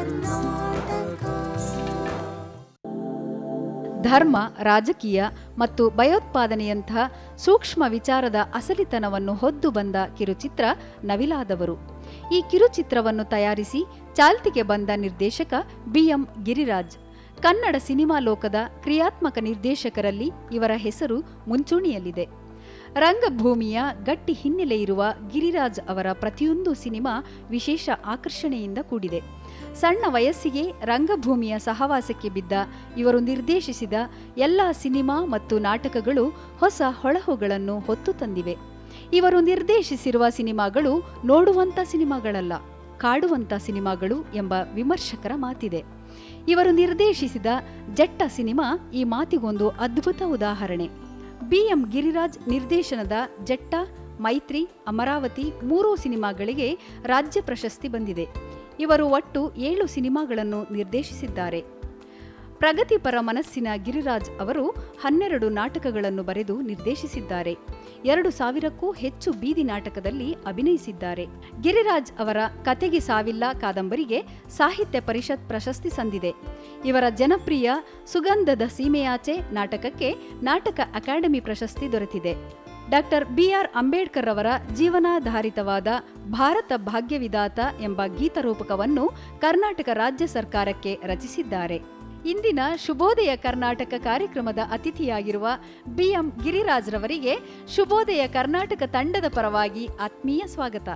ಧರ್ಮ ರಾಜಕೀಯ ಮತ್ತು ಭಯೋತ್ಪಾದನೆಯಂತಹ ಸೂಕ್ಷ್ಮ ವಿಚಾರದ ಅಸಲಿತನವನ್ನು ಹೊದ್ದು ಬಂದ ಕಿರುಚಿತ್ರ ನವಿಲಾದವರು ಈ ಕಿರುಚಿತ್ರವನ್ನು ತಯಾರಿಸಿ ಚಾಲ್ತಿಗೆ ಬಂದ ನಿರ್ದೇಶಕ ಬಿಎಂ ಗಿರಿರಾಜ್ ಕನ್ನಡ ಸಿನಿಮಾ ಲೋಕದ ಕ್ರಿಯಾತ್ಮಕ ನಿರ್ದೇಶಕರಲ್ಲಿ ಇವರ ಹೆಸರು ಮುಂಚೂಣಿಯಲ್ಲಿದೆ ರಂಗಭೂಮಿಯ ಗಟ್ಟಿ ಹಿನ್ನೆಲೆ ಇರುವ ಗಿರಿರಾಜ್ ಅವರ ಪ್ರತಿಯೊಂದು ಸಿನಿಮಾ ವಿಶೇಷ ಆಕರ್ಷಣೆಯಿಂದ ಕೂಡಿದೆ ಸಣ್ಣ ವಯಸ್ಸಿಗೆ ರಂಗಭೂಮಿಯ ಸಹವಾಸಕ್ಕೆ ಬಿದ್ದ ಇವರು ನಿರ್ದೇಶಿಸಿದ ಎಲ್ಲ ಸಿನಿಮಾ ಮತ್ತು ನಾಟಕಗಳು ಹೊಸ ಹೊಳಹುಗಳನ್ನು ಹೊತ್ತು ತಂದಿವೆ ಇವರು ನಿರ್ದೇಶಿಸಿರುವ ಸಿನಿಮಾಗಳು ನೋಡುವಂಥ ಸಿನಿಮಾಗಳಲ್ಲ ಕಾಡುವಂಥ ಸಿನಿಮಾಗಳು ಎಂಬ ವಿಮರ್ಶಕರ ಮಾತಿದೆ ಇವರು ನಿರ್ದೇಶಿಸಿದ ಜಟ್ಟ ಸಿನಿಮಾ ಈ ಮಾತಿಗೊಂದು ಅದ್ಭುತ ಉದಾಹರಣೆ ಬಿಎಂ ಗಿರಿರಾಜ್ ನಿರ್ದೇಶನದ ಜಟ್ಟ ಮೈತ್ರಿ ಅಮರಾವತಿ ಮೂರೂ ಸಿನಿಮಾಗಳಿಗೆ ರಾಜ್ಯ ಪ್ರಶಸ್ತಿ ಬಂದಿದೆ ಇವರು ಒಟ್ಟು ಏಳು ಸಿನಿಮಾಗಳನ್ನು ನಿರ್ದೇಶಿಸಿದ್ದಾರೆ ಪ್ರಗತಿಪರ ಮನಸ್ಸಿನ ಗಿರಿರಾಜ್ ಅವರು ಹನ್ನೆರಡು ನಾಟಕಗಳನ್ನು ಬರೆದು ನಿರ್ದೇಶಿಸಿದ್ದಾರೆ ಎರಡು ಸಾವಿರಕ್ಕೂ ಹೆಚ್ಚು ಬೀದಿ ನಾಟಕದಲ್ಲಿ ಅಭಿನಯಿಸಿದ್ದಾರೆ ಗಿರಿರಾಜ್ ಅವರ ಕತೆಗೆ ಸಾವಿಲ್ಲ ಕಾದಂಬರಿಗೆ ಸಾಹಿತ್ಯ ಪರಿಷತ್ ಪ್ರಶಸ್ತಿ ಸಂದಿದೆ ಇವರ ಜನಪ್ರಿಯ ಸುಗಂಧದ ಸೀಮೆಯಾಚೆ ನಾಟಕಕ್ಕೆ ನಾಟಕ ಅಕಾಡೆಮಿ ಪ್ರಶಸ್ತಿ ದೊರೆತಿದೆ ಡಾಕ್ಟರ್ ಬಿಆರ್ ಅಂಬೇಡ್ಕರ್ ಅವರ ಜೀವನಾಧಾರಿತವಾದ ಭಾರತ ಭಾಗ್ಯವಿದಾತ ಎಂಬ ಗೀತರೂಪಕವನ್ನು ಕರ್ನಾಟಕ ರಾಜ್ಯ ಸರ್ಕಾರಕ್ಕೆ ರಚಿಸಿದ್ದಾರೆ ಇಂದಿನ ಶುಭೋದಯ ಕರ್ನಾಟಕ ಕಾರ್ಯಕ್ರಮದ ಅತಿಥಿಯಾಗಿರುವ ಬಿಎಂ ಗಿರಿರಾಜ್ ರವರಿಗೆ ಶುಭೋದಯ ಕರ್ನಾಟಕ ತಂಡದ ಪರವಾಗಿ ಆತ್ಮೀಯ ಸ್ವಾಗತ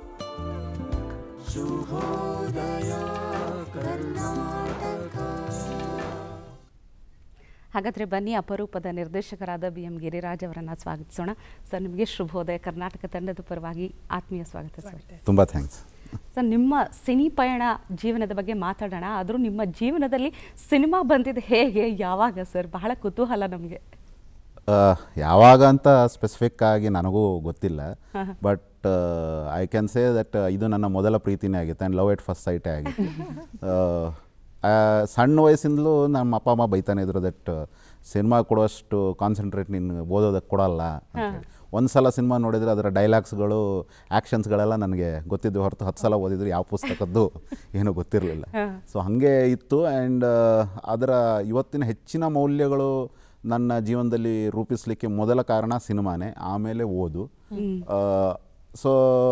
ಹಾಗಾದರೆ ಬನ್ನಿ ಅಪರೂಪದ ನಿರ್ದೇಶಕರಾದ ಬಿ ಎಂ ಗಿರಿರಾಜ್ ಅವರನ್ನು ಸ್ವಾಗತಿಸೋಣ ಸರ್ ನಿಮಗೆ ಶುಭೋದಯ ಕರ್ನಾಟಕ ತಂಡದ ಪರವಾಗಿ ಆತ್ಮೀಯ ಸ್ವಾಗತ ಸರ್ ತುಂಬ ಥ್ಯಾಂಕ್ಸ್ ಸರ್ ನಿಮ್ಮ ಸಿನಿ ಪಯಣ ಜೀವನದ ಬಗ್ಗೆ ಮಾತಾಡೋಣ ಆದರೂ ನಿಮ್ಮ ಜೀವನದಲ್ಲಿ ಸಿನಿಮಾ ಬಂದಿದ್ದು ಹೇಗೆ ಯಾವಾಗ ಸರ್ ಬಹಳ ಕುತೂಹಲ ನಮಗೆ ಯಾವಾಗ ಅಂತ ಸ್ಪೆಸಿಫಿಕ್ ಆಗಿ ನನಗೂ ಗೊತ್ತಿಲ್ಲ but I can say that ಇದು ನನ್ನ ಮೊದಲ ಪ್ರೀತಿನೇ ಆಗಿತ್ತು ಆ್ಯಂಡ್ ಲವ್ ಎಟ್ ಫಸ್ಟ್ ಸೈಟೇ ಆಗಿತ್ತು ಆ, ಸಣ್ಣ ವಯಸ್ಸಿಂದಲೂ ನಮ್ಮ ಅಪ್ಪ ಅಮ್ಮ ಬೈತಾನೆ ಇದ್ರು ದಟ್ ಸಿನಿಮಾ ಕೊಡುವಷ್ಟು ಕಾನ್ಸಂಟ್ರೇಟ್ ನೀನು ಓದೋದಕ್ಕೆ ಕೊಡಲ್ಲ ಅಂತೇಳಿ ಒಂದು ಸಲ ಸಿನಿಮಾ ನೋಡಿದರೆ ಅದರ ಡೈಲಾಗ್ಸ್ಗಳು ಆ್ಯಕ್ಷನ್ಸ್ಗಳೆಲ್ಲ ನನಗೆ ಗೊತ್ತಿದ್ದು ಹೊರತು ಹತ್ತು ಸಲ ಓದಿದ್ರು ಯಾವ ಪುಸ್ತಕದ್ದು ಏನೂ ಗೊತ್ತಿರಲಿಲ್ಲ ಸೊ ಹಾಗೆ ಇತ್ತು ಆ್ಯಂಡ್ ಅದರ ಇವತ್ತಿನ ಹೆಚ್ಚಿನ ಮೌಲ್ಯಗಳು ನನ್ನ ಜೀವನದಲ್ಲಿ ರೂಪಿಸಲಿಕ್ಕೆ ಮೊದಲ ಕಾರಣ ಸಿನಿಮಾನೇ ಆಮೇಲೆ ಓದು ಸೊ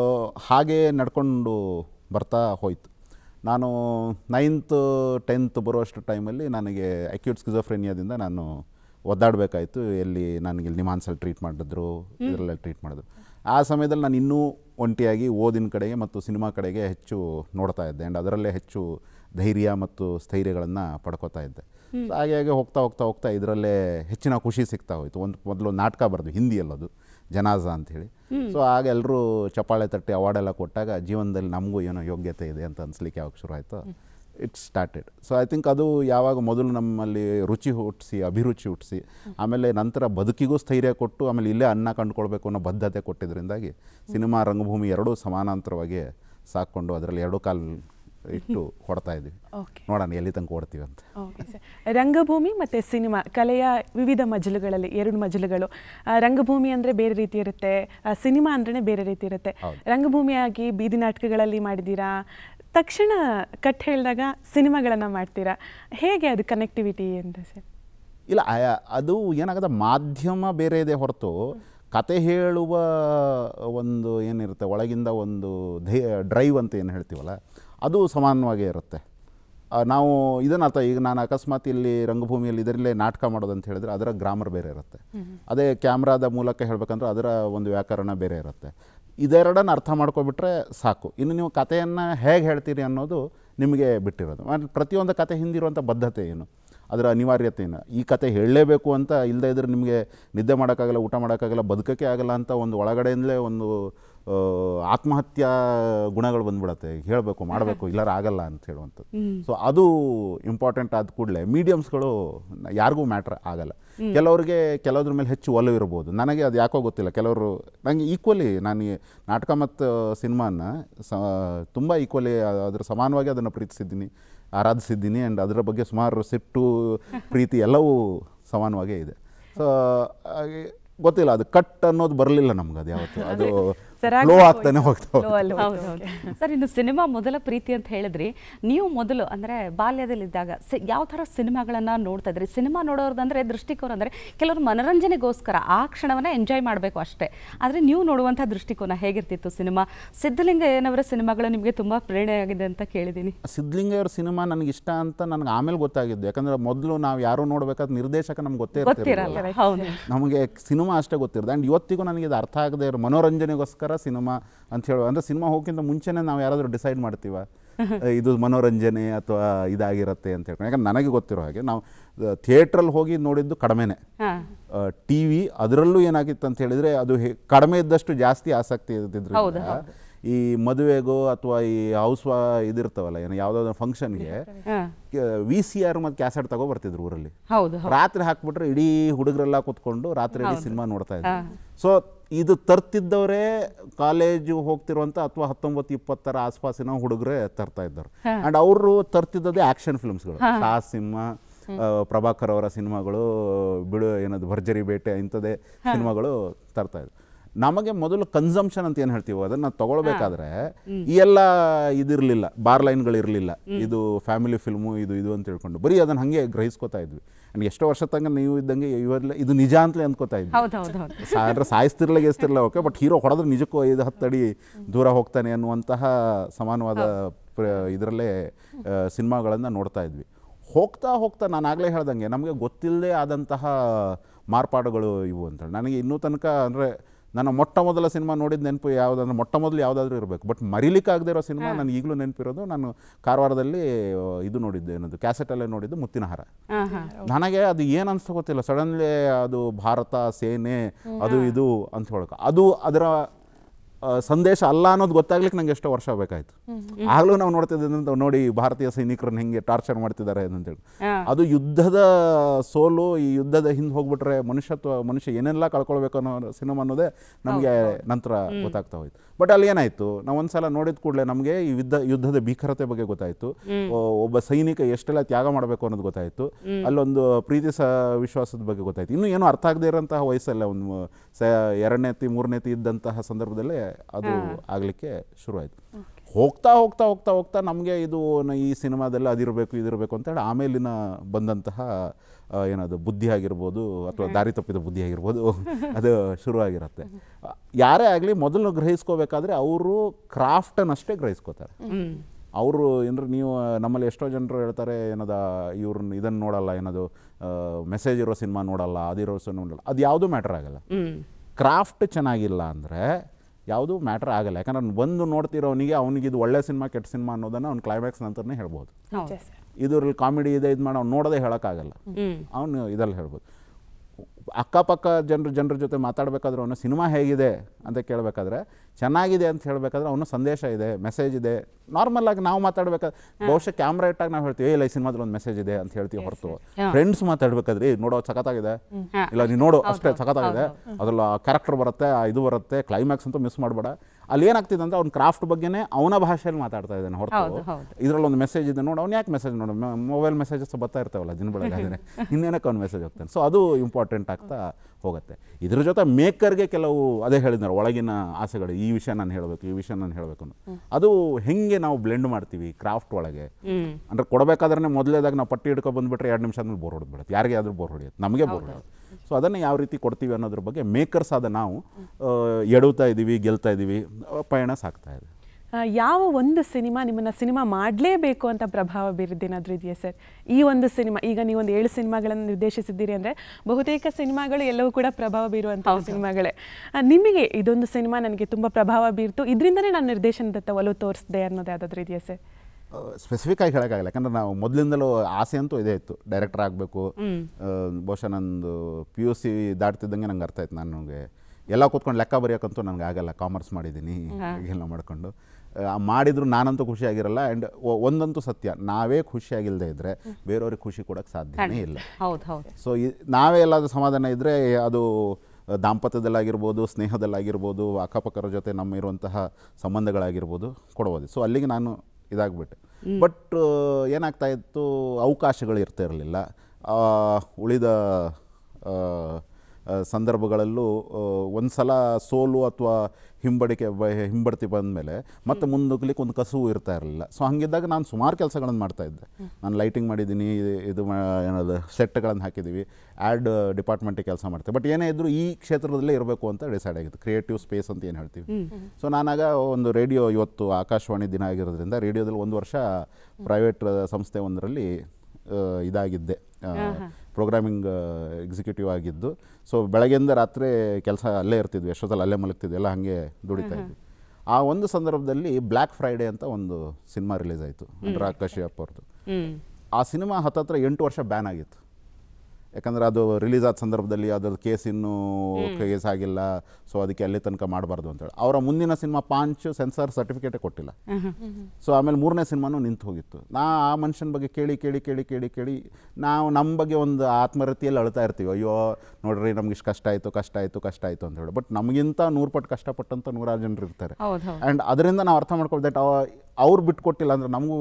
ಹಾಗೆ ನಡ್ಕೊಂಡು ಬರ್ತಾ ಹೋಯ್ತು ನಾನು ನೈನ್ತ್ ಟೆಂತ್ ಬರುವಷ್ಟು ಟೈಮಲ್ಲಿ ನನಗೆ ಅಕ್ಯೂಟ್ ಸ್ಕಿಜೋಫ್ರೆನಿಯಾದಿಂದ ನಾನು ಒದ್ದಾಡಬೇಕಾಯಿತು ಎಲ್ಲಿ ನನಗೆ ಇಲ್ಲಿ ನಿಮಾನ್ಸಲ್ಲಿ ಟ್ರೀಟ್ ಮಾಡಿದ್ರು ಇದರಲ್ಲೆಲ್ಲ ಟ್ರೀಟ್ ಮಾಡಿದ್ರು ಆ ಸಮಯದಲ್ಲಿ ನಾನು ಇನ್ನೂ ಒಂಟಿಯಾಗಿ ಓದಿನ ಕಡೆಗೆ ಮತ್ತು ಸಿನಿಮಾ ಕಡೆಗೆ ಹೆಚ್ಚು ನೋಡ್ತಾ ಇದ್ದೆ ಆ್ಯಂಡ್ ಅದರಲ್ಲೇ ಹೆಚ್ಚು ಧೈರ್ಯ ಮತ್ತು ಸ್ಥೈರ್ಯಗಳನ್ನು ಪಡ್ಕೋತಾ ಇದ್ದೆ So ಹಾಗೆ ಹಾಗೆ ಹೋಗ್ತಾ ಹೋಗ್ತಾ ಹೋಗ್ತಾ ಇದರಲ್ಲೇ ಹೆಚ್ಚಿನ ಖುಷಿ ಸಿಗ್ತಾ ಹೋಯಿತು ಒಂದು ಮೊದಲು ನಾಟಕ ಬರೆದು ಹಿಂದಿಯಲ್ಲದು ಜನಾಜ ಅಂಥೇಳಿ ಸೊ ಆಗ ಎಲ್ಲರೂ ಚಪ್ಪಾಳೆ ತಟ್ಟಿ ಅವಾರ್ಡೆಲ್ಲ ಕೊಟ್ಟಾಗ ಜೀವನದಲ್ಲಿ ನಮಗೂ ಏನೋ ಯೋಗ್ಯತೆ ಇದೆ ಅಂತ ಅನ್ಸ್ಲಿಕ್ಕೆ ಯಾವಾಗ ಶುರು ಆಯಿತು it started so I think ಅದು ಯಾವಾಗ ಮೊದಲು ನಮ್ಮಲ್ಲಿ ರುಚಿ ಹುಟ್ಟಿಸಿ ಅಭಿರುಚಿ ಹುಟ್ಟಿಸಿ ಆಮೇಲೆ ನಂತರ ಬದುಕಿಗೂ ಸ್ಥೈರ್ಯ ಕೊಟ್ಟು ಆಮೇಲೆ ಇಲ್ಲೇ ಅನ್ನ ಕಂಡುಕೊಳ್ಬೇಕು ಅನ್ನೋ ಬದ್ಧತೆ ಕೊಟ್ಟಿದ್ದರಿಂದಾಗಿ ಸಿನಿಮಾ ರಂಗಭೂಮಿ ಎರಡೂ ಸಮಾನಾಂತರವಾಗಿ ಸಾಕೊಂಡು ಅದರಲ್ಲಿ ಎರಡು ಕಾಲು ಇಟ್ಟು ಹೊಡ್ತಾ ಇದ್ದೀವಿ ಓಕೆ ನೋಡೋಣ ಎಲ್ಲಿ ತನಕ ಓಡ್ತೀವಿ ಅಂತ ಓಕೆ ಸರ್ ರಂಗಭೂಮಿ ಮತ್ತು ಸಿನಿಮಾ ಕಲೆಯ ವಿವಿಧ ಮಜಲುಗಳಲ್ಲಿ ಎರಡು ಮಜಲುಗಳು ಆ, ರಂಗಭೂಮಿ ಅಂದರೆ ಬೇರೆ ರೀತಿ ಇರುತ್ತೆ ಆ, ಸಿನಿಮಾ ಅಂದ್ರೆ ಬೇರೆ ರೀತಿ ಇರುತ್ತೆ ರಂಗಭೂಮಿಯಾಗಿ ಬೀದಿ ನಾಟಕಗಳಲ್ಲಿ ಮಾಡಿದ್ದೀರಾ ತಕ್ಷಣ ಕಟ್ ಹೇಳಿದಾಗ ಸಿನಿಮಾಗಳನ್ನು ಮಾಡ್ತೀರಾ ಹೇಗೆ ಅದು ಕನೆಕ್ಟಿವಿಟಿ ಅಂತ ಸರ್ ಇಲ್ಲ ಆ- ಅದು ಏನಾಗುತ್ತೆ ಮಾಧ್ಯಮ ಬೇರೆ ಇದೆ ಹೊರತು ಕತೆ ಹೇಳುವ ಒಂದು ಏನಿರುತ್ತೆ ಒಳಗಿಂದ ಒಂದು ಧೈ ಡ್ರೈವ್ ಅಂತ ಏನು ಹೇಳ್ತೀವಲ್ಲ ಅದು ಸಮಾನವಾಗೇ ಇರುತ್ತೆ ಆ, ನಾವು ಇದನ್ನ ಅರ್ಥ ಈಗ ನಾನು ಅಕಸ್ಮಾತ್ ಇಲ್ಲಿ ರಂಗಭೂಮಿಯಲ್ಲಿ ಇದರಲ್ಲೇ ನಾಟಕ ಮಾಡೋದು ಅಂತ ಹೇಳಿದ್ರೆ ಅದರ ಗ್ರಾಮರ್ ಬೇರೆ ಇರುತ್ತೆ ಅದೇ ಕ್ಯಾಮ್ರಾದ ಮೂಲಕ ಹೇಳ್ಬೇಕಂದ್ರೆ ಅದರ ಒಂದು ವ್ಯಾಕರಣ ಬೇರೆ ಇರುತ್ತೆ ಇದೆರಡನ್ನು ಅರ್ಥ ಮಾಡ್ಕೊಬಿಟ್ರೆ ಸಾಕು ಇನ್ನು ನೀವು ಕಥೆಯನ್ನು ಹೇಗೆ ಹೇಳ್ತೀರಿ ಅನ್ನೋದು ನಿಮಗೆ ಬಿಟ್ಟಿರೋದು ಆಮೇಲೆ ಪ್ರತಿಯೊಂದು ಕತೆ ಹಿಂದಿರುವಂಥ ಬದ್ಧತೆ ಏನು ಅದರ ಅನಿವಾರ್ಯತೆ ಏನು ಈ ಕತೆ ಹೇಳಲೇಬೇಕು ಅಂತ ಇಲ್ಲದೇ ಇದ್ರೆ ನಿಮಗೆ ನಿದ್ದೆ ಮಾಡೋಕ್ಕಾಗಲ್ಲ ಊಟ ಮಾಡೋಕ್ಕಾಗಲ್ಲ ಬದುಕೋಕ್ಕೆ ಆಗಲ್ಲ ಅಂತ ಒಂದು ಒಳಗಡೆಯಿಂದಲೇ ಒಂದು ಆ, ಆತ್ಮಹತ್ಯಾ ಗುಣಗಳು ಬಂದ್ಬಿಡತ್ತೆ ಹೇಳಬೇಕು ಮಾಡಬೇಕು ಇಲ್ಲಾರ ಆಗಲ್ಲ ಅಂತ ಹೇಳುವಂಥದ್ದು ಸೊ ಅದು ಇಂಪಾರ್ಟೆಂಟ್ ಆದ ಕೂಡಲೇ ಮೀಡಿಯಮ್ಸ್ಗಳು ಯಾರಿಗೂ ಮ್ಯಾಟ್ರ್ ಆಗಲ್ಲ ಕೆಲವರಿಗೆ ಕೆಲವ್ರ ಮೇಲೆ ಹೆಚ್ಚು ಒಲವು ಇರ್ಬೋದು ನನಗೆ ಅದು ಯಾಕೋ ಗೊತ್ತಿಲ್ಲ ಕೆಲವರು ನನಗೆ ಈಕ್ವಲಿ ನಾನು ಈ ನಾಟಕ ಮತ್ತು ಸಿನಿಮಾನ ಸ ತುಂಬ ಈಕ್ವಲಿ ಅದ್ರ ಸಮಾನವಾಗಿ ಅದನ್ನು ಪ್ರೀತಿಸಿದ್ದೀನಿ ಆರಾಧಿಸಿದ್ದೀನಿ ಆ್ಯಂಡ್ ಅದರ ಬಗ್ಗೆ ಸುಮಾರು ಸಿಟ್ಟು ಪ್ರೀತಿ ಎಲ್ಲವೂ ಸಮಾನವಾಗೇ ಇದೆ ಸೊ ಗೊತ್ತಿಲ್ಲ ಅದು ಕಟ್ ಅನ್ನೋದು ಬರಲಿಲ್ಲ ನಮ್ಗೆ ಅದು ಯಾವತ್ತು ಅದು ಸರಾಗ ಫ್ಲೋ ಆಗ್ತಾನೆ ಹೋಗ್ತಾ flow ಹೋಗುತ್ತೆ. ಅಲ್ಲಿ ಹೌದು ಹೋಗ್ತಾ ಹೌದು ಸರ್ ಇನ್ನು ಸಿನಿಮಾ ಮೊದಲ ಪ್ರೀತಿ ಅಂತ ಹೇಳಿದ್ರಿ ನೀವು ಮೊದಲು ಅಂದರೆ ಬಾಲ್ಯದಲ್ಲಿದ್ದಾಗ ಸಿ ಯಾವ ಥರ ಸಿನಿಮಾಗಳನ್ನು ನೋಡ್ತಾ ಇದ್ರಿ ಸಿನಿಮಾ ನೋಡೋರ್ದಂದ್ರೆ ದೃಷ್ಟಿಕೋನ ಅಂದರೆ ಕೆಲವರು ಮನರಂಜನೆಗೋಸ್ಕರ ಆ ಕ್ಷಣವನ್ನ ಎಂಜಾಯ್ ಮಾಡಬೇಕು ಅಷ್ಟೇ ಆದರೆ ನೀವು ನೋಡುವಂಥ ದೃಷ್ಟಿಕೋನ ಹೇಗಿರ್ತಿತ್ತು ಸಿನಿಮಾ ಸಿದ್ಧಲಿಂಗ ಏನವರ ಸಿನಿಮಾಗಳು ನಿಮಗೆ ತುಂಬ ಪ್ರೇರಣೆಯಾಗಿದೆ ಅಂತ ಕೇಳಿದ್ದೀನಿ ಸಿದ್ಲಿಂಗಯ್ಯವ್ರ ಸಿನಿಮಾ ನನಗೆ ಇಷ್ಟ ಅಂತ ನನಗೆ ಆಮೇಲೆ ಗೊತ್ತಾಗಿದ್ದು ಯಾಕಂದ್ರೆ ಮೊದಲು ನಾವು ಯಾರು ನೋಡ್ಬೇಕಾದ್ರೆ ನಿರ್ದೇಶಕ ನಮ್ಗೆ ಗೊತ್ತೇ ಇರ್ತಿರಲಿಲ್ಲ ಗೊತ್ತಿರಲ್ಲ ಹೌದು ನಮಗೆ ಸಿನಿಮಾ ಅಷ್ಟೇ ಗೊತ್ತಿರೋದು ಆ್ಯಂಡ್ ಇವತ್ತಿಗೂ ನನಗೆ ಇದು ಅರ್ಥ ಆಗದೆ ಇರೋ ಮನೋರಂಜನೆಗೋಸ್ಕರ ಸಿನಿಮಾ ಅಂತ ಹೇಳುವ ಅಂದರೆ ಸಿನಿಮಾ ಹೋಗಿಂತ ಮುಂಚೆನೇ ನಾವು ಯಾರಾದರೂ ಡಿಸೈಡ್ ಮಾಡ್ತೀವ ಇದು ಮನೋರಂಜನೆ ಅಥವಾ ಇದಾಗಿರುತ್ತೆ ಅಂತ ಹೇಳ್ಕೊಂಡು ಯಾಕಂದ್ರೆ ನನಗೆ ಗೊತ್ತಿರೋ ಹಾಗೆ ನಾವು ಥಿಯೇಟ್ರಲ್ಲಿ ಹೋಗಿ ನೋಡಿದ್ದು ಕಡಿಮೆನೆ ಹಾಂ ಟಿ ವಿ ಅದರಲ್ಲೂ ಏನಾಗಿತ್ತು ಅಂತ ಹೇಳಿದರೆ ಅದು ಹೆ- ಕಡಿಮೆ ಇದ್ದಷ್ಟು ಜಾಸ್ತಿ ಆಸಕ್ತಿ ಇದ್ದಿದ್ರಿಂದ ಈ ಮದುವೆಗೋ ಅಥವಾ ಈ ಹೌಸ್ ವಾ ಇದಿರ್ತಾವಲ್ಲ ಏನು ಯಾವುದಾದ್ರು ಫಂಕ್ಷನ್ಗೆ ಹಾಂ ವಿ ಸಿ ಆರ್ ಮತ್ತು ಕ್ಯಾಸೆಟ್ ತಗೋ ಬರ್ತಿದ್ರು ಊರಲ್ಲಿ ಹೌದು ಹೌದು ರಾತ್ರಿ ಹಾಕ್ಬಿಟ್ರೆ ಇಡೀ ಹುಡುಗರೆಲ್ಲ ಕೂತ್ಕೊಂಡು ರಾತ್ರಿ ಇಡೀ ಸಿನಿಮಾ ನೋಡ್ತಾ ಇದ್ರು ಸೊ ಇದು ತರ್ತಿದ್ದವರೇ ಕಾಲೇಜು ಹೋಗ್ತಿರುವಂಥ ಅಥವಾ ಹತ್ತೊಂಬತ್ತು ಇಪ್ಪತ್ತರ ಆಸ್ಪಾಸಿನ ಹುಡುಗರೇ ತರ್ತಾ ಇದ್ದಾರೆ ಆ್ಯಂಡ್ ಅವರು ತರ್ತಿದ್ದದೇ ಆಕ್ಷನ್ ಫಿಲ್ಮ್ಸ್ಗಳು ಸಾಹಸ್ ಸಿನಿಮಾ ಆ, ಪ್ರಭಾಕರ್ ಅವರ ಸಿನಿಮಾಗಳು ಬಿಡು ಏನದು ಭರ್ಜರಿ ಬೇಟೆ ಇಂಥದ್ದೇ ಸಿನಿಮಾಗಳು ತರ್ತಾ ಇದ್ರು ನಮಗೆ ಮೊದಲು ಕನ್ಸಂಪ್ಷನ್ ಅಂತ ಏನು ಹೇಳ್ತೀವೋ ಅದನ್ನು ತಗೊಳ್ಬೇಕಾದ್ರೆ ಈ ಎಲ್ಲ ಇದಿರಲಿಲ್ಲ ಬಾರ್ ಲೈನ್ಗಳಿರಲಿಲ್ಲ ಇದು ಫ್ಯಾಮಿಲಿ ಫಿಲ್ಮು ಇದು ಇದು ಅಂತ ಹೇಳ್ಕೊಂಡು ಬರೀ ಅದನ್ನು ಹಾಗೆ ಗ್ರಹಿಸ್ಕೊತಾ ಇದ್ವಿ ಆ್ಯಂಡ್ ಎಷ್ಟೋ ವರ್ಷ ತನಕ ನೀವು ಇದ್ದಂಗೆ ಇವೆಲ್ಲ ಇದು ನಿಜ ಅಂತಲೇ ಅಂದ್ಕೋತಾ ಇದ್ವಿ ಹೌದು ಹೌದು ಹೌದು ಸಾ ಅಂದ್ರೆ ಸಾಯಿಸ್ತಿರ್ಲ ಗೆಸ್ತಿರ್ಲ ಓಕೆ ಬಟ್ ಹೀರೋ ಹೊಡೆದ್ರೆ ನಿಜಕ್ಕೂ ಐದು ಹತ್ತು ಅಡಿ ದೂರ ಹೋಗ್ತಾನೆ ಅನ್ನುವಂತಹ ಸಮಾನವಾದ ಇದರಲ್ಲೇ ಸಿನಿಮಾಗಳನ್ನು ನೋಡ್ತಾ ಇದ್ವಿ ಹೋಗ್ತಾ ಹೋಗ್ತಾ ನಾನು ಆಗಲೇ ಹೇಳ್ದಂಗೆ ನಮಗೆ ಗೊತ್ತಿಲ್ಲದೆ ಆದಂತಹ ಮಾರ್ಪಾಡುಗಳು ಇವು ಅಂತೇಳಿ ನನಗೆ ಇನ್ನೂ ತನಕ ಅಂದರೆ ನನ್ನ ಮೊಟ್ಟ ಮೊದಲ ಸಿನಿಮಾ ನೋಡಿದ ನೆನಪು ಯಾವುದಂದ್ರೆ ಮೊಟ್ಟ ಮೊದಲು ಯಾವುದಾದ್ರೂ ಇರಬೇಕು ಬಟ್ ಮರಿಲಿಕ್ಕಾಗದೇ ಇರೋ ಸಿನಿಮಾ ನನಗೆ ಈಗಲೂ ನೆನಪಿರೋದು ನಾನು ಕಾರವಾರದಲ್ಲಿ ಆ, ಇದು ನೋಡಿದ್ದೆ ಏನದು ಕ್ಯಾಸೆಟಲ್ಲೇ ನೋಡಿದ್ದು ಮುತ್ತಿನ ಹಾರ ಹಾಂ ಹಾಂ ನನಗೆ ಅದು ಏನು ಅನ್ಸ್ತಾ ಗೊತ್ತಿಲ್ಲ ಸಡನ್ಲಿ ಅದು ಭಾರತ ಸೇನೆ ಅದು ಇದು ಅಂತ ಹೇಳಕ್ಕೆ ಅದು ಅದರ ಆ, ಸಂದೇಶ ಅಲ್ಲ ಅನ್ನೋದು ಗೊತ್ತಾಗ್ಲಿಕ್ಕೆ ನಂಗೆ ಎಷ್ಟೋ ವರ್ಷ ಬೇಕಾಯ್ತು ಆಗಲೂ ನಾವು ನೋಡ್ತಿದ್ದಂತ ನೋಡಿ ಭಾರತೀಯ ಸೈನಿಕರನ್ನ ಹೆಂಗೆ ಟಾರ್ಚರ್ ಮಾಡ್ತಿದ್ದಾರೆ ಅಂತೇಳಿ ಅದು ಯುದ್ಧದ ಸೋಲು ಈ ಯುದ್ಧದ ಹಿಂದೆ ಹೋಗ್ಬಿಟ್ರೆ ಮನುಷ್ಯತ್ವ ಮನುಷ್ಯ ಏನೆಲ್ಲ ಕಳ್ಕೊಳ್ಬೇಕು ಅನ್ನೋ ಸಿನಿಮಾ ಅನ್ನೋದೇ ನಮಗೆ ನಂತರ ಗೊತ್ತಾಗ್ತಾ ಹೋಯ್ತು ಬಟ್ ಅಲ್ಲಿ ಏನಾಯ್ತು ನಾವು ಒಂದ್ಸಲ ನೋಡಿದ ಕೂಡಲೇ ನಮಗೆ ಈ ಯುದ್ಧ ಯುದ್ಧದ ಭೀಕರತೆ ಬಗ್ಗೆ ಗೊತ್ತಾಯ್ತು ಒ- ಒಬ್ಬ ಸೈನಿಕ ಎಷ್ಟೆಲ್ಲ ತ್ಯಾಗ ಮಾಡಬೇಕು ಅನ್ನೋದು ಗೊತ್ತಾಯ್ತು ಅಲ್ಲೊಂದು ಪ್ರೀತಿ ಸ ವಿಶ್ವಾಸದ ಬಗ್ಗೆ ಗೊತ್ತಾಯ್ತು ಇನ್ನೂ ಏನೂ ಅರ್ಥ ಆಗದೇ ಇರೋಂತಹ ವಯಸ್ಸಲ್ಲ ಒಂದು ಸ ಎರಡನೇತಿ ಮೂರನೇತಿ ಇದ್ದಂತಹ ಸಂದರ್ಭದಲ್ಲೇ ಅದು ಆಗಲಿಕ್ಕೆ ಶುರುವಾಯಿತು ಹೋಗ್ತಾ ಹೋಗ್ತಾ ಹೋಗ್ತಾ ಹೋಗ್ತಾ ನಮಗೆ ಇದು ನ- ಈ ಸಿನಿಮಾದಲ್ಲಿ ಅದಿರಬೇಕು ಇದಿರಬೇಕು ಅಂತೇಳಿ ಆಮೇಲಿನ ಬಂದಂತಹ ಆ, ಏನದು ಬುದ್ಧಿ ಆಗಿರ್ಬೋದು ಅಥವಾ ದಾರಿ ತಪ್ಪಿದ ಬುದ್ಧಿ ಆಗಿರ್ಬೋದು ಅದು ಶುರುವಾಗಿರುತ್ತೆ ಯಾರೇ ಆಗಲಿ ಮೊದಲು ಗ್ರಹಿಸ್ಕೋಬೇಕಾದ್ರೆ ಅವರು ಕ್ರಾಫ್ಟನ್ನಷ್ಟೇ ಗ್ರಹಿಸ್ಕೋತಾರೆ ಅವರು ಏನರು ನೀವು ನಮ್ಮಲ್ಲಿ ಎಷ್ಟೋ ಜನರು ಹೇಳ್ತಾರೆ ಏನದ ಇವ್ರನ್ನ ಇದನ್ನು ನೋಡಲ್ಲ ಏನದು ಮೆಸೇಜ್ ಇರೋ ಸಿನಿಮಾ ನೋಡಲ್ಲ ಅದಿರೋ ಸಿನಿಮಾ ನೋಡಲ್ಲ ಅದು ಯಾವುದೂ ಮ್ಯಾಟ್ರ್ ಆಗಲ್ಲ ಕ್ರಾಫ್ಟ್ ಚೆನ್ನಾಗಿಲ್ಲ ಅಂದರೆ ಯಾವುದೂ ಮ್ಯಾಟ್ರ್ ಆಗಲ್ಲ ಯಾಕಂದ್ರೆ ಒಂದು ನೋಡ್ತಿರೋನಿಗೆ ಅವನಿಗೆ ಇದು ಒಳ್ಳೆ ಸಿನಿಮಾ ಕೆಟ್ಟ ಸಿನಿಮಾ ಅನ್ನೋದನ್ನು ಅವ್ನು ಕ್ಲೈಮ್ಯಾಕ್ಸ್ ನಂತರನೇ ಹೇಳ್ಬೋದು ನಿಜ ಸರ್ ಇದ್ರಲ್ಲಿ ಕಾಮಿಡಿ ಇದೆ ಇದು ಮಾಡಿ ಅವ್ನು ನೋಡೋದೇ ಹೇಳೋಕ್ಕಾಗಲ್ಲ ಅವನು ಇದಲ್ಲಿ ಹೇಳ್ಬೋದು ಅಕ್ಕಪಕ್ಕ ಜನರ ಜನರ ಜೊತೆ ಮಾತಾಡಬೇಕಾದ್ರೆ ಅವನು ಸಿನಿಮಾ ಹೇಗಿದೆ ಅಂತ ಕೇಳಬೇಕಾದ್ರೆ ಚೆನ್ನಾಗಿದೆ ಅಂತ ಹೇಳಬೇಕಾದ್ರೆ ಅವನು ಸಂದೇಶ ಇದೆ ಮೆಸೇಜ್ ಇದೆ ನಾರ್ಮಲ್ ಆಗಿ ನಾವು ಮಾತಾಡ್ಬೇಕಾದ್ರೆ ಬಹುಶಃ ಕ್ಯಾಮ್ರಾ ಇಟ್ಟಾಗ ನಾವು ಹೇಳ್ತೀವಿ "ಏ, ಇಲ್ಲ ಈ ಸಿನಿಮಾದಲ್ಲಿ ಒಂದು ಮೆಸೇಜ್ ಇದೆ ಅಂತ ಹೇಳ್ತೀವಿ ಹೊರತು ಫ್ರೆಂಡ್ಸ್ ಮಾತಾಡ್ಬೇಕಾದ್ರೆ "ಏ, ನೋಡೋ ಸಖತ್ತಾಗಿದೆ ಇಲ್ಲ ನೀನು ನೋಡು ಅಷ್ಟೇ ಸಖತ್ತಾಗಿದೆ ಅದ್ರಲ್ಲಿ ಕ್ಯಾರೆಕ್ಟರ್ ಬರುತ್ತೆ ಆ ಇದು ಬರುತ್ತೆ ಕ್ಲೈಮ್ಯಾಕ್ಸ್ ಅಂತೂ ಮಿಸ್ ಮಾಡಬೇಡ ಅಲ್ಲಿ ಏನಾಗ್ತಿದೆ ಅಂದ್ರೆ ಅವ್ನ ಕ್ರಾಫ್ಟ್ ಬಗ್ಗೆನೇ ಅವನ ಭಾಷೆಯಲ್ಲಿ ಮಾತಾಡ್ತಾ ಇದ್ದಾನೆ ಹೊರತು ಇದರಲ್ಲಿ ಒಂದು ಮೆಸೇಜ್ ಇದೆ ನೋಡು ಅವ್ನು ಯಾಕೆ ಮೆಸೇಜ್ ನೋಡು ಮೊಬೈಲ್ ಮೆಸೇಜಸ್ ಬರ್ತಾ ಇರ್ತಾವಲ್ಲ ದಿನ ಬೆಳಗ್ಗೆ ಅದನ್ನೇ ಇನ್ನೇನಕ್ಕೆ ಅವ್ನು ಮೆಸೇಜ್ ಹೋಗ್ತಾನೆ ಸೊ ಅದು ಇಂಪಾರ್ಟೆಂಟ್ ಆಗ್ತಾ ಹೋಗುತ್ತೆ ಇದ್ರ ಜೊತೆ ಮೇಕರ್ಗೆ ಕೆಲವು ಅದೇ ಹೇಳಿದ್ರು ಒಳಗಿನ ಆಸೆಗಳು ಈ ವಿಷಯ ನಾನು ಹೇಳಬೇಕು ಈ ವಿಷಯ ನಾನು ಹೇಳಬೇಕು ಅನ್ನೋ ಅದು ಹೆಂಗೆ ನಾವು ಬ್ಲೆಂಡ್ ಮಾಡ್ತೀವಿ ಕ್ರಾಫ್ಟ್ ಒಳಗೆ ಅಂದ್ರೆ ಕೊಡಬೇಕಾದ್ರೆ ಮೊದಲೇದಾಗ ನಾವು ಪಟ್ಟಿ ಹಿಡ್ಕೊ ಬಂದ್ಬಿಟ್ರೆ ಎರಡು ನಿಮಿಷ ಆದ್ಮೇಲೆ ಬೋರ್ ಹೊಡೆದ್ಬಿಡುತ್ತೆ ಯಾರಿಗೆ ಆದ್ರೂ ಬೋರ್ ಹೊಡೆಯುತ್ತೆ ನಮಗೆ ಬೋರ್ ಹೊಡೆಯುತ್ತೆ ಸೊ ಅದನ್ನು ಯಾವ ರೀತಿ ಕೊಡ್ತೀವಿ ಅನ್ನೋದ್ರ ಬಗ್ಗೆ ಮೇಕರ್ಸ್ ಆದ ನಾವು ಆ, ಎಡುತ್ತಾ ಇದ್ದೀವಿ ಗೆಲ್ತಾ ಇದ್ದೀವಿ ಆ, ಪಯಣ ಸಾಕ್ತಾ ಇದೆ ಆ, ಯಾವ ಒಂದು ಸಿನಿಮಾ ನಿಮ್ಮನ್ನ ಸಿನಿಮಾ ಮಾಡಲೇಬೇಕು ಅಂತ ಪ್ರಭಾವ ಬೀರಿದ್ದೇನಾದ್ರೂ ಇದೆಯಾ ಸರ್ ಈ ಒಂದು ಸಿನಿಮಾ ಈಗ ನೀವು ಒಂದು ಏಳು ಸಿನಿಮಾಗಳನ್ನು ನಿರ್ದೇಶಿಸಿದ್ದೀರಿ ಅಂದರೆ ಬಹುತೇಕ ಸಿನಿಮಾಗಳು ಎಲ್ಲವೂ ಕೂಡ ಪ್ರಭಾವ ಬೀರುವಂಥ ಸಿನಿಮಾಗಳೇ ಆ, ನಿಮಗೆ ಇದೊಂದು ಸಿನಿಮಾ ನನಗೆ ತುಂಬ ಪ್ರಭಾವ ಬೀರ್ತು ಇದರಿಂದನೇ ನಾನು ನಿರ್ದೇಶನದತ್ತ ಒಲವು ತೋರಿಸಿದೆ ಅನ್ನೋದು ಯಾವುದಾದ್ರೂ ಇದೆಯಾ ಸರ್ ಸ್ಪೆಸಿಫಿಕ್ ಆಗಿ ಹೇಳೋಕ್ಕಾಗಲ್ಲ ಯಾಕಂದ್ರೆ ನಾವು ಮೊದಲಿಂದಲೂ ಆಸೆ ಅಂತೂ ಇದೇ ಇತ್ತು ಡೈರೆಕ್ಟರ್ ಆಗಬೇಕು ಬಹುಶಃ ನಂದು ಪಿ ಯು ಸಿ ದಾಟ್ತಿದ್ದಂಗೆ ನಂಗೆ ಅರ್ಥ ಆಯ್ತು ನನಗೆ ಎಲ್ಲ ಕೂತ್ಕೊಂಡು ಲೆಕ್ಕ ಬರೆಯೋಕ್ಕಂತೂ ನನಗೆ ಆಗಲ್ಲ ಕಾಮರ್ಸ್ ಮಾಡಿದ್ದೀನಿ ಹೀಗೆಲ್ಲ ಮಾಡ್ಕೊಂಡು ಆ, ಮಾಡಿದ್ರು ನಾನಂತೂ ಖುಷಿಯಾಗಿರಲ್ಲ ಆ್ಯಂಡ್ ಒಂದಂತೂ ಸತ್ಯ ನಾವೇ ಖುಷಿಯಾಗಿಲ್ಲದೆ ಇದ್ದರೆ ಬೇರೆಯವ್ರಿಗೆ ಖುಷಿ ಕೊಡೋಕ್ಕೆ ಸಾಧ್ಯನೇ ಇಲ್ಲ ಹೌದು ಹೌದು ಸೊ ನಾವೇ ಎಲ್ಲಾದ್ರೂ ಸಮಾಧಾನ ಇದ್ದರೆ ಅದು ದಾಂಪತ್ಯದಲ್ಲಾಗಿರ್ಬೋದು ಸ್ನೇಹದಲ್ಲಾಗಿರ್ಬೋದು ಅಕ್ಕಪಕ್ಕರ ಜೊತೆ ನಮ್ಮ ಇರುವಂತಹ ಸಂಬಂಧಗಳಾಗಿರ್ಬೋದು ಕೊಡ್ಬೋದು ಸೊ ಅಲ್ಲಿಗೆ ನಾನು ಇದಾಗ್ಬಿಟ್ಟೆ ಬಟ್ ಏನಾಗ್ತಾ ಇತ್ತು ಅವಕಾಶಗಳು ಇರ್ತಾ ಇರಲಿಲ್ಲ ಉಳಿದ ಆ, ಆ, ಸಂದರ್ಭಗಳಲ್ಲೂ ಒಂದು ಸಲ ಸೋಲು ಅಥವಾ ಹಿಂಬಡಿಕೆ ಬ ಹಿಂಬಡ್ತಿ ಬಂದಮೇಲೆ ಮತ್ತೆ ಮುಂದೋಗ್ಲಿಕ್ಕೆ ಒಂದು ಕಸುವು ಇರ್ತಾ ಇರಲಿಲ್ಲ ಸೊ ಹಂಗಿದ್ದಾಗ ನಾನು ಸುಮಾರು ಕೆಲಸಗಳನ್ನು ಮಾಡ್ತಾ ಇದ್ದೆ ನಾನು ಲೈಟಿಂಗ್ ಮಾಡಿದ್ದೀನಿ ಇದು- ಇದು ಮಾ- ಏನದು ಸೆಟ್ಗಳನ್ನು ಹಾಕಿದ್ದೀವಿ ಆ್ಯಡ್ ಡಿಪಾರ್ಟ್ಮೆಂಟಿಗೆ ಕೆಲಸ ಮಾಡ್ತೇವೆ ಬಟ್ ಏನೇ ಇದ್ದರೂ ಈ ಕ್ಷೇತ್ರದಲ್ಲೇ ಇರಬೇಕು ಅಂತ ಡಿಸೈಡ್ ಆಗಿತ್ತು ಕ್ರಿಯೇಟಿವ್ ಸ್ಪೇಸ್ ಅಂತ ಏನು ಹೇಳ್ತೀವಿ ಸೊ ನಾನಾಗ ಒಂದು ರೇಡಿಯೋ ಇವತ್ತು ಆಕಾಶವಾಣಿ ದಿನ ಆಗಿರೋದ್ರಿಂದ ರೇಡಿಯೋದಲ್ಲಿ ಒಂದು ವರ್ಷ ಪ್ರೈವೇಟ್ ಸಂಸ್ಥೆ ಒಂದರಲ್ಲಿ ಆ, ಇದಾಗಿದ್ದೆ ಪ್ರೋಗ್ರಾಮಿಂಗ್ ಎಕ್ಸಿಕ್ಯೂಟಿವ್ ಆಗಿದ್ದು ಸೊ ಬೆಳಗ್ಗೆಯಿಂದ ರಾತ್ರಿ ಕೆಲಸ ಅಲ್ಲೇ ಇರ್ತಿದ್ವಿ ಎಷ್ಟೊತ್ತಲ್ಲಿ ಅಲ್ಲೇ ಮಲಗ್ತಿದ್ವಿ ಎಲ್ಲ ಹಾಗೆ ದುಡಿತಾ ಇದ್ವಿ ಆ ಒಂದು ಸಂದರ್ಭದಲ್ಲಿ ಬ್ಲ್ಯಾಕ್ ಫ್ರೈಡೇ ಅಂತ ಒಂದು ಸಿನಿಮಾ ರಿಲೀಸ್ ಆಯಿತು ಅನುರಾಗ್ ಕಶ್ಯಪ್ ಅವ್ರದ್ದು ಹ್ಮ್ ಆ ಸಿನಿಮಾ ಹತ್ತತ್ರ ಎಂಟು ವರ್ಷ ಬ್ಯಾನ್ ಆಗಿತ್ತು ಯಾಕಂದರೆ ಅದು ರಿಲೀಸ್ ಆದ ಸಂದರ್ಭದಲ್ಲಿ ಅದ್ರದ್ದು ಕೇಸ್ ಇನ್ನೂ ಕೇಸ್ ಆಗಿಲ್ಲ ಸೊ ಅದಕ್ಕೆ ಅಲ್ಲಿ ತನಕ ಮಾಡಬಾರ್ದು ಅಂತೇಳಿ ಅವರ ಮುಂದಿನ ಸಿನಿಮಾ ಪಾಂಚ್ ಸೆನ್ಸಾರ್ ಸರ್ಟಿಫಿಕೇಟೇ ಕೊಟ್ಟಿಲ್ಲ ಸೊ ಆಮೇಲೆ ಮೂರನೇ ಸಿನಿಮಾನು ನಿಂತು ಹೋಗಿತ್ತು ನಾ ಆ ಮನುಷ್ಯನ ಬಗ್ಗೆ ಕೇಳಿ ಕೇಳಿ ಕೇಳಿ ಕೇಳಿ ಕೇಳಿ ನಾವು ನಮ್ಮ ಬಗ್ಗೆ ಒಂದು ಆತ್ಮರತಿಯಲ್ಲಿ ಅಳ್ತಾ ಇರ್ತೀವಿ ಅಯ್ಯೋ ನೋಡ್ರಿ ನಮ್ಗೆ ಇಷ್ಟು ಕಷ್ಟ ಆಯಿತು ಕಷ್ಟ ಆಯಿತು ಕಷ್ಟ ಆಯಿತು ಅಂತ ಹೇಳಿ ಬಟ್ ನಮಗಿಂತ ನೂರು ಪಟ್ಟು ಕಷ್ಟಪಟ್ಟಂಥ ನೂರಾರು ಜನರು ಇರ್ತಾರೆ ಹೌದು ಹೌದು ಆ್ಯಂಡ್ ಅದರಿಂದ ನಾವು ಅರ್ಥ ಮಾಡ್ಕೊಳ್ದು ದಟ್ ಅವ್ರು ಬಿಟ್ಕೊಟ್ಟಿಲ್ಲ ಅಂದರೆ ನಮಗೂ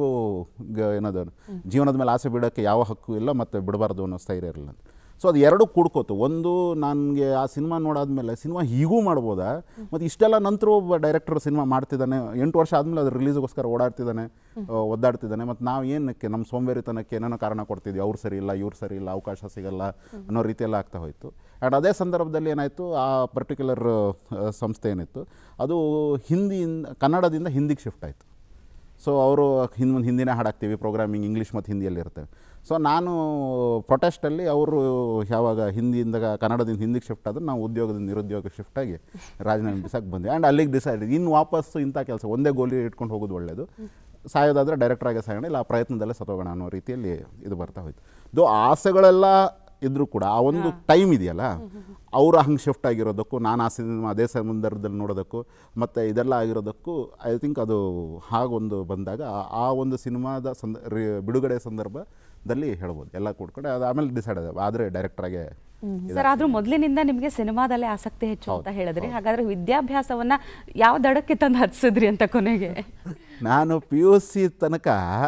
ಗ- ಏನದು ಜೀವನದ ಮೇಲೆ ಆಸೆ ಬಿಡೋಕ್ಕೆ ಯಾವ ಹಕ್ಕು ಇಲ್ಲ ಮತ್ತು ಬಿಡಬಾರ್ದು ಅನ್ನೋ ಸ್ಥೈರ್ಯ ಇರಲಿಲ್ಲ ಸೊ ಅದು ಎರಡು ಕೂಡ್ಕೋತು ಒಂದು ನನಗೆ ಆ ಸಿನಿಮಾ ನೋಡಾದ್ಮೇಲೆ ಸಿನಿಮಾ ಹೀಗೂ ಮಾಡ್ಬೋದಾ ಮತ್ತು ಇಷ್ಟೆಲ್ಲ ನಂತರ ಒಬ್ಬ ಡೈರೆಕ್ಟರ್ ಸಿನಿಮಾ ಮಾಡ್ತಿದ್ದಾನೆ ಎಂಟು ವರ್ಷ ಆದಮೇಲೆ ಅದು ರಿಲೀಸ್ಗೋಸ್ಕರ ಓಡಾಡ್ತಿದ್ದಾನೆ ಆ, ಒದ್ದಾಡ್ತಿದ್ದಾನೆ ಮತ್ತು ನಾವು ಏನಕ್ಕೆ ನಮ್ಮ ಸೋಂಬೇರಿತನಕ್ಕೆ ಏನೇನೋ ಕಾರಣ ಕೊಡ್ತಿದ್ವಿ ಅವ್ರು ಸರಿ ಇಲ್ಲ ಇವ್ರು ಸರಿ ಇಲ್ಲ ಅವಕಾಶ ಸಿಗಲ್ಲ ಅನ್ನೋ ರೀತಿಯೆಲ್ಲ ಆಗ್ತಾ ಹೋಯಿತು ಆ್ಯಂಡ್ ಅದೇ ಸಂದರ್ಭದಲ್ಲಿ ಏನಾಯಿತು ಆ ಪರ್ಟಿಕ್ಯುಲರ್ ಸಂಸ್ಥೆ ಏನಿತ್ತು ಅದು ಹಿಂದಿಯಿಂದ ಕನ್ನಡದಿಂದ ಹಿಂದಿಗೆ ಶಿಫ್ಟ್ ಆಯಿತು ಸೊ ಅವರು ಹಿಂದೆ ಮುಂದೆ ಹಿಂದಿನೇ ಹಾಡಾಕ್ತೀವಿ ಪ್ರೋಗ್ರಾಮಿಂಗ್ ಇಂಗ್ಲೀಷ್ ಮತ್ತು ಹಿಂದಿಯಲ್ಲಿ ಇರ್ತವೆ ಸೊ ನಾನು ಪ್ರೊಟೆಸ್ಟಲ್ಲಿ ಅವರು ಯಾವಾಗ ಹಿಂದಿಯಿಂದ ಕನ್ನಡದಿಂದ ಹಿಂದಿಗೆ ಶಿಫ್ಟ್ ಆದ್ರೆ ನಾವು ಉದ್ಯೋಗದಿಂದ ನಿರುದ್ಯೋಗ ಶಿಫ್ಟ್ ಆಗಿ ರಾಜೀನಾಮೆ ಬಿಸಾಕ್ ಬಂದ್ವಿ ಆ್ಯಂಡ್ ಅಲ್ಲಿಗೆ ಡಿಸೈಡ್ ಇನ್ನು ವಾಪಸ್ಸು ಇಂಥ ಕೆಲಸ ಒಂದೇ ಗೋಲಿ ಇಟ್ಕೊಂಡು ಹೋಗೋದು ಒಳ್ಳೆಯದು ಸಾಯೋದಾದರೆ ಡೈರೆಕ್ಟ್ರಾಗೆ ಸಾಯೋಣ ಇಲ್ಲ ಆ ಪ್ರಯತ್ನದಲ್ಲೇ ಸತ್ತೋಗೋಣ ಅನ್ನೋ ರೀತಿಯಲ್ಲಿ ಇದು ಬರ್ತಾ ಹೋಯ್ತು ದೋ ಆಸೆಗಳೆಲ್ಲ ಇದ್ರೂ ಕೂಡ ಆ ಒಂದು ಟೈಮ್ ಇದೆಯಲ್ಲ ಅವರು ಹಂಗೆ ಶಿಫ್ಟ್ ಆಗಿರೋದಕ್ಕೂ ನಾನು ಆ ಸಿನಿಮಾ ಅದೇ ಸಂದರ್ಭದಲ್ಲಿ ನೋಡೋದಕ್ಕೂ ಮತ್ತು ಇದೆಲ್ಲ ಆಗಿರೋದಕ್ಕೂ ಐ ಥಿಂಕ್ ಅದು ಹಾಗೊಂದು ಬಂದಾಗ ಆ- ಆ ಒಂದು ಸಿನಿಮಾದ ಸಂದ ರಿ- ಬಿಡುಗಡೆ ಸಂದರ್ಭದಲ್ಲಿ ಹೇಳ್ಬೋದು ಎಲ್ಲ ಕೂಡ್ಕೊಂಡು ಅದು ಆಮೇಲೆ ಡಿಸೈಡ್ ಆದ ಆದರೆ ಡೈರೆಕ್ಟ್ರಾಗೆ ಸರ್ ಆದ್ರೂ ಮೊದಲಿನಿಂದ ನಿಮಗೆ ಸಿನಿಮಾದಲ್ಲೇ ಆಸಕ್ತಿ ಹೆಚ್ಚು ಅಂತ ಹೇಳಿದ್ರಿ ಹಾಗಾದ್ರೆ ವಿದ್ಯಾಭ್ಯಾಸವನ್ನ ಯಾವ ದಡಕ್ಕೆ ತಂದು ಹಚ್ಸಿದ್ರಿ ಅಂತ ಕೊನೆಗೆ ನಾನು ಪಿ ಯು ಸಿ ತನಕ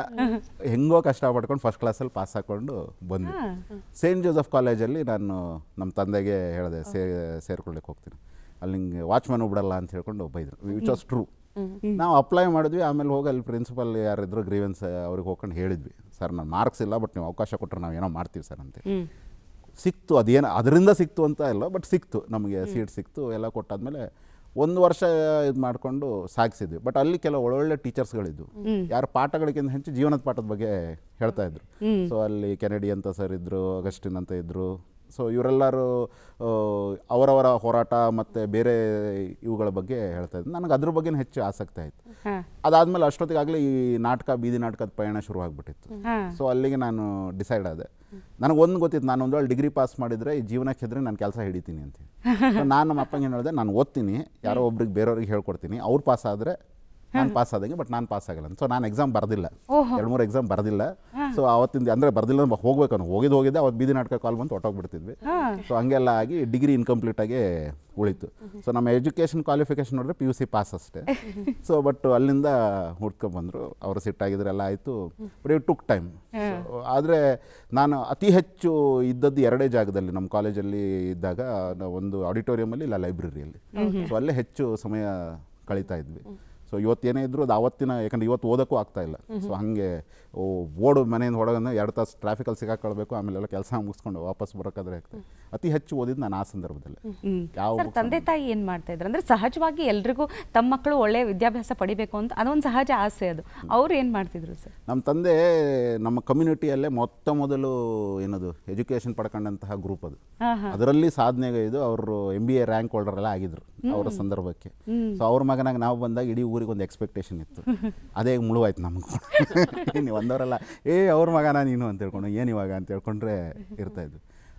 ಹೆಂಗೋ ಕಷ್ಟಪಡ್ಕೊಂಡು ಫಸ್ಟ್ ಕ್ಲಾಸಲ್ಲಿ ಪಾಸ್ ಹಾಕ್ಕೊಂಡು ಬಂದೆ ಸೇಂಟ್ ಜೋಸೆಫ್ ಕಾಲೇಜಲ್ಲಿ ನಾನು ನಮ್ಮ ತಂದೆಗೆ ಹೇಳಿದೆ ಸೇ ಸೇರ್ಕೊಳ್ಳಿಕ್ಕೆ ಹೋಗ್ತೀನಿ ಅಲ್ಲಿ ಹಿಂಗೆ ವಾಚ್ಮನ್ ಬಿಡಲ್ಲ ಅಂತ ಹೇಳ್ಕೊಂಡು ಬೈದರು ವಿಚ್ ವಾಸ್ ಟ್ರೂ ನಾವು ಅಪ್ಲೈ ಮಾಡಿದ್ವಿ ಆಮೇಲೆ ಹೋಗಿ ಅಲ್ಲಿ ಪ್ರಿನ್ಸಿಪಲ್ ಯಾರಿದ್ರು ಗ್ರೀವೆನ್ಸ್ ಅವ್ರಿಗೆ ಹೋಗ್ಕೊಂಡು ಹೇಳಿದ್ವಿ ಸರ್ ನಾನು ಮಾರ್ಕ್ಸ್ ಇಲ್ಲ ಬಟ್ ನೀವು ಅವಕಾಶ ಕೊಟ್ಟರೆ ನಾವು ಏನೋ ಮಾಡ್ತೀವಿ ಸರ್ ಅಂತ ಹ್ಮ್ ಸಿಕ್ತು ಅದೇನು ಅದರಿಂದ ಸಿಕ್ತು ಅಂತ ಇಲ್ಲ ಬಟ್ ಸಿಕ್ತು ನಮಗೆ ಸೀಟ್ ಸಿಕ್ತು ಎಲ್ಲ ಕೊಟ್ಟಾದ್ಮೇಲೆ ಒಂದು ವರ್ಷ ಇದು ಮಾಡಿಕೊಂಡು ಸಾಗಿಸಿದ್ವಿ ಬಟ್ ಅಲ್ಲಿ ಕೆಲವು ಒಳ್ಳೊಳ್ಳೆ ಟೀಚರ್ಸ್ಗಳಿದ್ವು ಯಾರು ಪಾಠಗಳಿಗಿಂತ ಹೆಚ್ಚು ಜೀವನದ ಪಾಠದ ಬಗ್ಗೆ ಹೇಳ್ತಾ ಇದ್ರು ಸೊ ಅಲ್ಲಿ ಕೆನಡಿ ಅಂತ ಸರ್ ಇದ್ದರು ಅಗಸ್ಟಿನ್ ಅಂತ ಇದ್ದರು ಸೊ ಇವರೆಲ್ಲರೂ ಆ, ಅವರವರ ಹೋರಾಟ ಮತ್ತು ಬೇರೆ ಇವುಗಳ ಬಗ್ಗೆ ಹೇಳ್ತಾ ಇದ್ರು ನನಗೆ ಅದ್ರ ಬಗ್ಗೆ ಹೆಚ್ಚು ಆಸಕ್ತಿ ಆಯಿತು ಹಾ ಅದಾದಮೇಲೆ ಅಷ್ಟೊತ್ತಿಗಾಗಲೇ ಈ ನಾಟಕ ಬೀದಿ ನಾಟಕದ ಪಯಣ ಶುರುವಾಗ್ಬಿಟ್ಟಿತ್ತು ಹಾ ಸೊ ಅಲ್ಲಿಗೆ ನಾನು ಡಿಸೈಡ್ ಆದೆ ನನಗೆ ಒಂದು ಗೊತ್ತಿತ್ತು ನಾನು ಒಂದು ವೇಳೆ ಡಿಗ್ರಿ ಪಾಸ್ ಮಾಡಿದರೆ ಈ ಜೀವನಕ್ಕೆ ಹೆದ್ರೆ ನಾನು ಕೆಲಸ ಹಿಡಿತೀನಿ ಅಂತ So ನಾನು ನಮ್ಮ ಅಪ್ಪಂಗೆ ಏನು ಹೇಳಿದೆ ನಾನು ಓದ್ತೀನಿ ಯಾರೋ ಒಬ್ರಿಗೆ ಬೇರೆಯವ್ರಿಗೆ ಹೇಳ್ಕೊಡ್ತೀನಿ ಅವ್ರು ಪಾಸ್ ಆದರೆ ನಾನು ಪಾಸ್ ಆದಂಗೆ ಬಟ್ ನಾನು ಪಾಸ್ ಆಗಲ್ಲ ಸೊ ನಾನು ಎಕ್ಸಾಮ್ ಬರೆದಿಲ್ಲ ಎರಡು ಮೂರು ಎಕ್ಸಾಮ್ ಬರೆದಿಲ್ಲ ಸೊ ಅವತ್ತಿಂದ ಅಂದರೆ ಬರೆದಿಲ್ಲ ಹೋಗ್ಬೇಕು ನಾನು ಹೋಗಿದ್ದು ಹೋಗಿದ್ದೆ ಅವತ್ತು ಬೀದಿ ನಾಟಕ ಕಾಲ್ ಬಂತು ಹೊಟ್ಟೋಗ್ಬಿಡ್ತಿದ್ವಿ ಸೊ ಹಂಗೆಲ್ಲ ಆಗಿ ಡಿಗ್ರಿ ಇನ್ಕಂಪ್ಲೀಟ್ ಆಗಿ ಉಳಿತು ಸೊ ನಮ್ಮ ಎಜುಕೇಷನ್ ಕ್ವಾಲಿಫಿಕೇಶನ್ ನೋಡಿದ್ರೆ ಪಿ ಯು ಸಿ ಪಾಸ್ ಅಷ್ಟೇ ಸೊ ಬಟ್ ಅಲ್ಲಿಂದ ಹುಡ್ಕೊಂಡ್ಬಂದರು ಅವರು ಸಿಟ್ಟಾಗಿದ್ರೆ ಎಲ್ಲ ಆಯಿತು ಬಟ್ ಇಟ್ ಟುಕ್ ಟೈಮ್ ಆದರೆ ನಾನು ಅತಿ ಹೆಚ್ಚು ಇದ್ದದ್ದು ಎರಡೇ ಜಾಗದಲ್ಲಿ ನಮ್ಮ ಕಾಲೇಜಲ್ಲಿ ಇದ್ದಾಗ ನಾವು ಒಂದು ಆಡಿಟೋರಿಯಮಲ್ಲಿ ಇಲ್ಲ ಲೈಬ್ರರಿಯಲ್ಲಿ ಸೊ ಅಲ್ಲೇ ಹೆಚ್ಚು ಸಮಯ ಕಳೀತಾ ಇದ್ವಿ ಸೊ ಇವತ್ತೇನೇ ಇದ್ರು ಅದು ಅವತ್ತಿನ ಯಾಕಂದ್ರೆ ಇವತ್ತು ಓದೋಕ್ಕೂ ಆಗ್ತಾ ಇಲ್ಲ ಸೊ ಹಾಗೆ ಓ ಓಡು ಮನೆಯಿಂದ ಹೊಡೋದನ್ನ ಎರಡು ತಾಸು ಟ್ರಾಫಿಕಲ್ಲಿ ಸಿಗಾಕೊಳ್ಬೇಕು ಆಮೇಲೆಲ್ಲ ಕೆಲಸ ಮುಗಿಸ್ಕೊಂಡು ವಾಪಸ್ ಬರೋಕ್ಕಾದ್ರೆ ಆಗ್ತದೆ ಅತಿ ಹೆಚ್ಚು ಓದಿದ್ದು ನಾನು ಆ ಸಂದರ್ಭದಲ್ಲಿ ಯಾವ ಸರ್ books ತಂದೆ ತಾಯಿ ಏನ್ ಮಾಡ್ತಾ ಇದ್ರು ಅಂದ್ರೆ ಸಹಜವಾಗಿ ಎಲ್ರಿಗೂ ತಮ್ಮ ಮಕ್ಕಳು ಒಳ್ಳೆ ವಿದ್ಯಾಭ್ಯಾಸ ಪಡಿಬೇಕು ಅಂತ ಅದೊಂದು ಸಹಜ ಆಸೆ ಅದು ಅವ್ರು ಏನ್ ಮಾಡ್ತಿದ್ರು ಸರ್ ನಮ್ಮ ತಂದೆ ನಮ್ಮ ಕಮ್ಯುನಿಟಿಯಲ್ಲೇ ಮೊತ್ತ ಮೊದಲು ಏನದು ಎಜುಕೇಷನ್ ಪಡ್ಕೊಂಡಂತಹ ಗ್ರೂಪ್ ಅದು ಅದರಲ್ಲಿ ಸಾಧನೆಗೆ ಇದು ಅವರು M B A rank holder ಎಲ್ಲ ಆಗಿದ್ರು ಅವರ ಸಂದರ್ಭಕ್ಕೆ ಸೊ ಅವ್ರ ಮಗನಾಗ ನಾವು ಬಂದಾಗ ಇಡೀ ಊರಿಗೆ ಒಂದು ಎಕ್ಸ್ಪೆಕ್ಟೇಷನ್ ಇತ್ತು ಅದೇ ಮುಳುವಾಯ್ತು ನಮಗೂ ನೀವು ಒಂದವರೆಲ್ಲ ಏ ಅವ್ರ ಮಗನ ನೀನು ಅಂತ ಹೇಳ್ಕೊಂಡು ಏನು ಇವಾಗ ಅಂತ ಹೇಳ್ಕೊಂಡ್ರೆ ಇರ್ತಾ ಇದ್ವಿ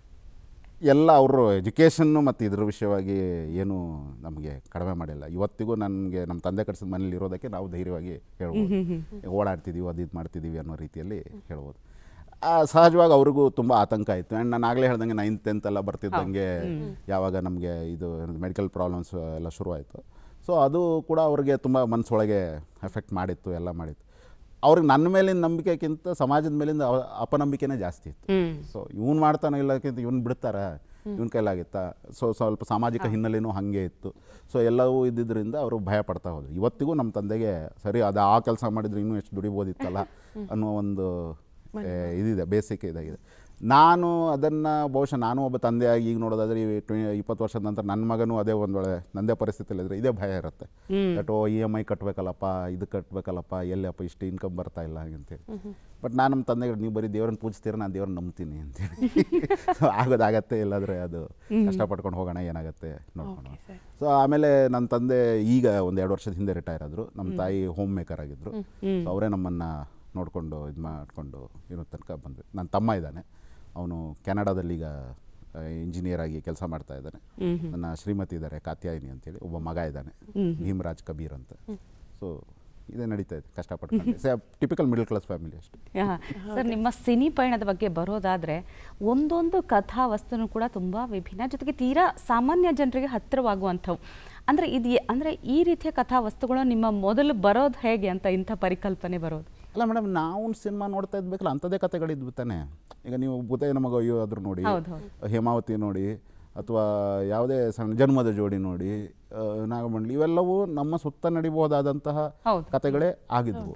ಎಲ್ಲ ಅವರು ಎಜುಕೇಷನ್ನು ಮತ್ತು ಇದ್ರ ವಿಷಯವಾಗಿ ಏನು ನಮಗೆ ಕಡಿಮೆ ಮಾಡಿಲ್ಲ ಇವತ್ತಿಗೂ ನನಗೆ ನಮ್ಮ ತಂದೆ ಕಟ್ಸಿದ ಮನೇಲಿ ಇರೋದಕ್ಕೆ ನಾವು ಧೈರ್ಯವಾಗಿ ಹೇಳ್ಬೋದು ಓಡಾಡ್ತಿದ್ದೀವಿ ಅದು ಇದು ಮಾಡ್ತಿದ್ದೀವಿ ಅನ್ನೋ ರೀತಿಯಲ್ಲಿ ಹೇಳ್ಬೋದು ಆ, ಸಹಜವಾಗಿ ಅವ್ರಿಗೂ ತುಂಬ ಆತಂಕ ಆಯಿತು ಆ್ಯಂಡ್ ನಾನು ಆಗಲೇ ಹೇಳ್ದಂಗೆ ನೈನ್ತ್ ಟೆಂತ್ ಎಲ್ಲ ಬರ್ತಿದ್ದಂಗೆ ಯಾವಾಗ ನಮಗೆ ಇದು ಮೆಡಿಕಲ್ ಪ್ರಾಬ್ಲಮ್ಸ್ ಎಲ್ಲ ಶುರುವಾಯಿತು ಸೊ ಅದು ಕೂಡ ಅವ್ರಿಗೆ ತುಂಬ ಮನಸ್ಸೊಳಗೆ ಎಫೆಕ್ಟ್ ಮಾಡಿತ್ತು ಎಲ್ಲ ಮಾಡಿತ್ತು ಅವ್ರಿಗೆ ನನ್ನ ಮೇಲಿನ ನಂಬಿಕೆಗಿಂತ ಸಮಾಜದ ಮೇಲಿಂದ ಅವ- ಅಪನಂಬಿಕೆನೇ ಜಾಸ್ತಿ ಇತ್ತು ಹ್ಮ್ ಸೊ ಇವ್ನು ಮಾಡ್ತಾನೋ ಇಲ್ಲಕ್ಕಿಂತ ಇವ್ನು ಬಿಡ್ತಾರ ಇವನ ಕೈಲಾಗಿತ್ತಾ ಸೊ ಸ್ವಲ್ಪ ಸಾಮಾಜಿಕ ಹಿನ್ನೆಲೆನೂ ಹಾಗೆ ಇತ್ತು ಸೊ ಎಲ್ಲವೂ ಇದ್ದಿದ್ದರಿಂದ ಅವರು ಭಯ ಪಡ್ತಾ ಹೋದ್ರು ಇವತ್ತಿಗೂ ನಮ್ಮ ತಂದೆಗೆ ಸರಿ ಅದು ಆ ಕೆಲಸ ಮಾಡಿದ್ರೆ ಇನ್ನೂ ಎಷ್ಟು ದುಡಿಬೋದಿತ್ತಲ್ಲ ಅನ್ನೋ ಒಂದು ಏ, ಇದಿದೆ ಬೇಸಿಕ್ ಇದಾಗಿದೆ ನಾನು ಅದನ್ನು ಬಹುಶಃ ನಾನು ಒಬ್ಬ ತಂದೆಯಾಗಿ ಈಗ ನೋಡೋದಾದ್ರೆ ಈ ಟ್ವೆ ಇಪ್ಪತ್ತು ವರ್ಷದ ನಂತರ ನನ್ನ ಮಗನೂ ಅದೇ ಒಂದು ವೇಳೆ ನಂದೇ ಪರಿಸ್ಥಿತಿಯಲ್ಲಿ ಇದ್ರೆ ಇದೇ ಭಯ ಇರುತ್ತೆ but oh E M I ಕಟ್ಟಬೇಕಲ್ಲಪ್ಪ ಇದು ಕಟ್ಟಬೇಕಲ್ಲಪ್ಪ ಎಲ್ಲಪ್ಪ ಇಷ್ಟು ಇನ್ಕಮ್ ಬರ್ತಾ ಇಲ್ಲ ಅಂತೇಳಿ ಬಟ್ ನಾನು ನಮ್ಮ ತಂದೆಗೆ ನೀವು ಬರೀ ದೇವ್ರನ್ನ ಪೂಜಿಸ್ತೀರ ನಾನು ದೇವ್ರನ್ನ ನಂಬ್ತೀನಿ ಅಂತೇಳಿ So ಆಗೋದಾಗತ್ತೆ ಇಲ್ಲಾಂದರೆ ಅದು ಕಷ್ಟಪಟ್ಕೊಂಡು ಹೋಗೋಣ ಏನಾಗುತ್ತೆ ನೋಡ್ಕೊಂಡು ಸೊ ಆಮೇಲೆ ನನ್ನ ತಂದೆ ಈಗ ಒಂದು ಎರಡು ವರ್ಷದ ಹಿಂದೆ ರಿಟೈರ್ ಆದರು ನಮ್ಮ ತಾಯಿ ಹೋಮ್ ಮೇಕರ್ ಆಗಿದ್ದರು ಸೊ ಅವರೇ ನಮ್ಮನ್ನು ನೋಡಿಕೊಂಡು ಇದು ಮಾಡಿಕೊಂಡು ಇರೋ ತನಕ ಬಂದ್ವಿ ನನ್ನ ತಮ್ಮ ಇದ್ದಾನೆ ಅವನು ಕೆನಡಾದಲ್ಲಿ ಈಗ ಇಂಜಿನಿಯರ್ ಆಗಿ ಕೆಲಸ ಮಾಡ್ತಾ ಇದ್ದಾನೆ ನನ್ನ ಶ್ರೀಮತಿ ಇದ್ದಾರೆ ಕಾತ್ಯಾಯಿನಿ ಅಂತೇಳಿ ಒಬ್ಬ ಮಗ ಇದ್ದಾನೆ ಭೀಮರಾಜ್ ಕಬೀರ್ ಅಂತ ಸೊ ಇದೇ ನಡೀತಾ ಇದೆ ಕಷ್ಟಪಟ್ಟು ಟಿಪಿಕಲ್ ಮಿಡಲ್ ಕ್ಲಾಸ್ ಫ್ಯಾಮಿಲಿ ಅಷ್ಟೇ ಸರ್ ನಿಮ್ಮ ಸಿನಿ ಪಯಣದ ಬಗ್ಗೆ ಬರೋದಾದ್ರೆ ಒಂದೊಂದು ಕಥಾ ವಸ್ತುನು ಕೂಡ ತುಂಬಾ ವಿಭಿನ್ನ ಜೊತೆಗೆ ತೀರಾ ಸಾಮಾನ್ಯ ಜನರಿಗೆ ಹತ್ತಿರವಾಗುವಂಥವು ಅಂದ್ರೆ ಇದು ಎ- ಅಂದ್ರೆ ಈ ರೀತಿಯ ಕಥಾ ವಸ್ತುಗಳು ನಿಮ್ಮ ಮೊದಲು ಬರೋದು ಹೇಗೆ ಅಂತ ಇಂಥ ಪರಿಕಲ್ಪನೆ ಬರೋದು ಅಲ್ಲ ಮೇಡಮ್ ನಾವು ಸಿನಿಮಾ ನೋಡ್ತಾ ಇದ್ಬೇಕಲ್ಲ ಅಂಥದ್ದೇ ಕಥೆಗಳಿದ್ವು ತಾನೆ ಈಗ ನೀವು ಬುಧಯ್ಯನ ಮಗ ಅಯ್ಯೋ ಆದ್ರೂ ನೋಡಿ ಹೌದು, ಹೌದು. ಹೇಮಾವತಿ ನೋಡಿ ಅಥವಾ ಯಾವುದೇ ಸಣ್ಣ ಜನ್ಮದ ಜೋಡಿ ನೋಡಿ ಆ, ನಾಗಮಂಡಲಿ ಇವೆಲ್ಲವೂ ನಮ್ಮ ಸುತ್ತ ನಡಿಬಹುದಾದಂತಹ ಹೌದು. ಕಥೆಗಳೇ ಆಗಿದ್ವು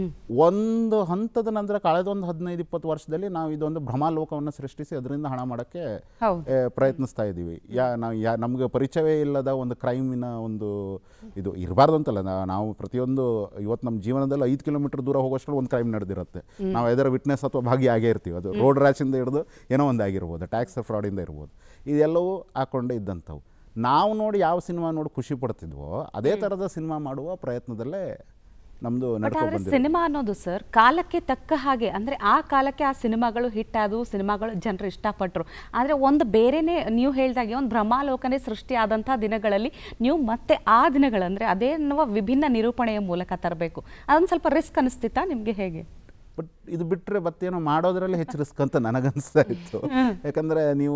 ಒಂದು ಹಂತದ ನಂತರ ಕಳೆದ ಒಂದು ಹದಿನೈದು ಇಪ್ಪತ್ತು ವರ್ಷದಲ್ಲಿ ನಾವು ಇದೊಂದು ಭ್ರಮಾಲೋಕವನ್ನು ಸೃಷ್ಟಿಸಿ ಅದರಿಂದ ಹಣ ಮಾಡೋಕ್ಕೆ ಹೌದು. ಏ, ಪ್ರಯತ್ನಿಸ್ತಾ ಇದ್ದೀವಿ ಯಾ ನಾವು ಯಾ ನಮಗೆ ಪರಿಚಯವೇ ಇಲ್ಲದ ಒಂದು ಕ್ರೈಮಿನ ಒಂದು ಇದು ಇರಬಾರ್ದು ಅಂತಲ್ಲ ನಾ- ನಾವು ಪ್ರತಿಯೊಂದು ಇವತ್ತು ನಮ್ಮ ಜೀವನದಲ್ಲಿ ಐದು ಕಿಲೋಮೀಟರ್ ದೂರ ಹೋಗೋಷ್ಟರಲ್ಲಿ ಒಂದು ಕ್ರೈಮ್ ನಡೆದಿರುತ್ತೆ ನಾವು ಎದರ ವಿಟ್ನೆಸ್ ಅಥವಾ ಭಾಗಿಯಾಗೇ ಇರ್ತೀವಿ ಅದು ರೋಡ್ ರ್ಯಾಶಿಂದ ಹಿಡಿದು ಏನೋ ಒಂದು ಆಗಿರ್ಬೋದು ಟ್ಯಾಕ್ಸ್ ಫ್ರಾಡಿಂದ ಇರ್ಬೋದು ಇದೆಲ್ಲವೂ ಹಾಕೊಂಡೇ ಇದ್ದಂಥವು ನಾವು ನೋಡಿ ಯಾವ ಸಿನಿಮಾ ನೋಡಿ ಖುಷಿ ಪಡ್ತಿದ್ವೋ ಅದೇ ಥರದ ಸಿನಿಮಾ ಮಾಡುವ ಪ್ರಯತ್ನದಲ್ಲೇ ನಮ್ಮದು ಬಟ್ ನಡ್ಕೊಂಡು ಆದ್ರೆ ಬಂದಿದೆ ಸಿನಿಮಾ ಅನ್ನೋದು ಸರ್ ಕಾಲಕ್ಕೆ ತಕ್ಕ ಹಾಗೆ ಅಂದ್ರೆ ಆ ಕಾಲಕ್ಕೆ ಆ ಸಿನಿಮಾಗಳು ಹಿಟ್ ಆದವು ಸಿನಿಮಾಗಳು ಜನರು ಇಷ್ಟಪಟ್ಟರು ಆದ್ರೆ ಒಂದು ಬೇರೆನೇ ನೀವು ಹೇಳ್ದಾಗೆ ಒಂದು ಭ್ರಮಾಲೋಕನೆ ಸೃಷ್ಟಿ ಆದಂಥ ದಿನಗಳಲ್ಲಿ ನೀವು ಮತ್ತೆ ಆ ದಿನಗಳಂದ್ರೆ ಅದೇ ಅನ್ನುವ ವಿಭಿನ್ನ ನಿರೂಪಣೆಯ ಮೂಲಕ ತರಬೇಕು ಅದೊಂದು ಸ್ವಲ್ಪ ರಿಸ್ಕ್ ಅನಿಸ್ತಿತ್ತಾ ನಿಮಗೆ ಹೇಗೆ ಬಟ್ ಇದು ಬಿಟ್ಟರೆ ಮತ್ತೇನೋ ಮಾಡೋದ್ರಲ್ಲಿ ಹೆಚ್ಚು ರಿಸ್ಕ್ ಅಂತ ನನಗನ್ಸ್ತಾ ಇತ್ತು ಯಾಕಂದರೆ ನೀವು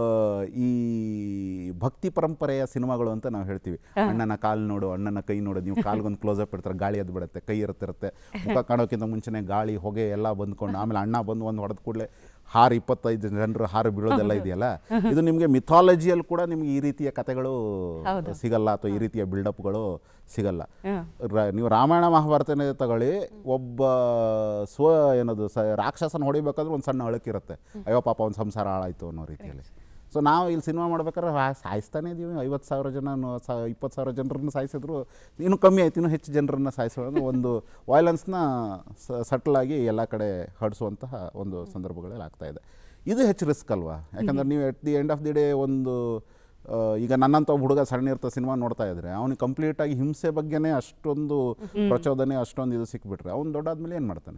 ಈ ಭಕ್ತಿ ಪರಂಪರೆಯ ಸಿನಿಮಾಗಳು ಅಂತ ನಾವು ಹೇಳ್ತೀವಿ ಅಣ್ಣನ ಕಾಲು ನೋಡು ಅಣ್ಣನ ಕೈ ನೋಡು ನೀವು ಕಾಲ್ಗೊಂದು ಕ್ಲೋಸಪ್ ಇಡ್ತಾರೆ ಗಾಳಿ ಅದು ಬಿಡುತ್ತೆ ಕೈ ಇರುತ್ತಿರುತ್ತೆ ಮುಖ ಕಾಣೋಕ್ಕಿಂತ ಮುಂಚೆನೆ ಗಾಳಿ ಹೊಗೆ ಎಲ್ಲ ಬಂದ್ಕೊಂಡು ಆಮೇಲೆ ಅಣ್ಣ ಬಂದು ಒಂದು ಹೊಡೆದ ಕೂಡಲೇ ಹಾರು ಇಪ್ಪತ್ತೈದು ಜನರು ಹಾರು ಬೀಳೋದೆಲ್ಲ ಇದೆಯಲ್ಲ ಇದು ನಿಮಗೆ ಮಿಥಾಲಜಿಯಲ್ಲಿ ಕೂಡ ನಿಮ್ಗೆ ಈ ರೀತಿಯ ಕಥೆಗಳು ಸಿಗಲ್ಲ ಅಥವಾ ಈ ರೀತಿಯ ಬಿಲ್ಡಪ್ಗಳು ಸಿಗಲ್ಲ ರ- ನೀವು ರಾಮಾಯಣ ಮಹಾಭಾರತನೇ ತಗೊಳ್ಳಿ ಒಬ್ಬ ಸ್ವ ಏನದು ಸ ರಾಕ್ಷಸನ ಹೊಡಿಬೇಕಾದ್ರೆ ಒಂದು ಸಣ್ಣ ಅಳಕಿರುತ್ತೆ ಅಯ್ಯೋ ಪಾಪ ಒಂದು ಸಂಸಾರ ಹಾಳಾಯ್ತು ಅನ್ನೋ ರೀತಿಯಲ್ಲಿ ಸೊ ನಾವು ಇಲ್ಲಿ ಸಿನಿಮಾ ಮಾಡ್ಬೇಕಾದ್ರೆ ಆ- ಸಾಯಿಸ್ತಾನೆ ಇದೀವಿ ಐವತ್ತು ಸಾವಿರ ಜನ ಇಪ್ಪತ್ತು ಸಾವಿರ ಜನರನ್ನು ಸಾಯಿಸಿದ್ರು ಇನ್ನೂ ಕಮ್ಮಿ ಆಯ್ತು ಇನ್ನೂ ಹೆಚ್ಚು ಜನರನ್ನು ಸಾಯಿಸೋದು ಒಂದು ವಾಯ್ಲೆನ್ಸ್ನ ಸಟಲ್ ಆಗಿ ಎಲ್ಲ ಕಡೆ ಹರಡಿಸುವಂತಹ ಒಂದು ಸಂದರ್ಭಗಳಲ್ಲಿ ಆಗ್ತಾ ಇದೆ ಇದು ಹೆಚ್ಚು ರಿಸ್ಕ್ ಅಲ್ವಾ ಯಾಕಂದ್ರೆ ನೀವು at the end of the day ಒಂದು ಆ, ಈಗ ನನ್ನಂಥ ಒಬ್ಬ ಹುಡುಗ ಸಣ್ಣ ಇರ್ತ ಸಿನಿಮಾ ನೋಡ್ತಾ ಇದ್ರೆ ಅವ್ನಿಗೆ ಕಂಪ್ಲೀಟಾಗಿ ಹಿಂಸೆ ಬಗ್ಗೆನೇ ಅಷ್ಟೊಂದು ಪ್ರಚೋದನೆ ಅಷ್ಟೊಂದು ಇದು ಸಿಕ್ಬಿಟ್ರೆ ಅವ್ನು ದೊಡ್ಡಾದ್ಮೇಲೆ ಏನು ಮಾಡ್ತಾನೆ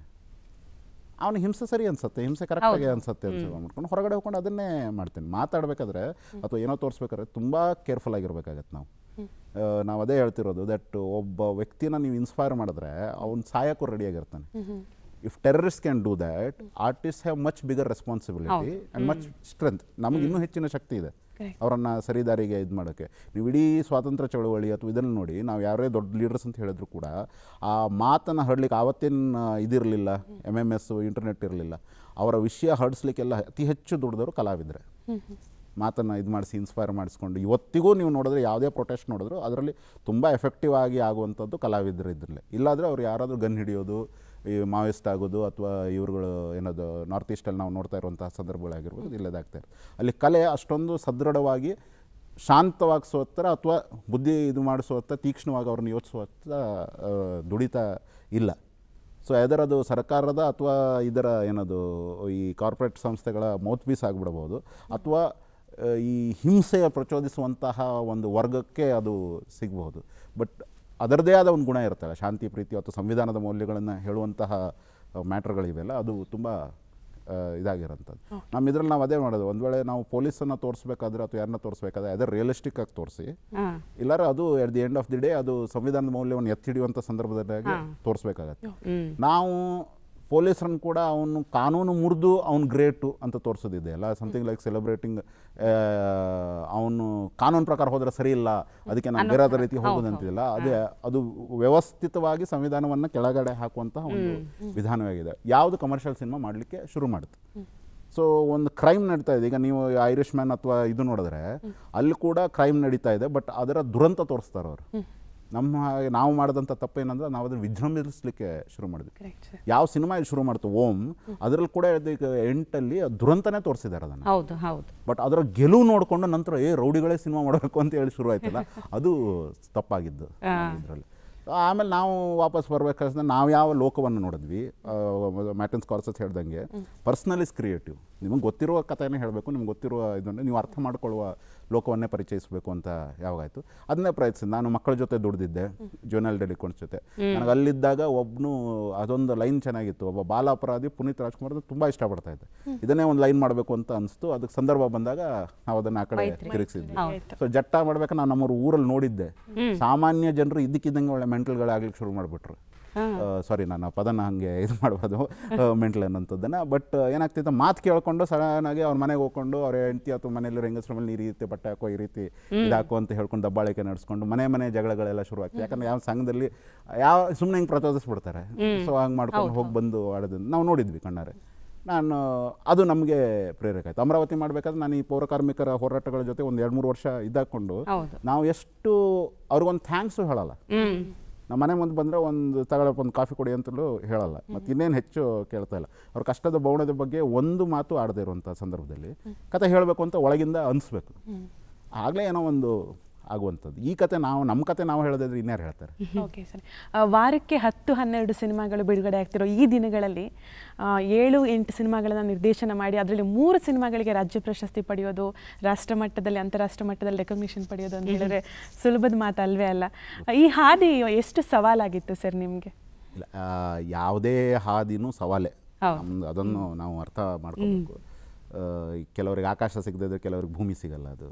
ಅವನು ಹಿಂಸೆ ಸರಿ ಅನ್ಸುತ್ತೆ ಹಿಂಸೆ ಕರೆಕ್ಟಾಗಿ ಅನ್ಸುತ್ತೆ ಅಂತ ಮಾಡ್ಕೊಂಡು ಹೊರಗಡೆ ಹೋಗ್ಕೊಂಡು ಅದನ್ನೇ ಮಾಡ್ತೀನಿ ಮಾತಾಡಬೇಕಾದ್ರೆ ಅಥವಾ ಏನೋ ತೋರಿಸ್ಬೇಕಾದ್ರೆ ತುಂಬ ಕೇರ್ಫುಲ್ ಆಗಿರ್ಬೇಕಾಗತ್ತೆ ನಾವು ಆ, ನಾವು ಅದೇ ಹೇಳ್ತಿರೋದು ದಟ್ ಒಬ್ಬ ವ್ಯಕ್ತಿನ ನೀವು ಇನ್ಸ್ಪೈರ್ ಮಾಡಿದ್ರೆ ಅವ್ನು ಸಾಯಕ್ಕೂ ರೆಡಿಯಾಗಿರ್ತಾನೆ if terrorist can do that artist have much bigger responsibility and much strength ನಮಗೆ ಇನ್ನೂ ಹೆಚ್ಚಿನ ಶಕ್ತಿ ಇದೆ ಅವರನ್ನು ಸರಿದಾರಿಗೆ ಇದು ಮಾಡೋಕ್ಕೆ ನೀವು ಇಡೀ ಸ್ವಾತಂತ್ರ್ಯ ಚಳವಳಿ ಅಥವಾ ಇದನ್ನು ನೋಡಿ ನಾವು ಯಾರೇ ದೊಡ್ಡ ಲೀಡರ್ಸ್ ಅಂತ ಹೇಳಿದ್ರು ಕೂಡ ಆ ಮಾತನ್ನು ಹರಡ್ಲಿಕ್ಕೆ ಆವತ್ತೇನು ಇದಿರಲಿಲ್ಲ ಎಮ್ ಎಮ್ ಎಸ್ ಇಂಟರ್ನೆಟ್ ಇರಲಿಲ್ಲ ಅವರ ವಿಷಯ ಹರಡಿಸ್ಲಿಕ್ಕೆಲ್ಲ ಅತಿ ಹೆಚ್ಚು ದುಡಿದವರು ಕಲಾವಿದರೆ ಮಾತನ್ನು ಇದು ಮಾಡಿಸಿ ಇನ್ಸ್ಪೈರ್ ಮಾಡಿಸ್ಕೊಂಡು ಇವತ್ತಿಗೂ ನೀವು ನೋಡಿದ್ರೆ ಯಾವುದೇ ಪ್ರೊಟೆಸ್ಟ್ ನೋಡಿದ್ರು ಅದರಲ್ಲಿ ತುಂಬ ಎಫೆಕ್ಟಿವ್ ಆಗಿ ಆಗುವಂಥದ್ದು ಕಲಾವಿದರು ಇದ್ರಲ್ಲೇ ಇಲ್ಲಾಂದರೆ ಅವ್ರು ಯಾರಾದರೂ ಗನ್ ಹಿಡಿಯೋದು ಈ ಮಾವಿಸ್ಟ್ ಆಗೋದು ಅಥವಾ ಇವ್ರುಗಳು ಏನದು ನಾರ್ತ್ ಈಸ್ಟಲ್ಲಿ ನಾವು ನೋಡ್ತಾ ಇರುವಂತಹ ಸಂದರ್ಭಗಳಾಗಿರ್ಬೋದು ಇಲ್ಲದಾಗ್ತಾ ಇರುತ್ತೆ ಅಲ್ಲಿ ಕಲೆ ಅಷ್ಟೊಂದು ಸದೃಢವಾಗಿ ಶಾಂತವಾಗಿಸುವತ್ತರ ಅಥವಾ ಬುದ್ಧಿ ಇದು ಮಾಡಿಸುವತ್ತ ತೀಕ್ಷ್ಣವಾಗಿ ಅವ್ರನ್ನ ಯೋಚಿಸುವತ್ತ ಆ, ದುಡಿತಾ ಇಲ್ಲ ಸೊ ಎದರದು ಸರ್ಕಾರದ ಅಥವಾ ಇದರ ಏನದು ಈ ಕಾರ್ಪೊರೇಟ್ ಸಂಸ್ಥೆಗಳ ಮೌತ್ ಪೀಸ್ ಆಗಿಬಿಡ್ಬೋದು ಅಥವಾ ಆ, ಈ ಹಿಂಸೆಯ ಪ್ರಚೋದಿಸುವಂತಹ ಒಂದು ವರ್ಗಕ್ಕೆ ಅದು ಸಿಗಬಹುದು ಬಟ್ ಅದರದೇ ಆದ ಒಂದು ಗುಣ ಇರ್ತಲ್ಲ ಶಾಂತಿ ಪ್ರೀತಿ ಅಥವಾ ಸಂವಿಧಾನದ ಮೌಲ್ಯಗಳನ್ನು ಹೇಳುವಂತಹ ಮ್ಯಾಟ್ರ್ಗಳಿವೆಲ್ಲ ಅದು ತುಂಬ ಇದಾಗಿರೋಂಥದ್ದು ನಮ್ಮ ಇದ್ರಲ್ಲಿ ನಾವು ಅದೇ ಮಾಡೋದು ಒಂದು ವೇಳೆ ನಾವು ಪೊಲೀಸನ್ನು ತೋರಿಸ್ಬೇಕಾದ್ರೆ ಅಥವಾ ಯಾರನ್ನ ತೋರಿಸ್ಬೇಕಾದ್ರೆ ಅದೇ ರಿಯಲಿಸ್ಟಿಕ್ ಆಗಿ ತೋರಿಸಿ ಹಾಂ ಇಲ್ಲಾರ ಅದು at the end of the day ಅದು ಸಂವಿಧಾನದ ಮೌಲ್ಯವನ್ನು ಎತ್ತಿ ಹಿಡಿಯುವಂಥ ಸಂದರ್ಭದಲ್ಲಿ ತೋರಿಸ್ಬೇಕಾಗತ್ತೆ ನಾವು ಪೊಲೀಸರನ್ನು ಕೂಡ ಅವನು ಕಾನೂನು ಮುರಿದು ಅವ್ನು ಗ್ರೇಟು ಅಂತ ತೋರಿಸೋದಿದೆ ಅಲ್ಲ ಸಮಥಿಂಗ್ ಲೈಕ್ ಸೆಲೆಬ್ರೇಟಿಂಗ್ ಅವನು ಕಾನೂನು ಪ್ರಕಾರ ಹೋದ್ರೆ ಸರಿ ಇಲ್ಲ ಅದಕ್ಕೆ ನಾನು ಬೇರೆ ಅದೇ ರೀತಿ ಹೋಗೋದಂತಿಲ್ಲ ಅದೇ ಅದು ವ್ಯವಸ್ಥಿತವಾಗಿ ಸಂವಿಧಾನವನ್ನು ಕೆಳಗಡೆ ಹಾಕುವಂತಹ ಒಂದು ವಿಧಾನವಾಗಿದೆ ಯಾವುದು ಕಮರ್ಷಿಯಲ್ ಸಿನಿಮಾ ಮಾಡಲಿಕ್ಕೆ ಶುರು ಮಾಡುತ್ತೆ ಸೊ ಒಂದು ಕ್ರೈಮ್ ನಡೀತಾ ಇದೆ ಈಗ ನೀವು ಐರಿಷ್ ಮ್ಯಾನ್ ಅಥವಾ ಇದು ನೋಡಿದ್ರೆ ಅಲ್ಲಿ ಕೂಡ ಕ್ರೈಮ್ ನಡೀತಾ ಇದೆ ಬಟ್ ಅದರ ದುರಂತ ತೋರಿಸ್ತಾರೆ ಅವರು ನಮ್ಮ ಹಾಗೆ ನಾವು ಮಾಡಿದಂಥ ತಪ್ಪೇನಂದ್ರೆ ನಾವು ಅದನ್ನು ವಿಜೃಂಭಿಸಲಿಕ್ಕೆ ಶುರು ಮಾಡಿದ್ವಿ ಕರೆಕ್ಟ್ ಸರ್ ಯಾವ ಸಿನಿಮಾ ಇದು ಶುರು ಮಾಡ್ತು ಓಂ ಅದರಲ್ಲಿ ಕೂಡ ಈಗ ಎಂಟಲ್ಲಿ ದುರಂತನೇ ತೋರಿಸಿದ್ದಾರೆ ಅದನ್ನು ಹೌದು ಹೌದು ಬಟ್ ಅದರ ಗೆಲುವು ನೋಡಿಕೊಂಡು ನಂತರ ಏ ರೌಡಿಗಳೇ ಸಿನಿಮಾ ಮಾಡಬೇಕು ಅಂತ ಹೇಳಿ ಶುರು ಆಯ್ತಲ್ಲ ಅದು ತಪ್ಪಾಗಿದ್ದು ಇದರಲ್ಲಿ ಆಮೇಲೆ ನಾವು ವಾಪಸ್ ಬರ್ಬೇಕಾದ್ರೆ ನಾವು ಯಾವ ಲೋಕವನ್ನು ನೋಡಿದ್ವಿ ಮ್ಯಾಟನ್ ಸ್ಕಾರ್ಸಸ್ ಹೇಳ್ದಂಗೆ ಪರ್ಸ್ನಲ್ ಇಸ್ ಕ್ರಿಯೇಟಿವ್ ನಿಮಗೆ ಗೊತ್ತಿರುವ ಕಥೆನೇ ಹೇಳಬೇಕು ನಿಮ್ಗೆ ಗೊತ್ತಿರುವ ಇದನ್ನು ನೀವು ಅರ್ಥ ಮಾಡ್ಕೊಳ್ಳುವ ಲೋಕವನ್ನೇ ಪರಿಚಯಿಸಬೇಕು ಅಂತ ಯಾವಾಗಾಯಿತು ಅದನ್ನೇ ಪ್ರಯತ್ನಿಸಿದೆ ನಾನು ಮಕ್ಕಳ ಜೊತೆ ದುಡ್ದಿದ್ದೆ ಜೋನಲ್ ಡೆಲಿಕೋನ್ಸ್ ಜೊತೆ ನನಗೆ ಅಲ್ಲಿದ್ದಾಗ ಒಬ್ಬನು ಅದೊಂದು ಲೈನ್ ಚೆನ್ನಾಗಿತ್ತು ಒಬ್ಬ ಬಾಲ ಅಪರಾಧಿ ಪುನೀತ್ ರಾಜ್ಕುಮಾರ್ ತುಂಬ ಇಷ್ಟಪಡ್ತಾ ಇದ್ದೆ ಇದನ್ನೇ ಒಂದು ಲೈನ್ ಮಾಡಬೇಕು ಅಂತ ಅನಿಸ್ತು ಅದಕ್ಕೆ ಸಂದರ್ಭ ಬಂದಾಗ ನಾವು ಅದನ್ನು ಆ ಕಡೆ ತಿರುಗಿಸಿದ್ವಿ ಸೊ ಜಟ್ಟ ಮಾಡ್ಬೇಕು ನಾನು ನಮ್ಮೂರು ಊರಲ್ಲಿ ನೋಡಿದ್ದೆ ಸಾಮಾನ್ಯ ಜನರು ಇದ್ದಕ್ಕಿದ್ದಂಗೆ ಒಳ್ಳೆ ಮೆಂಟಲ್ಗಳಾಗ್ಲಿಕ್ಕೆ ಶುರು ಮಾಡಿಬಿಟ್ರು ಸಾರಿ ನಾನು ಆ ಪದನ ಹಾಗೆ ಇದು ಮಾಡಬಾರ್ದು ಮೆಂಟಲ್ ಅನ್ನೋಂಥದ್ದನ್ನು ಬಟ್ ಏನಾಗ್ತಿತ್ತು ಮಾತು ಕೇಳ್ಕೊಂಡು ಸಡನ್ನಾಗಿ ಅವ್ರ ಮನೆಗೆ ಹೋಗ್ಕೊಂಡು ಅವ್ರ ಹೆಂಡತಿ ಅಥವಾ ಮನೇಲಿ ಹೆಂಗಸ್ರ ಮೇಲೆ ಈ ರೀತಿ ಬಟ್ಟೆ ಹಾಕೋ ಈ ರೀತಿ ಇದಾಕೋ ಅಂತ ಹೇಳ್ಕೊಂಡು ದಬ್ಬಾಳಿಕೆ ನಡೆಸ್ಕೊಂಡು ಮನೆ ಮನೆ ಜಗಳಗಳೆಲ್ಲ ಶುರು ಆಗ್ತದೆ ಯಾಕಂದ್ರೆ ಯಾವ ಸಂಘದಲ್ಲಿ ಯಾವ ಸುಮ್ಮನೆ ಹಿಂಗೆ ಪ್ರಚೋದಿಸ್ಬಿಡ್ತಾರೆ ಸೊ ಹಂಗೆ ಮಾಡ್ಕೊಂಡು ಹೋಗಿ ಬಂದು ಆಡೋದನ್ನು ನಾವು ನೋಡಿದ್ವಿ ಕಣ್ಣಾರೆ ನಾನು ಅದು ನಮಗೆ ಪ್ರೇರಕ ಆಯಿತು ಅಮರಾವತಿ ಮಾಡಬೇಕಾದ್ರೆ ನಾನು ಈ ಪೌರ ಕಾರ್ಮಿಕರ ಹೋರಾಟಗಳ ಜೊತೆ ಒಂದು ಎರಡು ಮೂರು ವರ್ಷ ಇದಾಕೊಂಡು ಹೌದು. ನಾವು ಎಷ್ಟು ಅವ್ರಿಗೊಂದು ಥ್ಯಾಂಕ್ಸು ಹೇಳಲ್ಲ ಹ್ಮ್ ನಮ್ಮ ಮನೆ ಮುಂದೆ ಬಂದರೆ ಒಂದು ತಗೊಳಪ್ಪ ಒಂದು ಕಾಫಿ ಕೊಡಿ ಅಂತಲೂ ಹೇಳಲ್ಲ ಮತ್ತು ಇನ್ನೇನು ಹೆಚ್ಚು ಕೇಳ್ತಾ ಇಲ್ಲ ಅವ್ರ ಕಷ್ಟದ ಬೌಣದ ಬಗ್ಗೆ ಒಂದು ಮಾತು ಆಡದೇ ಇರುವಂಥ ಸಂದರ್ಭದಲ್ಲಿ ಕತೆ ಹೇಳಬೇಕು ಅಂತ ಒಳಗಿಂದ ಅನಿಸ್ಬೇಕು ಆಗಲೇ ಏನೋ ಒಂದು ಆಗುವಂಥದ್ದು ಈ ಕತೆ ನಾವು ನಮ್ಮ ಕತೆ ನಾವು ಹೇಳೋದಾದ್ರೆ ಇನ್ಯಾರು ಹೇಳ್ತಾರೆ ಓಕೆ ಸರ್ ಆ, ವಾರಕ್ಕೆ ಹತ್ತು ಹನ್ನೆರಡು ಸಿನಿಮಾಗಳು ಬಿಡುಗಡೆ ಆಗ್ತಿರೋ ಈ ದಿನಗಳಲ್ಲಿ ಆ, ಏಳು ಎಂಟು ಸಿನಿಮಾಗಳನ್ನು ನಿರ್ದೇಶನ ಮಾಡಿ ಅದರಲ್ಲಿ ಮೂರು ಸಿನಿಮಾಗಳಿಗೆ ರಾಜ್ಯ ಪ್ರಶಸ್ತಿ ಪಡೆಯೋದು ರಾಷ್ಟ್ರ ಮಟ್ಟದಲ್ಲಿ ಅಂತಾರಾಷ್ಟ್ರ ಮಟ್ಟದಲ್ಲಿ ರೆಕಗ್ನಿಷನ್ ಪಡೆಯೋದು ಅಂತ ಹೇಳಿದ್ರೆ ಸುಲಭದ ಮಾತು ಅಲ್ವೇ ಅಲ್ಲ ಈ ಹಾದಿ ಎಷ್ಟು ಸವಾಲಾಗಿತ್ತು ಸರ್ ನಿಮಗೆ ಇಲ್ಲ ಆ, ಯಾವುದೇ ಹಾದಿನೂ ಸವಾಲೇ ಹೌದು. ನಮ್ದು ಅದನ್ನು ನಾವು ಅರ್ಥ ಮಾಡ್ಕೋಬೇಕು ಆ, ಕೆಲವರಿಗೆ ಆಕಾಶ ಸಿಗದಿದ್ರೆ ಕೆಲವ್ರಿಗೆ ಭೂಮಿ ಸಿಗಲ್ಲ ಅದು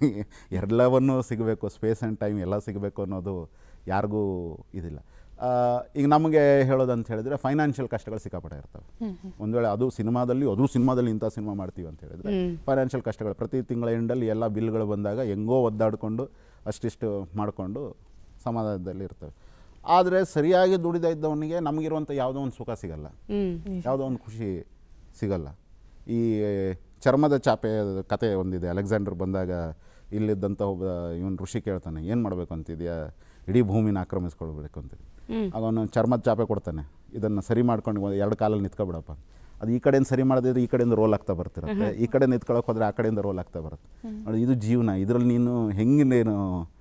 ಎಲ್ಲವನ್ನೂ ಸಿಗಬೇಕು ಸ್ಪೇಸ್ ಆ್ಯಂಡ್ ಟೈಮ್ ಎಲ್ಲ ಸಿಗಬೇಕು ಅನ್ನೋದು ಯಾರಿಗೂ ಇದಿಲ್ಲ ಆ, ಈಗ ನಮಗೆ ಹೇಳೋದಂತ ಹೇಳಿದ್ರೆ ಫೈನಾನ್ಷಿಯಲ್ ಕಷ್ಟಗಳು ಸಿಕ್ಕಾಪಟ್ಟೆ ಇರ್ತವೆ ಒಂದು ವೇಳೆ ಅದು ಸಿನಿಮಾದಲ್ಲಿ ಅದು ಸಿನಿಮಾದಲ್ಲಿ ಇಂಥ ಸಿನಿಮಾ ಮಾಡ್ತೀವಿ ಅಂತ ಹೇಳಿದ್ರೆ ಫೈನಾನ್ಷಿಯಲ್ ಕಷ್ಟಗಳು ಪ್ರತಿ ತಿಂಗಳ ಎಂಡಲ್ಲಿ ಎಲ್ಲ ಬಿಲ್ಗಳು ಬಂದಾಗ ಹೆಂಗೋ ಒದ್ದಾಡಿಕೊಂಡು ಅಷ್ಟಿಷ್ಟು ಮಾಡಿಕೊಂಡು ಸಮಾಧಾನದಲ್ಲಿ ಇರ್ತವೆ ಆದರೆ ಸರಿಯಾಗಿ ದುಡಿದ ಇದ್ದವನಿಗೆ ನಮಗಿರುವಂಥ ಯಾವುದೋ ಒಂದು ಸುಖ ಸಿಗಲ್ಲ ಯಾವುದೋ ಒಂದು ಖುಷಿ ಸಿಗಲ್ಲ ಈ ಚರ್ಮದ ಚಾಪೆ ಕತೆ ಒಂದಿದೆ ಅಲೆಕ್ಸಾಂಡರ್ ಬಂದಾಗ ಇಲ್ಲಿದ್ದಂಥ ಒಬ್ಬ ಇವನು ಋಷಿ ಕೇಳ್ತಾನೆ ಏನು ಮಾಡಬೇಕು ಅಂತಿದ್ಯಾ ಇಡೀ ಭೂಮಿನ ಆಕ್ರಮಿಸ್ಕೊಳ್ಬೇಕು ಅಂತಿದ್ದೆ ಆಗ ಅವನು ಚರ್ಮದ ಚಾಪೆ ಕೊಡ್ತಾನೆ ಇದನ್ನು ಸರಿ ಮಾಡ್ಕೊಂಡು ಒಂದು ಎರಡು ಕಾಲಲ್ಲಿ ನಿಂತ್ಕೊಬಿಡಪ್ಪ ಅದು ಈ ಕಡೆಯಿಂದ ಸರಿ ಮಾಡದಿದ್ರೆ ಈ ಕಡೆಯಿಂದ ರೋಲ್ ಆಗ್ತಾ ಬರ್ತಿರುತ್ತೆ ಈ ಕಡೆ ನಿಂತ್ಕೊಳ್ಳೋಕೆ ಹೋದ್ರೆ ಆ ಕಡೆಯಿಂದ ರೋಲ್ ಆಗ್ತಾ ಬರುತ್ತೆ ನೋಡಿ ಇದು ಜೀವನ ಇದರಲ್ಲಿ ನೀನು ಹೆಂಗೆ ನೀನು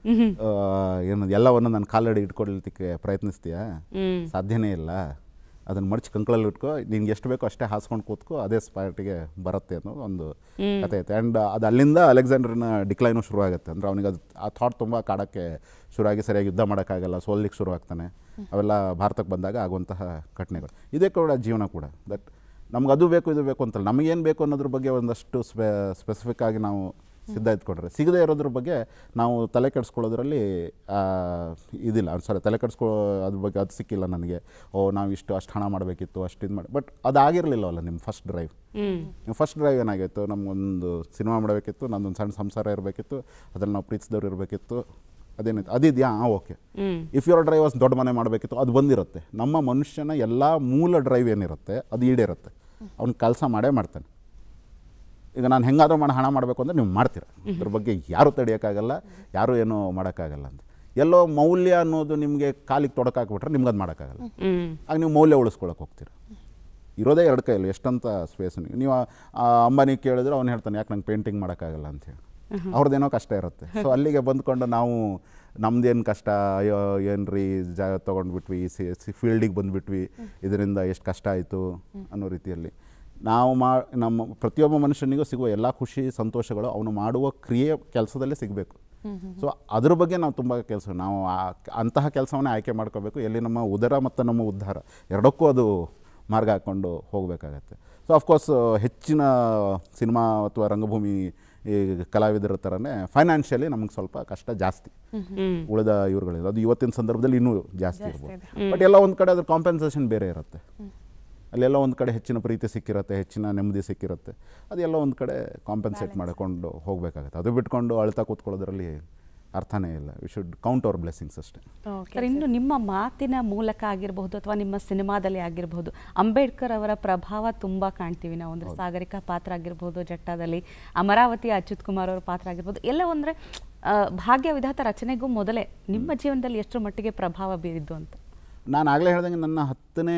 ಆ, ಏನು ಎಲ್ಲವನ್ನು ನನ್ನ ಕಾಲಡಿ ಇಟ್ಕೊಳ್ಲಿಕ್ಕೆ ಪ್ರಯತ್ನಿಸ್ತೀಯಾ ಸಾಧ್ಯನೇ ಇಲ್ಲ ಅದನ್ನು ಮಡಚಿ ಕಂಕಳಲ್ಲಿ ಇಟ್ಕೋ ನಿನ್ಗೆ ಎಷ್ಟು ಬೇಕೋ ಅಷ್ಟೇ ಹಾಸ್ಕೊಂಡು ಕೂತ್ಕೋ ಅದೇ ಸ್ಪಾಟಿಗೆ ಬರುತ್ತೆ ಅನ್ನೋದು ಒಂದು ಕತೆ ಐತೆ ಆ್ಯಂಡ್ ಅದು ಅಲ್ಲಿಂದ ಅಲೆಕ್ಸಾಂಡ್ರಿನ ಡಿಕ್ಲೈನು ಶುರು ಆಗುತ್ತೆ ಅಂದರೆ ಅವನಿಗೆ ಅದು ಆ ಥಾಟ್ ತುಂಬ ಕಾಡೋಕ್ಕೆ ಶುರುವಾಗಿ ಸರಿಯಾಗಿ ಯುದ್ಧ ಮಾಡೋಕ್ಕಾಗಲ್ಲ ಸೋಲಿಕ್ಕೆ ಶುರು ಆಗ್ತಾನೆ ಅವೆಲ್ಲ ಭಾರತಕ್ಕೆ ಬಂದಾಗ ಆಗುವಂತಹ ಘಟನೆಗಳು ಇದೇ ಕೂಡ ಜೀವನ ಕೂಡ ದಟ್ ನಮ್ಗೆ ಅದು ಬೇಕು ಇದು ಬೇಕು ಅಂತಲ್ಲ ನಮಗೇನು ಬೇಕು ಅನ್ನೋದ್ರ ಬಗ್ಗೆ ಒಂದಷ್ಟು ಸ್ಪೆ ಸ್ಪೆಸಿಫಿಕ್ ಆಗಿ ನಾವು ಸಿದ್ಧ ಇದ್ಕೊಂಡ್ರೆ ಸಿಗದೇ ಇರೋದ್ರ ಬಗ್ಗೆ ನಾವು ತಲೆ ಕೆಡಿಸ್ಕೊಳ್ಳೋದ್ರಲ್ಲಿ ಆ, ಇದಿಲ್ಲ ಸಾರಿ ತಲೆ ಕೆಡಿಸ್ಕೊ ಅದ್ರ ಬಗ್ಗೆ ಅದು ಸಿಕ್ಕಿಲ್ಲ ನನಗೆ ಓ ನಾವು ಇಷ್ಟು ಅಷ್ಟು ಹಣ ಮಾಡಬೇಕಿತ್ತು ಅಷ್ಟು ಇದು ಮಾಡಿ ಬಟ್ ಅದಾಗಿರಲಿಲ್ಲವಲ್ಲ ನಿಮ್ಮ ಫಸ್ಟ್ ಡ್ರೈವ್ ನಿಮ್ಮ ಫಸ್ಟ್ ಡ್ರೈವ್ ಏನಾಗಿತ್ತು ನಮಗೊಂದು ಸಿನಿಮಾ ಮಾಡಬೇಕಿತ್ತು ನಂದೊಂದು ಸಣ್ಣ ಸಂಸಾರ ಇರಬೇಕಿತ್ತು ಅದ್ರಲ್ಲಿ ನಾವು ಪ್ರೀತಿಸಿದವ್ರು ಇರಬೇಕಿತ್ತು ಅದೇನಿತ್ತು ಅದಿದೆಯಾ ಹಾಂ ಓಕೆ ಇಫ್ ಯುವರ್ ಡ್ರೈವರ್ಸ್ ದೊಡ್ಡ ಮನೆ ಮಾಡಬೇಕಿತ್ತು ಅದು ಬಂದಿರುತ್ತೆ ನಮ್ಮ ಮನುಷ್ಯನ ಎಲ್ಲ ಮೂಲ ಡ್ರೈವ್ ಏನಿರುತ್ತೆ ಅದು ಈಡೇರುತ್ತೆ ಅವ್ನು ಕೆಲಸ ಮಾಡೇ ಮಾಡ್ತಾನೆ ಈಗ ನಾನು ಹೆಂಗಾದ್ರೂ ಮಾಡಿ ಹಣ ಮಾಡಬೇಕು ಅಂದರೆ ನೀವು ಮಾಡ್ತೀರ ಅದ್ರ ಬಗ್ಗೆ ಯಾರೂ ತಡೆಯೋಕ್ಕಾಗಲ್ಲ ಯಾರೂ ಏನೂ ಮಾಡೋಕ್ಕಾಗಲ್ಲ ಅಂತ ಎಲ್ಲೋ ಮೌಲ್ಯ ಅನ್ನೋದು ನಿಮಗೆ ಕಾಲಿಗೆ ತೊಡಕಾಕ್ಬಿಟ್ರೆ ನಿಮ್ಗೆ ಅದು ಮಾಡೋಕ್ಕಾಗಲ್ಲ ಹ್ಮ್ ಆಗ ನೀವು ಮೌಲ್ಯ ಉಳಿಸ್ಕೊಳಕ್ಕೆ ಹೋಗ್ತೀರ ಇರೋದೇ ಎರಡು ಕೈಯಲ್ಲಿ ಎಷ್ಟಂತ ಸ್ಪೇಸ್ ನೀವು ಆ ಅಂಬಾನಿ ಕೇಳಿದ್ರೆ ಅವ್ನು ಹೇಳ್ತಾನೆ ಯಾಕೆ ನಂಗೆ ಪೇಂಟಿಂಗ್ ಮಾಡೋಕ್ಕಾಗಲ್ಲ ಅಂತೇಳಿ ಅವ್ರದ್ದೇನೋ ಕಷ್ಟ ಇರುತ್ತೆ ಸೊ ಅಲ್ಲಿಗೆ ಬಂದ್ಕೊಂಡು ನಾವು ನಮ್ದೇನು ಕಷ್ಟ ಅಯ್ಯೋ ಏನ್ರಿ ಜಾಗ ತೊಗೊಂಡ್ಬಿಟ್ವಿ ಸಿ ಫೀಲ್ಡಿಗೆ ಬಂದುಬಿಟ್ವಿ ಇದರಿಂದ ಎಷ್ಟು ಕಷ್ಟ ಆಯಿತು ಅನ್ನೋ ರೀತಿಯಲ್ಲಿ ನಾವು ಮಾ ನಮ್ಮ ಪ್ರತಿಯೊಬ್ಬ ಮನುಷ್ಯನಿಗೂ ಸಿಗುವ ಎಲ್ಲ ಖುಷಿ ಸಂತೋಷಗಳು ಅವನು ಮಾಡುವ ಕ್ರಿಯೆ ಕೆಲಸದಲ್ಲೇ ಸಿಗಬೇಕು ಸೊ ಅದ್ರ ಬಗ್ಗೆ ನಾವು ತುಂಬ ಕೆಲಸ ನಾವು ಆ- ಅಂತಹ ಕೆಲಸವನ್ನೇ ಆಯ್ಕೆ ಮಾಡ್ಕೋಬೇಕು ಎಲ್ಲಿ ನಮ್ಮ ಉದರ ಮತ್ತು ನಮ್ಮ ಉದ್ಧಾರ ಎರಡಕ್ಕೂ ಅದು ಮಾರ್ಗ ಹಾಕ್ಕೊಂಡು ಹೋಗಬೇಕಾಗತ್ತೆ ಸೊ ಅಫ್ಕೋರ್ಸ್ ಹೆಚ್ಚಿನ ಸಿನಿಮಾ ಅಥವಾ ರಂಗಭೂಮಿ ಈ ಕಲಾವಿದರ ಥರನೇ ಫೈನಾನ್ಷಿಯಲಿ ನಮಗೆ ಸ್ವಲ್ಪ ಕಷ್ಟ ಜಾಸ್ತಿ ಉಳಿದ ಇವ್ರುಗಳಿದೆ ಅದು ಇವತ್ತಿನ ಸಂದರ್ಭದಲ್ಲಿ ಇನ್ನೂ ಜಾಸ್ತಿ ಇರ್ಬೋದು ಬಟ್ ಎಲ್ಲ ಒಂದು ಕಡೆ ಅದ್ರ ಕಾಂಪೆನ್ಸೇಷನ್ ಬೇರೆ ಇರುತ್ತೆ ಅಲ್ಲೆಲ್ಲ ಒಂದು ಕಡೆ ಹೆಚ್ಚಿನ ಪ್ರೀತಿ ಸಿಕ್ಕಿರುತ್ತೆ ಹೆಚ್ಚಿನ ನೆಮ್ಮದಿ ಸಿಕ್ಕಿರುತ್ತೆ ಅದೆಲ್ಲ ಒಂದು ಕಡೆ ಕಾಂಪೆನ್ಸೇಟ್ ಮಾಡಿಕೊಂಡು ಹೋಗಬೇಕಾಗುತ್ತೆ ಅದು ಬಿಟ್ಕೊಂಡು ಅಳ್ತಾ ಕೂತ್ಕೊಳ್ಳೋದ್ರಲ್ಲಿ ಅರ್ಥನೇ ಇಲ್ಲ we should count our blessings ಅಷ್ಟೇ ಸರ್ ಇನ್ನು ನಿಮ್ಮ ಮಾತಿನ ಮೂಲಕ ಆಗಿರಬಹುದು ಅಥವಾ ನಿಮ್ಮ ಸಿನಿಮಾದಲ್ಲಿ ಆಗಿರಬಹುದು ಅಂಬೇಡ್ಕರ್ ಅವರ ಪ್ರಭಾವ ತುಂಬ ಕಾಣ್ತೀವಿ ನಾವು ಅಂದ್ರೆ ಸಾಗರಿಕಾ ಪಾತ್ರ ಆಗಿರ್ಬೋದು ಜಟ್ಟಾದಲ್ಲಿ ಅಮರಾವತಿ ಅಚ್ಯುತ್ ಕುಮಾರ್ ಅವರ ಪಾತ್ರ ಆಗಿರ್ಬೋದು ಎಲ್ಲ ಅಂದರೆ ಭಾಗ್ಯ ವಿಧಾತ ರಚನೆಗೂ ಮೊದಲೇ ನಿಮ್ಮ ಜೀವನದಲ್ಲಿ ಎಷ್ಟರ ಮಟ್ಟಿಗೆ ಪ್ರಭಾವ ಬೀರಿದ್ದು ಅಂತ ನಾನು ಆಗಲೇ ಹೇಳ್ದಂಗೆ ನನ್ನ ಹತ್ತನೇ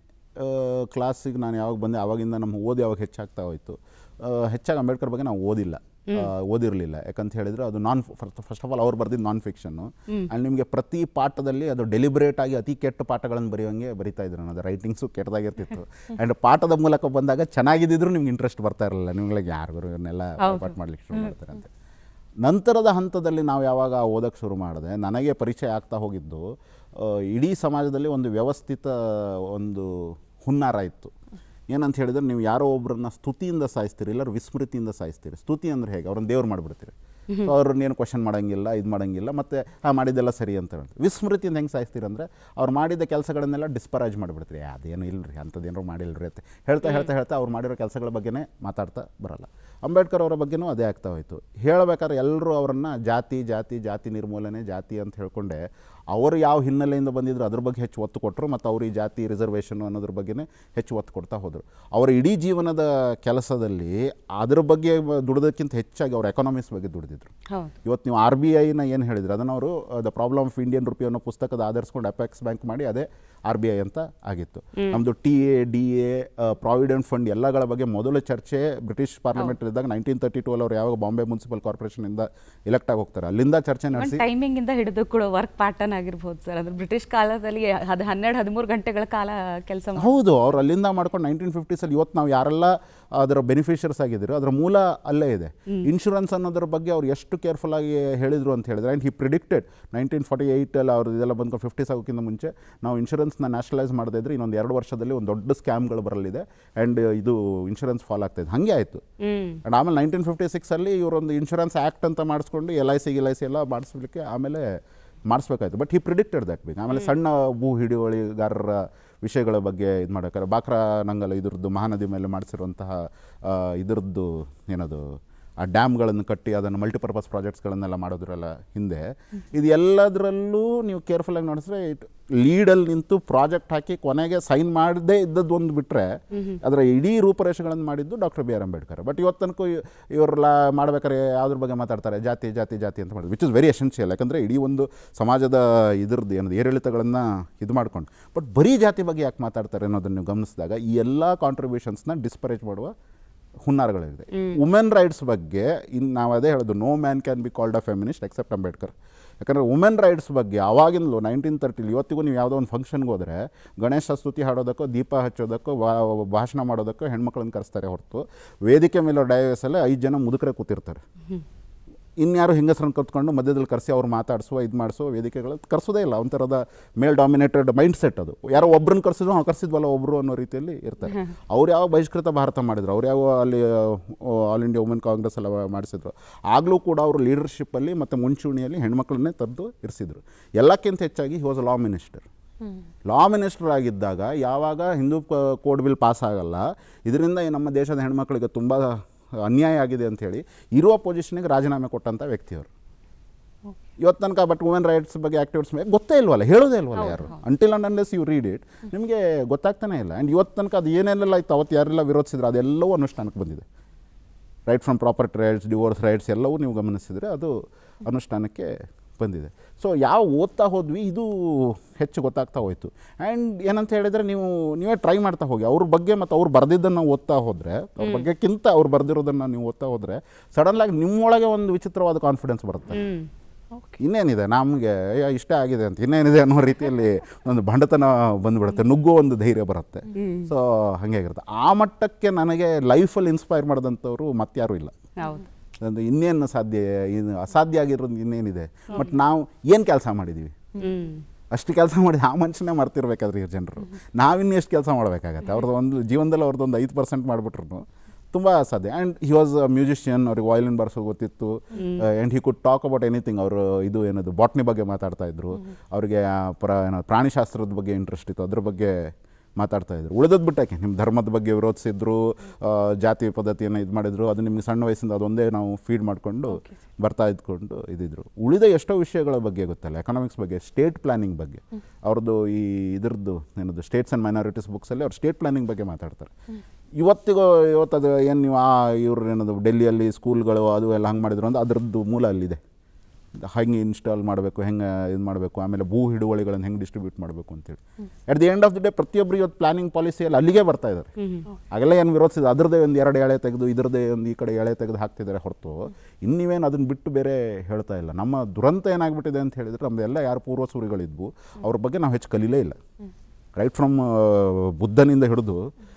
ಕ್ಲಾಸಿಗೆ ನಾನು ಯಾವಾಗ ಬಂದೆ ಆವಾಗಿಂದ ನಮ್ಮ ಓದಿ ಯಾವಾಗ ಹೆಚ್ಚಾಗ್ತಾ ಹೋಯಿತು ಆ, ಹೆಚ್ಚಾಗಿ ಅಂಬೇಡ್ಕರ್ ಬಗ್ಗೆ ನಾವು ಓದಿಲ್ಲ ಆ, ಓದಿರಲಿಲ್ಲ ಯಾಕಂತ ಹೇಳಿದ್ರೆ ಅದು ನಾನ್ ಫಸ್ಟ್ ಆಫ್ ಆಲ್ ಅವ್ರು ಬರ್ದಿದ್ದು ನಾನ್ ಫಿಕ್ಷನ್ನು ಆ್ಯಂಡ್ ನಿಮಗೆ ಪ್ರತಿ ಪಾಠದಲ್ಲಿ ಅದು ಡೆಲಿಬ್ರೇಟ್ ಆಗಿ ಅತಿ ಕೆಟ್ಟ ಪಾಠಗಳನ್ನು ಬರೆಯೋಂಗೆ ಬರಿತಾ ಇದ್ರು ಅದು ರೈಟಿಂಗ್ಸು ಕೆಟ್ಟದಾಗಿರ್ತಿತ್ತು ಆ್ಯಂಡ್ ಪಾಠದ ಮೂಲಕ ಬಂದಾಗ ಚೆನ್ನಾಗಿದ್ದಿದ್ರು ನಿಮ್ಗೆ ಇಂಟ್ರೆಸ್ಟ್ ಬರ್ತಾ ಇರಲಿಲ್ಲ ನಿಮ್ಗಳಿಗೆ ಯಾರಿಗೂ ಇವನ್ನೆಲ್ಲ ಪಾಠ ಮಾಡ್ಲಿಕ್ಕೆ ಶುರು ಮಾಡ್ತಾರೆ ಅಂತ ನಂತರದ ಹಂತದಲ್ಲಿ ನಾವು ಯಾವಾಗ ಓದೋಕ್ಕೆ ಶುರು ಮಾಡಿದೆ ನನಗೆ ಪರಿಚಯ ಆಗ್ತಾ ಹೋಗಿದ್ದು ಆ, ಇಡೀ ಸಮಾಜದಲ್ಲಿ ಒಂದು ವ್ಯವಸ್ಥಿತ ಒಂದು ಹುನ್ನಾರ ಇತ್ತು ಏನಂತ ಹೇಳಿದ್ರೆ ನೀವು ಯಾರೋ ಒಬ್ಬರನ್ನ ಸ್ತುತಿಯಿಂದ ಸಾಯಿಸ್ತೀರಿ ಇಲ್ಲರ ವಿಸ್ಮೃತಿಯಿಂದ ಸಾಯಿಸ್ತೀರಿ ಸ್ತುತಿ ಅಂದರೆ ಹೇಗೆ ಅವ್ರನ್ನ ದೇವ್ರು ಮಾಡಿಬಿಡ್ತೀರಿ ಸೊ ಅವ್ರನ್ನ ಏನು ಕ್ವಶನ್ ಮಾಡೋಂಗಿಲ್ಲ ಇದು ಮಾಡೋಂಗಿಲ್ಲ ಮತ್ತು ಆ ಮಾಡಿದ್ದೆಲ್ಲ ಸರಿ ಅಂತ ಹೇಳ್ತಾರೆ ವಿಸ್ಮೃತಿಯಿಂದ ಹೆಂಗೆ ಸಾಯಿಸ್ತೀರಿ ಅಂದರೆ ಅವ್ರು ಮಾಡಿದ ಕೆಲಸಗಳನ್ನೆಲ್ಲ ಡಿಸ್ಪರಾಜ್ ಮಾಡಿಬಿಡ್ತೀರಿ ಅದೇನು ಇಲ್ಲರಿ ಅಂಥದ್ದೇನೋ ಮಾಡಿಲ್ಲರಿ ಅಂತ ಹೇಳ್ತಾ ಹೇಳ್ತಾ ಹೇಳ್ತಾ ಅವ್ರು ಮಾಡಿರೋ ಕೆಲಸಗಳ ಬಗ್ಗೆನೇ ಮಾತಾಡ್ತಾ ಬರಲ್ಲ ಅಂಬೇಡ್ಕರ್ ಅವರ ಬಗ್ಗೆನೂ ಅದೇ ಆಗ್ತಾ ಹೋಯಿತು ಹೇಳಬೇಕಾದ್ರೆ ಎಲ್ಲರೂ ಅವರನ್ನು ಜಾತಿ ಜಾತಿ ಜಾತಿ ನಿರ್ಮೂಲನೆ ಜಾತಿ ಅಂತ ಹೇಳ್ಕೊಂಡೆ ಅವರು ಯಾವ ಹಿನ್ನೆಲೆಯಿಂದ ಬಂದಿದ್ರು ಅದ್ರ ಬಗ್ಗೆ ಹೆಚ್ಚು ಒತ್ತು ಕೊಟ್ಟರು ಮತ್ತು ಅವ್ರು ಈ ಜಾತಿ ರಿಸರ್ವೇಷನ್ ಅನ್ನೋದ್ರ ಬಗ್ಗೆನೇ ಹೆಚ್ಚು ಒತ್ತು ಕೊಡ್ತಾ ಹೋದರು ಅವರ ಇಡೀ ಜೀವನದ ಕೆಲಸದಲ್ಲಿ ಅದ್ರ ಬಗ್ಗೆ ಬ- ದುಡಿದಕ್ಕಿಂತ ಹೆಚ್ಚಾಗಿ ಅವ್ರ ಎಕನಾಮಿಕ್ಸ್ ಬಗ್ಗೆ ದುಡಿದಿದ್ರು ಹೌದು ಇವತ್ತು ನೀವು ಆರ್ ಬಿ ಐನ ಏನು ಹೇಳಿದ್ರು ಅದನ್ನು ಅವರು the problem of Indian rupee ಅನ್ನೋ ಪುಸ್ತಕದ ಆಧರಿಸ್ಕೊಂಡು ಅಪೆಕ್ಸ್ ಬ್ಯಾಂಕ್ ಮಾಡಿ ಅದೇ ಆರ್ ಬಿ ಐ ಅಂತ ಆಗಿತ್ತು ನಮ್ಮದು T A D A provident fund ಎಲ್ಲಗಳ ಬಗ್ಗೆ ಮೊದಲ ಚರ್ಚೆ ಬ್ರಿಟಿಷ್ ಪಾರ್ಲಿಮೆಂಟ್ ಇದ್ದಾಗ ನೈನ್ಟೀನ್ ತರ್ಟಿ ಟೂ ಅಲ್ಲಿ ಅವ್ರು ಯಾವಾಗ ಬಾಂಬೆ ಮುನ್ಸಿಪಲ್ ಕಾರ್ಪೊರೇಷನಿಂದ ಎಲೆಕ್ಟ್ ಆಗಿ ಹೋಗ್ತಾರೆ ಅಲ್ಲಿಂದ ಚರ್ಚೆ ನಡೆಸಿ ಟೈಮಿಂಗ್ ಇಂದ ಹಿಡಿದು ಕೂಡ ವರ್ಕ್ ಪ್ಯಾಟರ್ನ್ ಆಗಿರ್ಬೋದು ಸರ್ ಅಂದ್ರೆ ಬ್ರಿಟಿಷ್ ಕಾಲದಲ್ಲಿ ಹದ್ ಹನ್ನೆರಡು ಹದಿಮೂರು ಗಂಟೆಗಳ ಕಾಲ ಕೆಲಸ ಹೌದು ಅವ್ರು ಅಲ್ಲಿಂದ ಮಾಡ್ಕೊಂಡು ನೈನ್ಟೀನ್ ಫಿಫ್ಟೀಸಲ್ಲಿ ಇವತ್ತು ನಾವು ಯಾರೆಲ್ಲ ಅದರ ಬೆನಿಫಿಷಿಯರ್ಸ್ ಆಗಿದ್ದೀರೋ ಅದರ ಮೂಲ ಅಲ್ಲೇ ಇದೆ ಇನ್ಶೂರೆನ್ಸ್ ಅನ್ನೋದ್ರ ಬಗ್ಗೆ ಅವ್ರು ಎಷ್ಟು ಕೇರ್ಫುಲ್ ಆಗಿ ಹೇಳಿದ್ರು ಅಂತ ಹೇಳಿದ್ರೆ and he predicted nineteen forty ಏಯ್ಟಲ್ಲಿ ಅವ್ರು ಇದೆಲ್ಲ ಬಂದ್ಕೊಂಡು ಫಿಫ್ಟೀಸ್ ಆಗೋಕ್ಕಿಂತ ಮುಂಚೆ ನಾವು ಇನ್ಶೂರೆನ್ಸ್ನ ನ್ಯಾಷನಲೈಸ್ ಮಾಡದೇ ಇದ್ರೆ ಇನ್ನೊಂದು ಎರಡು ವರ್ಷದಲ್ಲಿ ಒಂದು ದೊಡ್ಡ ಸ್ಕ್ಯಾಮ್ಗಳು ಬರಲಿದೆ ಆ್ಯಂಡ್ ಇದು ಇನ್ಶೂರೆನ್ಸ್ ಫಾಲ್ ಆಗ್ತಾಯಿದೆ ಹಾಗೆ ಆಯಿತು ಹ್ಮ್ ಆ್ಯಂಡ್ ಆಮೇಲೆ ನೈನ್ಟೀನ್ ಫಿಫ್ಟಿ ಸಿಕ್ಸಲ್ಲಿ ಇವರೊಂದು ಇನ್ಶೂರೆನ್ಸ್ ಆ್ಯಕ್ಟ್ ಅಂತ ಮಾಡಿಸ್ಕೊಂಡು L I C L I C ಎಲ್ಲ ಮಾಡಿಸ್ಲಿಕ್ಕೆ ಆಮೇಲೆ ಮಾಡಿಸ್ಬೇಕಾಯ್ತು but he predicted that big ಆಮೇಲೆ ಸಣ್ಣ ಭೂ ಹಿಡುವಳಿಗಾರರ ವಿಷಯಗಳ ಬಗ್ಗೆ ಇದು ಮಾಡೋಕ್ಕಾರೆ ಬಾಕ್ರಾ ನಂಗಲ್ ಇದ್ರದ್ದು ಮಹಾನದಿ ಮೇಲೆ ಮಾಡಿಸಿರುವಂತಹ ಆ, ಇದ್ರದ್ದು ಏನದು ಆ ಡ್ಯಾಮ್ಗಳನ್ನು ಕಟ್ಟಿ ಅದನ್ನು ಮಲ್ಟಿಪರ್ಪಸ್ ಪ್ರಾಜೆಕ್ಟ್ಸ್ಗಳನ್ನೆಲ್ಲ ಮಾಡೋದ್ರಲ್ಲ ಹಿಂದೆ ಇದು ಎಲ್ಲದರಲ್ಲೂ ನೀವು ಕೇರ್ಫುಲ್ಲಾಗಿ ನೋಡಿದ್ರೆ ಇಟ್ ಲೀಡಲ್ಲಿ ನಿಂತು ಪ್ರಾಜೆಕ್ಟ್ ಹಾಕಿ ಕೊನೆಗೆ ಸೈನ್ ಮಾಡದೇ ಇದ್ದದ್ದು ಒಂದು ಬಿಟ್ಟರೆ ಅದರ ಇಡೀ ರೂಪರೇಷೆಗಳನ್ನು ಮಾಡಿದ್ದು doctor B R Ambedkar but ಇವತ್ತು ತನಕ ಇವರೆಲ್ಲ ಮಾಡ್ಬೇಕಾದ್ರೆ ಯಾವುದ್ರ ಬಗ್ಗೆ ಮಾತಾಡ್ತಾರೆ ಜಾತಿ ಜಾತಿ ಜಾತಿ ಅಂತ ಮಾಡಿದ್ರು ವಿಚ್ ಇಸ್ ವೆರಿ ಎಸೆನ್ಷಿಯಲ್ ಯಾಕಂದರೆ ಇಡೀ ಒಂದು ಸಮಾಜದ ಇದ್ರದ್ದು ಏನದು ಏರಿಳಿತಗಳನ್ನು ಇದು ಮಾಡ್ಕೊಂಡು ಬಟ್ ಬರೀ ಜಾತಿ ಬಗ್ಗೆ ಯಾಕೆ ಮಾತಾಡ್ತಾರೆ ಅನ್ನೋದನ್ನು ನೀವು ಗಮನಿಸಿದಾಗ ಈ ಎಲ್ಲ ಕಾಂಟ್ರಿಬ್ಯೂಷನ್ಸ್ನ ಡಿಸ್ಪರೇಜ್ ಮಾಡುವ ಹುನ್ನಾರಗಳಿದೆ ವುಮೆನ್ ರೈಟ್ಸ್ ಬಗ್ಗೆ ಇನ್ನು ನಾವು ಅದೇ ಹೇಳೋದು no man can be called a feminist except Ambedkar ಯಾಕಂದರೆ ವುಮೆನ್ ರೈಟ್ಸ್ ಬಗ್ಗೆ ಆವಾಗಿಂದಲೂ ನೈನ್ಟೀನ್ ತರ್ಟಿಲಿ ಇವತ್ತಿಗೂ ನೀವು ಯಾವುದೋ ಒಂದು ಫಂಕ್ಷನ್ಗೆ ಹೋದರೆ ಗಣೇಶ ಸ್ತುತಿ ಹಾಡೋದಕ್ಕೋ ದೀಪ ಹಚ್ಚೋದಕ್ಕೋ ವಾ- ಭಾಷಣ ಮಾಡೋದಕ್ಕೋ ಹೆಣ್ಮಕ್ಳನ್ನ ಕರೆಸ್ತಾರೆ ಹೊರತು ವೇದಿಕೆ ಮೇಲೆ ಡೈವರ್ಸಲ್ಲಿ ಐದು ಜನ ಮುದುಕರೇ ಕೂತಿರ್ತಾರೆ ಇನ್ಯಾರು ಹೆಂಗಸ್ರನ್ನ ಕತ್ಕೊಂಡು ಮಧ್ಯದಲ್ಲಿ ಕರೆಸಿ ಅವ್ರು ಮಾತಾಡಿಸುವ ಇದು ಮಾಡಿಸುವ ವೇದಿಕೆಗಳು ಕರೆಸೋದೇ ಇಲ್ಲ ಒಂಥರದ ಮೇಲ್ ಡಾಮಿನೇಟೆಡ್ ಮೈಂಡ್ ಸೆಟ್ ಅದು ಯಾರೋ ಒಬ್ರನ್ನ ಕರೆಸಿದ್ರು ಅವ್ರು ಕರೆಸಿದ್ವಲ್ಲ ಒಬ್ಬರು ಅನ್ನೋ ರೀತಿಯಲ್ಲಿ ಇರ್ತಾರೆ ಅವ್ರು ಯಾವ ಬಹಿಷ್ಕೃತ ಭಾರತ ಮಾಡಿದ್ರು ಅವ್ರು ಯಾವ ಅಲ್ಲಿ ಆಲ್ ಇಂಡಿಯಾ ವುಮೆನ್ ಕಾಂಗ್ರೆಸ್ ಎಲ್ಲ ಮಾಡಿಸಿದ್ರು ಆಗಲೂ ಕೂಡ ಅವರು ಲೀಡರ್ಶಿಪ್ಪಲ್ಲಿ ಮತ್ತು ಮುಂಚೂಣಿಯಲ್ಲಿ ಹೆಣ್ಮಕ್ಳನ್ನೇ ತಂದು ಇರಿಸಿದ್ರು ಎಲ್ಲಕ್ಕಿಂತ ಹೆಚ್ಚಾಗಿ he was law minister law minister ಆಗಿದ್ದಾಗ ಯಾವಾಗ ಹಿಂದೂ ಕೋಡ್ ಬಿಲ್ ಪಾಸ್ ಆಗಲ್ಲ ಇದರಿಂದ ಈ ನಮ್ಮ ದೇಶದ ಹೆಣ್ಮಕ್ಳಿಗೆ ತುಂಬ ಅನ್ಯಾಯ ಆಗಿದೆ ಅಂಥೇಳಿ ಇರುವ ಪೊಸಿಷನ್ಗೆ ರಾಜೀನಾಮೆ ಕೊಟ್ಟಂಥ ವ್ಯಕ್ತಿಯವರು ಇವತ್ತು ತನಕ ಬಟ್ ವುಮೆನ್ ರೈಟ್ಸ್ ಬಗ್ಗೆ ಆಕ್ಟಿವಿಟ್ಸ್ ಬಗ್ಗೆ ಗೊತ್ತೇ ಇಲ್ವಲ್ಲ ಹೇಳೋದೇ ಇಲ್ವಲ್ಲ ಯಾರು until and unless you read it ನಿಮಗೆ ಗೊತ್ತಾಗ್ತಾನೆ ಇಲ್ಲ ಆ್ಯಂಡ್ ಇವತ್ತು ತನಕ ಅದು ಏನೆಲ್ಲ ಇತ್ತು ಅವತ್ತು ಯಾರೆಲ್ಲ ವಿರೋಧಿಸಿದ್ರು ಅದೆಲ್ಲವೂ ಅನುಷ್ಠಾನಕ್ಕೆ ಬಂದಿದೆ right from property rights divorce rights ಎಲ್ಲವೂ ನೀವು ಗಮನಿಸಿದರೆ ಅದು ಅನುಷ್ಠಾನಕ್ಕೆ ಬಂದಿದೆ ಸೊ ಯಾವ ಓದ್ತಾ ಹೋದ್ವಿ ಇದು ಹೆಚ್ಚು ಗೊತ್ತಾಗ್ತಾ ಹೋಯಿತು ಆ್ಯಂಡ್ ಏನಂತ ಹೇಳಿದರೆ ನೀವು ನೀವೇ ಟ್ರೈ ಮಾಡ್ತಾ ಹೋಗಿ ಅವ್ರ ಬಗ್ಗೆ ಮತ್ತು ಅವ್ರು ಬರೆದಿದ್ದನ್ನು ಓದ್ತಾ ಹೋದರೆ ಅವ್ರ ಬಗ್ಗೆಕ್ಕಿಂತ ಅವ್ರು ಬರೆದಿರೋದನ್ನು ನೀವು ಓದ್ತಾ ಹೋದರೆ ಸಡನ್ಲಾಗಿ ನಿಮ್ಮೊಳಗೆ ಒಂದು ವಿಚಿತ್ರವಾದ ಕಾನ್ಫಿಡೆನ್ಸ್ ಬರುತ್ತೆ ಹ್ಮ್ ಇನ್ನೇನಿದೆ ನಮಗೆ ಇಷ್ಟೇ ಆಗಿದೆ ಅಂತ ಇನ್ನೇನಿದೆ ಅನ್ನೋ ರೀತಿಯಲ್ಲಿ ಒಂದು ಬಂಡತನ ಬಂದುಬಿಡುತ್ತೆ ನುಗ್ಗೋ ಒಂದು ಧೈರ್ಯ ಬರುತ್ತೆ ಸೊ ಹಾಗೆ ಆಗಿರುತ್ತೆ ಆ ಮಟ್ಟಕ್ಕೆ ನನಗೆ ಲೈಫಲ್ಲಿ ಇನ್ಸ್ಪೈರ್ ಮಾಡಿದಂಥವ್ರು ಮತ್ತಾರೂ ಇಲ್ಲ ಹೌದು ಒಂದು ಇನ್ನೇನು ಸಾಧ್ಯ ಇನ್ನು ಅಸಾಧ್ಯ ಆಗಿರೋದು ಇನ್ನೇನಿದೆ ಬಟ್ ನಾವು ಏನು ಕೆಲಸ ಮಾಡಿದ್ದೀವಿ ಹ್ಮ್ ಅಷ್ಟು ಕೆಲಸ ಮಾಡಿ ಆ ಮನುಷ್ಯನೇ ಮರ್ತಿರ್ಬೇಕಾದ್ರೆ ಈ ಜನರು ನಾವಿನ್ನೂ ಎಷ್ಟು ಕೆಲಸ ಮಾಡಬೇಕಾಗತ್ತೆ ಅವ್ರದ್ದು ಒಂದು ಜೀವನದಲ್ಲಿ ಅವ್ರದ್ದು ಒಂದು ಐದು ಪರ್ಸೆಂಟ್ ಮಾಡಿಬಿಟ್ರು ತುಂಬ ಸಾಧ್ಯ and he was a musician ಅವ್ರಿಗೆ ವಾಯ್ಲಿನ್ ಬಾರಿಸೋ ಗೊತ್ತಿತ್ತು and he could talk about anything ಅವರು ಇದು ಏನದು ಬಾಟ್ನಿ ಬಗ್ಗೆ ಮಾತಾಡ್ತಾ ಇದ್ರು ಅವ್ರಿಗೆ ಆ ಪ್ರ ಏನೋ ಪ್ರಾಣಿಶಾಸ್ತ್ರದ ಬಗ್ಗೆ ಇಂಟ್ರೆಸ್ಟ್ ಇತ್ತು ಅದ್ರ ಬಗ್ಗೆ ಮಾತಾಡ್ತಾ ಇದ್ರು ಉಳಿದದ್ದು ಬಿಟ್ಟಾಕೆ ನಿಮ್ಮ ಧರ್ಮದ ಬಗ್ಗೆ ವಿರೋಧಿಸಿದ್ರು ಆ, ಜಾತಿ ಪದ್ಧತಿಯನ್ನು ಇದು ಮಾಡಿದ್ರು ಅದು ನಿಮಗೆ ಸಣ್ಣ ವಯಸ್ಸಿಂದ ಅದೊಂದೇ ನಾವು ಫೀಡ್ ಮಾಡಿಕೊಂಡು ಬರ್ತಾ ಇದ್ಕೊಂಡು ಇದ್ದಿದ್ರು ಉಳಿದ ಎಷ್ಟೋ ವಿಷಯಗಳ ಬಗ್ಗೆ ಗೊತ್ತಲ್ಲ ಎಕನಾಮಿಕ್ಸ್ ಬಗ್ಗೆ ಸ್ಟೇಟ್ ಪ್ಲಾನಿಂಗ್ ಬಗ್ಗೆ ಅವ್ರದ್ದು ಈ ಇದ್ರದ್ದು ಏನದು ಸ್ಟೇಟ್ಸ್ ಆ್ಯಂಡ್ ಮೈನಾರಿಟೀಸ್ ಬುಕ್ಸಲ್ಲಿ ಅವ್ರು ಸ್ಟೇಟ್ ಪ್ಲಾನಿಂಗ್ ಬಗ್ಗೆ ಮಾತಾಡ್ತಾರೆ ಇವತ್ತಿಗೂ ಇವತ್ತದು ಏನು ನೀವು ಆ ಇವ್ರು ಏನದು ಡೆಲ್ಲಿಯಲ್ಲಿ ಸ್ಕೂಲ್ಗಳು ಅದು ಎಲ್ಲ ಹಂಗೆ ಮಾಡಿದ್ರು ಅಂದ್ರೆ ಅದರದ್ದು ಮೂಲ ಅಲ್ಲಿದೆ ಹೆಂಗೆ ಇನ್ಸ್ಟಾಲ್ ಮಾಡಬೇಕು ಹೆಂಗೆ ಇದು ಮಾಡಬೇಕು ಆಮೇಲೆ ಭೂ ಹಿಡುವಳಿಗಳನ್ನು ಹೆಂಗೆ ಡಿಸ್ಟ್ರಿಬ್ಯೂಟ್ ಮಾಡಬೇಕು ಅಂತೇಳಿ at the end of the day ಪ್ರತಿಯೊಬ್ಬರು ಇವತ್ತು ಪ್ಲಾನಿಂಗ್ ಪಾಲಿಸಿಯಲ್ಲಿ ಅಲ್ಲಿಗೆ ಬರ್ತಾ ಇದ್ದಾರೆ ಆಗೆಲ್ಲ ಏನು ವಿರೋಧಿಸಿದ ಅದರದ್ದೇ ಒಂದು ಎರಡು ಎಳೆ ತೆಗೆದು ಇದರದ್ದೇ ಒಂದು ಈ ಕಡೆ ಎಳೆ ತೆಗೆದು ಹಾಕ್ತಿದ್ದಾರೆ ಹೊರತು ಇನ್ನಿವೇನು ಅದನ್ನು ಬಿಟ್ಟು ಬೇರೆ ಹೇಳ್ತಾ ಇಲ್ಲ ನಮ್ಮ ದುರಂತ ಏನಾಗ್ಬಿಟ್ಟಿದೆ ಅಂತ ಹೇಳಿದ್ರೆ ನಮ್ಮದೆಲ್ಲ ಯಾರು ಪೂರ್ವಸೂರಿಗಳಿದ್ವು ಅವ್ರ ಬಗ್ಗೆ ನಾವು ಹೆಚ್ಚು ಕಲೀಲೇ ಇಲ್ಲ ರೈಟ್ ಫ್ರಮ್ ಬುದ್ಧನಿಂದ ಹಿಡಿದು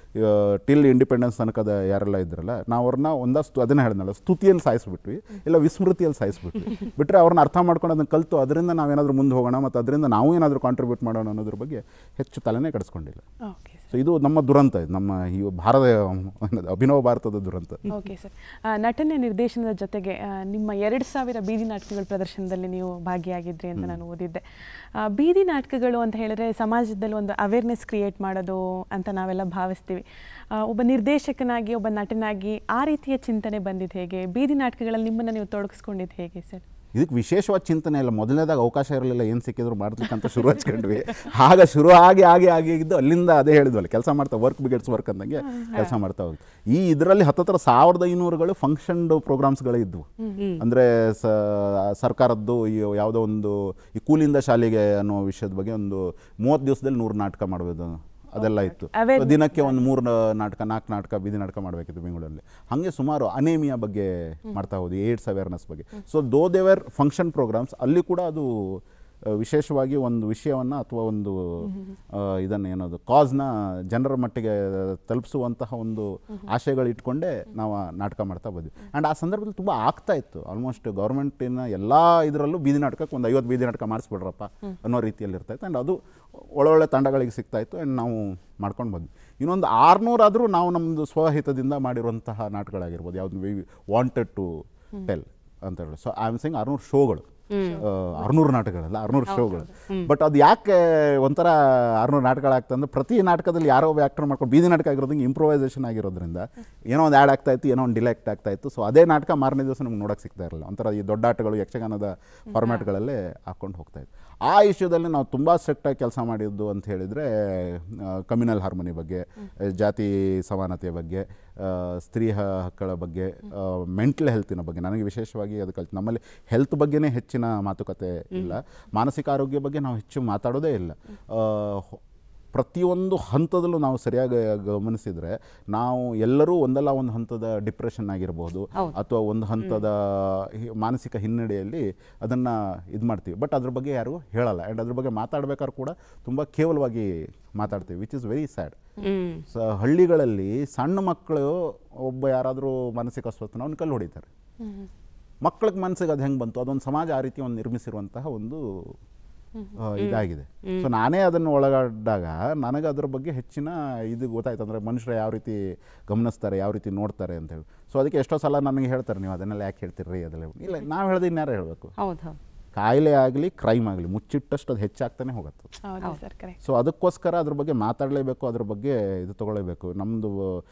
ಟಿಲ್ ಇಂಡಿಪೆಂಡೆನ್ಸ್ ತನಕದ ಯಾರೆಲ್ಲ ಇದ್ರಲ್ಲ ನಾವು ಅವ್ರನ್ನ ಒಂದಷ್ಟು ಅದನ್ನ ಹೇಳಿದ್ನಲ್ಲ ಸ್ತುತಿಯಲ್ಲಿ ಸಾಯಿಸ್ಬಿಟ್ವಿ ಇಲ್ಲ ವಿಸ್ಮೃತಿಯಲ್ಲಿ ಸಾಯಿಸ್ಬಿಟ್ವಿ ಬಿಟ್ಟರೆ ಅವ್ರನ್ನ ಅರ್ಥ ಮಾಡ್ಕೊಂಡು ಅದನ್ನು ಕಲಿತು ಅದರಿಂದ ನಾವೇನಾದರೂ ಮುಂದೆ ಹೋಗೋಣ ಮತ್ತು ಅದರಿಂದ ನಾವು ಏನಾದರೂ ಕಾಂಟ್ರಿಬ್ಯೂಟ್ ಮಾಡೋಣ ಅನ್ನೋದ್ರ ಬಗ್ಗೆ ಹೆಚ್ಚು ತಲೆನೇ ಕೆಡಿಸ್ಕೊಂಡಿಲ್ಲ ಓಕೆ ಸರ್ ಸೊ ಇದು ನಮ್ಮ ದುರಂತ ಇದು ನಮ್ಮ ಈ ಭಾರತ ಏನದು ಅಭಿನವ ಭಾರತದ ದುರಂತ ಓಕೆ ಸರ್ ಆ, ನಟನೆ ನಿರ್ದೇಶನದ ಜೊತೆಗೆ ಆ, ನಿಮ್ಮ ಎರಡು ಸಾವಿರ ಬೀದಿ ನಾಟಕಗಳ ಪ್ರದರ್ಶನದಲ್ಲಿ ನೀವು ಭಾಗಿಯಾಗಿದ್ರಿ ಅಂತ ನಾನು ಓದಿದ್ದೆ ಆ, ಬೀದಿ ನಾಟಕಗಳು ಅಂತ ಹೇಳಿದ್ರೆ ಸಮಾಜದಲ್ಲಿ ಒಂದು ಅವೇರ್ನೆಸ್ ಕ್ರಿಯೇಟ್ ಮಾಡೋದು ಅಂತ ನಾವೆಲ್ಲ ಭಾವಿಸ್ತೀವಿ ಆ, ಒಬ್ಬ ನಿರ್ದೇಶಕನಾಗಿ ಒಬ್ಬ ನಟನಾಗಿ ಆ ರೀತಿಯ ಚಿಂತನೆ ಬಂದಿದ್ದು ಹೇಗೆ ಬೀದಿ ನಾಟಕಗಳಲ್ಲಿ ನಿಮ್ಮನ್ನು ನೀವು ತೊಡಗಿಸ್ಕೊಂಡಿದ್ದು ಹೇಗೆ ಸರ್ ಇದಕ್ಕೆ ವಿಶೇಷವಾದ ಚಿಂತನೆ ಇಲ್ಲ ಮೊದಲನೇದಾಗ ಅವಕಾಶ ಇರಲಿಲ್ಲ ಏನು ಸಿಕ್ಕಿದ್ರು ಮಾಡ್ಲಿಕ್ಕಂತ ಶುರು ಹಚ್ಕೊಂಡ್ವಿ ಆಗ ಶುರು ಆಗಿ ಆಗಿ ಆಗಿ ಇದ್ದು ಅಲ್ಲಿಂದ ಅದೇ ಹೇಳಿದ್ವಲ್ಲ ಕೆಲಸ ಮಾಡ್ತಾ ವರ್ಕ್ ಬಿಗೇಟ್ಸ್ ವರ್ಕ್ ಅಂದಂಗೆ ಕೆಲಸ ಮಾಡ್ತಾ ಹೋಗಿ ಈ ಇದರಲ್ಲಿ ಹತ್ತತ್ರ ಸಾವಿರದ ಐನೂರುಗಳು ಫಂಕ್ಷನ್ಡ್ ಪ್ರೋಗ್ರಾಮ್ಸ್ಗಳೇ ಇದ್ವು ಅಂದರೆ ಸ ಸರ್ಕಾರದ್ದು ಈ ಯಾವುದೋ ಒಂದು ಈ ಕೂಲಿಂದ ಶಾಲೆಗೆ ಅನ್ನೋ ವಿಷಯದ ಬಗ್ಗೆ ಒಂದು ಮೂವತ್ತು ದಿವಸದಲ್ಲಿ ನೂರು ನಾಟಕ ಮಾಡಬಹುದು ಅದೆಲ್ಲ ಇತ್ತು Awareness ದಿನಕ್ಕೆ ಒಂದು ಮೂರು ನಾಟಕ ನಾಲ್ಕು ನಾಟಕ ಬೀದಿ ನಾಟಕ ಮಾಡಬೇಕಿತ್ತು ಬೆಂಗಳೂರಲ್ಲಿ ಹಾಗೆ ಸುಮಾರು ಅನೇಮಿಯಾ ಬಗ್ಗೆ ಮಾಡ್ತಾ ಹೋದ್ವಿ ಏಡ್ಸ್ ಅವೇರ್ನೆಸ್ ಬಗ್ಗೆ ಸೊ ದೋ ದೇವರ್ ಫಂಕ್ಷನ್ ಪ್ರೋಗ್ರಾಮ್ಸ್ ಅಲ್ಲಿ ಕೂಡ ಅದು ಆ, ವಿಶೇಷವಾಗಿ ಒಂದು ವಿಷಯವನ್ನು ಅಥವಾ ಒಂದು ಆ, ಇದನ್ನು ಏನದು ಕಾಸ್ನ ಜನರ ಮಟ್ಟಿಗೆ ತಲುಪಿಸುವಂತಹ ಒಂದು ಆಶಯಗಳು ಇಟ್ಕೊಂಡೇ ನಾವು ಆ ನಾಟಕ ಮಾಡ್ತಾ ಬಂದ್ವಿ ಆ್ಯಂಡ್ ಆ ಸಂದರ್ಭದಲ್ಲಿ ತುಂಬ ಆಗ್ತಾ ಇತ್ತು ಆಲ್ಮೋಸ್ಟ್ ಗೌರ್ಮೆಂಟಿನ ಎಲ್ಲ ಇದರಲ್ಲೂ ಬೀದಿ ನಾಟಕಕ್ಕೆ ಒಂದು ಐವತ್ತು ಬೀದಿ ನಾಟಕ ಮಾಡಿಸ್ಬಿಡ್ರಪ್ಪ ಅನ್ನೋ ರೀತಿಯಲ್ಲಿ ಇರ್ತಾ ಇತ್ತು ಆ್ಯಂಡ್ ಅದು ಒಳ್ಳೊಳ್ಳೆ ತಂಡಗಳಿಗೆ ಸಿಗ್ತಾ ಇತ್ತು ಆ್ಯಂಡ್ ನಾವು ಮಾಡ್ಕೊಂಡು ಬಂದ್ವಿ ಇನ್ನೊಂದು ಆರುನೂರಾದರೂ ನಾವು ನಮ್ಮದು ಸ್ವಹಿತದಿಂದ ಮಾಡಿರುವಂತಹ ನಾಟಕಗಳಾಗಿರ್ಬೋದು ಯಾವ್ದು ವಿ ವಾಂಟೆಡ್ ಟು ಟೆಲ್ ಅಂತ ಹೇಳಿ ಸೊ ಐ ಆಮ್ ಸಿಂಗ್ ಆರುನೂರು ಶೋಗಳು ಆರುನೂರು ನಾಟಕಗಳಲ್ಲ ಆರುನೂರು ಶೋಗಳು ಬಟ್ ಅದು ಯಾಕೆ ಒಂಥರ ಆರುನೂರು ನಾಟಕಗಳಾಗ್ತಂದ್ರೆ ಪ್ರತಿ ನಾಟಕದಲ್ಲಿ ಯಾರೋ ಒಬ್ಬ ಆ್ಯಕ್ಟರ್ ಮಾಡ್ಕೊಂಡು ಬೀದಿ ನಾಟಕ ಆಗಿರೋದಂಗೆ ಇಂಪ್ರೂವೈಸೇಷನ್ ಆಗಿರೋದ್ರಿಂದ ಏನೋ ಒಂದು ಆ್ಯಡ್ ಆಗ್ತಾ ಇತ್ತು ಏನೋ ಒಂದು ಡಿಲೆಕ್ಟ್ ಆಗ್ತಾ ಇತ್ತು ಸೊ ಅದೇ ನಾಟಕ ಮಾರನೇ ದಿವಸ ನಮ್ಗೆ ನೋಡೋಕೆ ಸಿಗ್ತಾ ಇರಲಿಲ್ಲ ಒಂಥರ ಈ ದೊಡ್ಡ ಆಟಗಳು ಯಕ್ಷಗಾನದ ಫಾರ್ಮ್ಯಾಟ್ಗಳಲ್ಲೇ ಹಾಕ್ಕೊಂಡು ಹೋಗ್ತಾ ಇತ್ತು ಆ ಇಶ್ಯೂದಲ್ಲಿ ನಾವು ತುಂಬ ಸ್ಟ್ರಿಕ್ಟಾಗಿ ಕೆಲಸ ಮಾಡಿದ್ದು ಅಂತ ಹೇಳಿದರೆ ಕಮ್ಯುನಲ್ ಹಾರ್ಮೋನಿ ಬಗ್ಗೆ ಆ, ಜಾತಿ ಸಮಾನತೆಯ ಬಗ್ಗೆ ಆ, ಸ್ತ್ರೀ ಹ- ಹಕ್ಕಳ ಬಗ್ಗೆ ಮೆಂಟಲ್ ಹೆಲ್ತಿನ ಬಗ್ಗೆ ನನಗೆ ವಿಶೇಷವಾಗಿ ಅದು ಕಲ್ತು ನಮ್ಮಲ್ಲಿ ಹೆಲ್ತ್ ಬಗ್ಗೆನೇ ಹೆಚ್ಚಿನ ಮಾತುಕತೆ ಇಲ್ಲ ಮಾನಸಿಕ ಆರೋಗ್ಯ ಬಗ್ಗೆ ನಾವು ಹೆಚ್ಚು ಮಾತಾಡೋದೇ ಇಲ್ಲ ಆ, ಹೊ- ಪ್ರತಿಯೊಂದು ಹಂತದಲ್ಲೂ ನಾವು ಸರಿಯಾಗಿ ಗಮನಿಸಿದರೆ ನಾವು ಎಲ್ಲರೂ ಒಂದಲ್ಲ ಒಂದು ಹಂತದ ಡಿಪ್ರೆಷನ್ ಆಗಿರ್ಬೋದು ಅಥವಾ ಒಂದು ಹಂತದ ಹಿ- ಮಾನಸಿಕ ಹಿನ್ನಡೆಯಲ್ಲಿ ಅದನ್ನು ಇದು ಮಾಡ್ತೀವಿ ಬಟ್ ಅದ್ರ ಬಗ್ಗೆ ಯಾರು ಹೇಳಲ್ಲ ಆ್ಯಂಡ್ ಅದ್ರ ಬಗ್ಗೆ ಮಾತಾಡ್ಬೇಕಾದ್ರೆ ಕೂಡ ತುಂಬ ಕೇವಲವಾಗಿ ಮಾತಾಡ್ತೀವಿ ವಿಚ್ ಇಸ್ ವೆರಿ ಸ್ಯಾಡ್ ಸ ಹಳ್ಳಿಗಳಲ್ಲಿ ಸಣ್ಣ ಮಕ್ಕಳು ಒಬ್ಬ ಯಾರಾದರೂ ಮಾನಸಿಕ ಅಸ್ವಸ್ಥನ ಅವ್ನ ಕಲ್ಲು ಹೊಡಿತಾರೆ ಮಕ್ಕಳಿಗೆ ಮನಸ್ಸಿಗೆ ಅದು ಹೆಂಗೆ ಬಂತು ಅದೊಂದು ಸಮಾಜ ಆ ರೀತಿ ಒಂದು ನಿರ್ಮಿಸಿರುವಂತಹ ಒಂದು ಆ, ಇದಾಗಿದೆ ಸೊ ನಾನೇ ಅದನ್ನು ಒಳಗಡ್ಡಾಗ ನನಗೆ ಅದ್ರ ಬಗ್ಗೆ ಹೆಚ್ಚಿನ ಇದು ಗೊತ್ತಾಯ್ತು ಅಂದರೆ ಮನುಷ್ಯರು ಯಾವ ರೀತಿ ಗಮನಿಸ್ತಾರೆ ಯಾವ ರೀತಿ ನೋಡ್ತಾರೆ ಅಂತ ಹೇಳಿ ಸೊ ಅದಕ್ಕೆ ಎಷ್ಟೋ ಸಲ ನನಗೆ ಹೇಳ್ತಾರೆ ನೀವು ಅದನ್ನೆಲ್ಲ ಯಾಕೆ ಹೇಳ್ತೀರಿ ಅದೆಲ್ಲ ಇಲ್ಲ ನಾವು ಹೇಳ್ದೆ ಇನ್ಯಾರು ಹೇಳಬೇಕು ಹೌದು ಹೌದು ಕಾಯಿಲೆ ಆಗಲಿ ಕ್ರೈಮ್ ಆಗಲಿ ಮುಚ್ಚಿಟ್ಟಷ್ಟು ಅದು ಹೆಚ್ಚಾಗ್ತಾನೆ ಹೋಗುತ್ತೆ ಹೌದು ಸರ್ ಕರೆಕ್ಟ್ ಸೊ ಅದಕ್ಕೋಸ್ಕರ ಅದ್ರ ಬಗ್ಗೆ ಮಾತಾಡಲೇಬೇಕು ಅದ್ರ ಬಗ್ಗೆ ಇದು ತೊಗೊಳ್ಳೇಬೇಕು ನಮ್ಮದು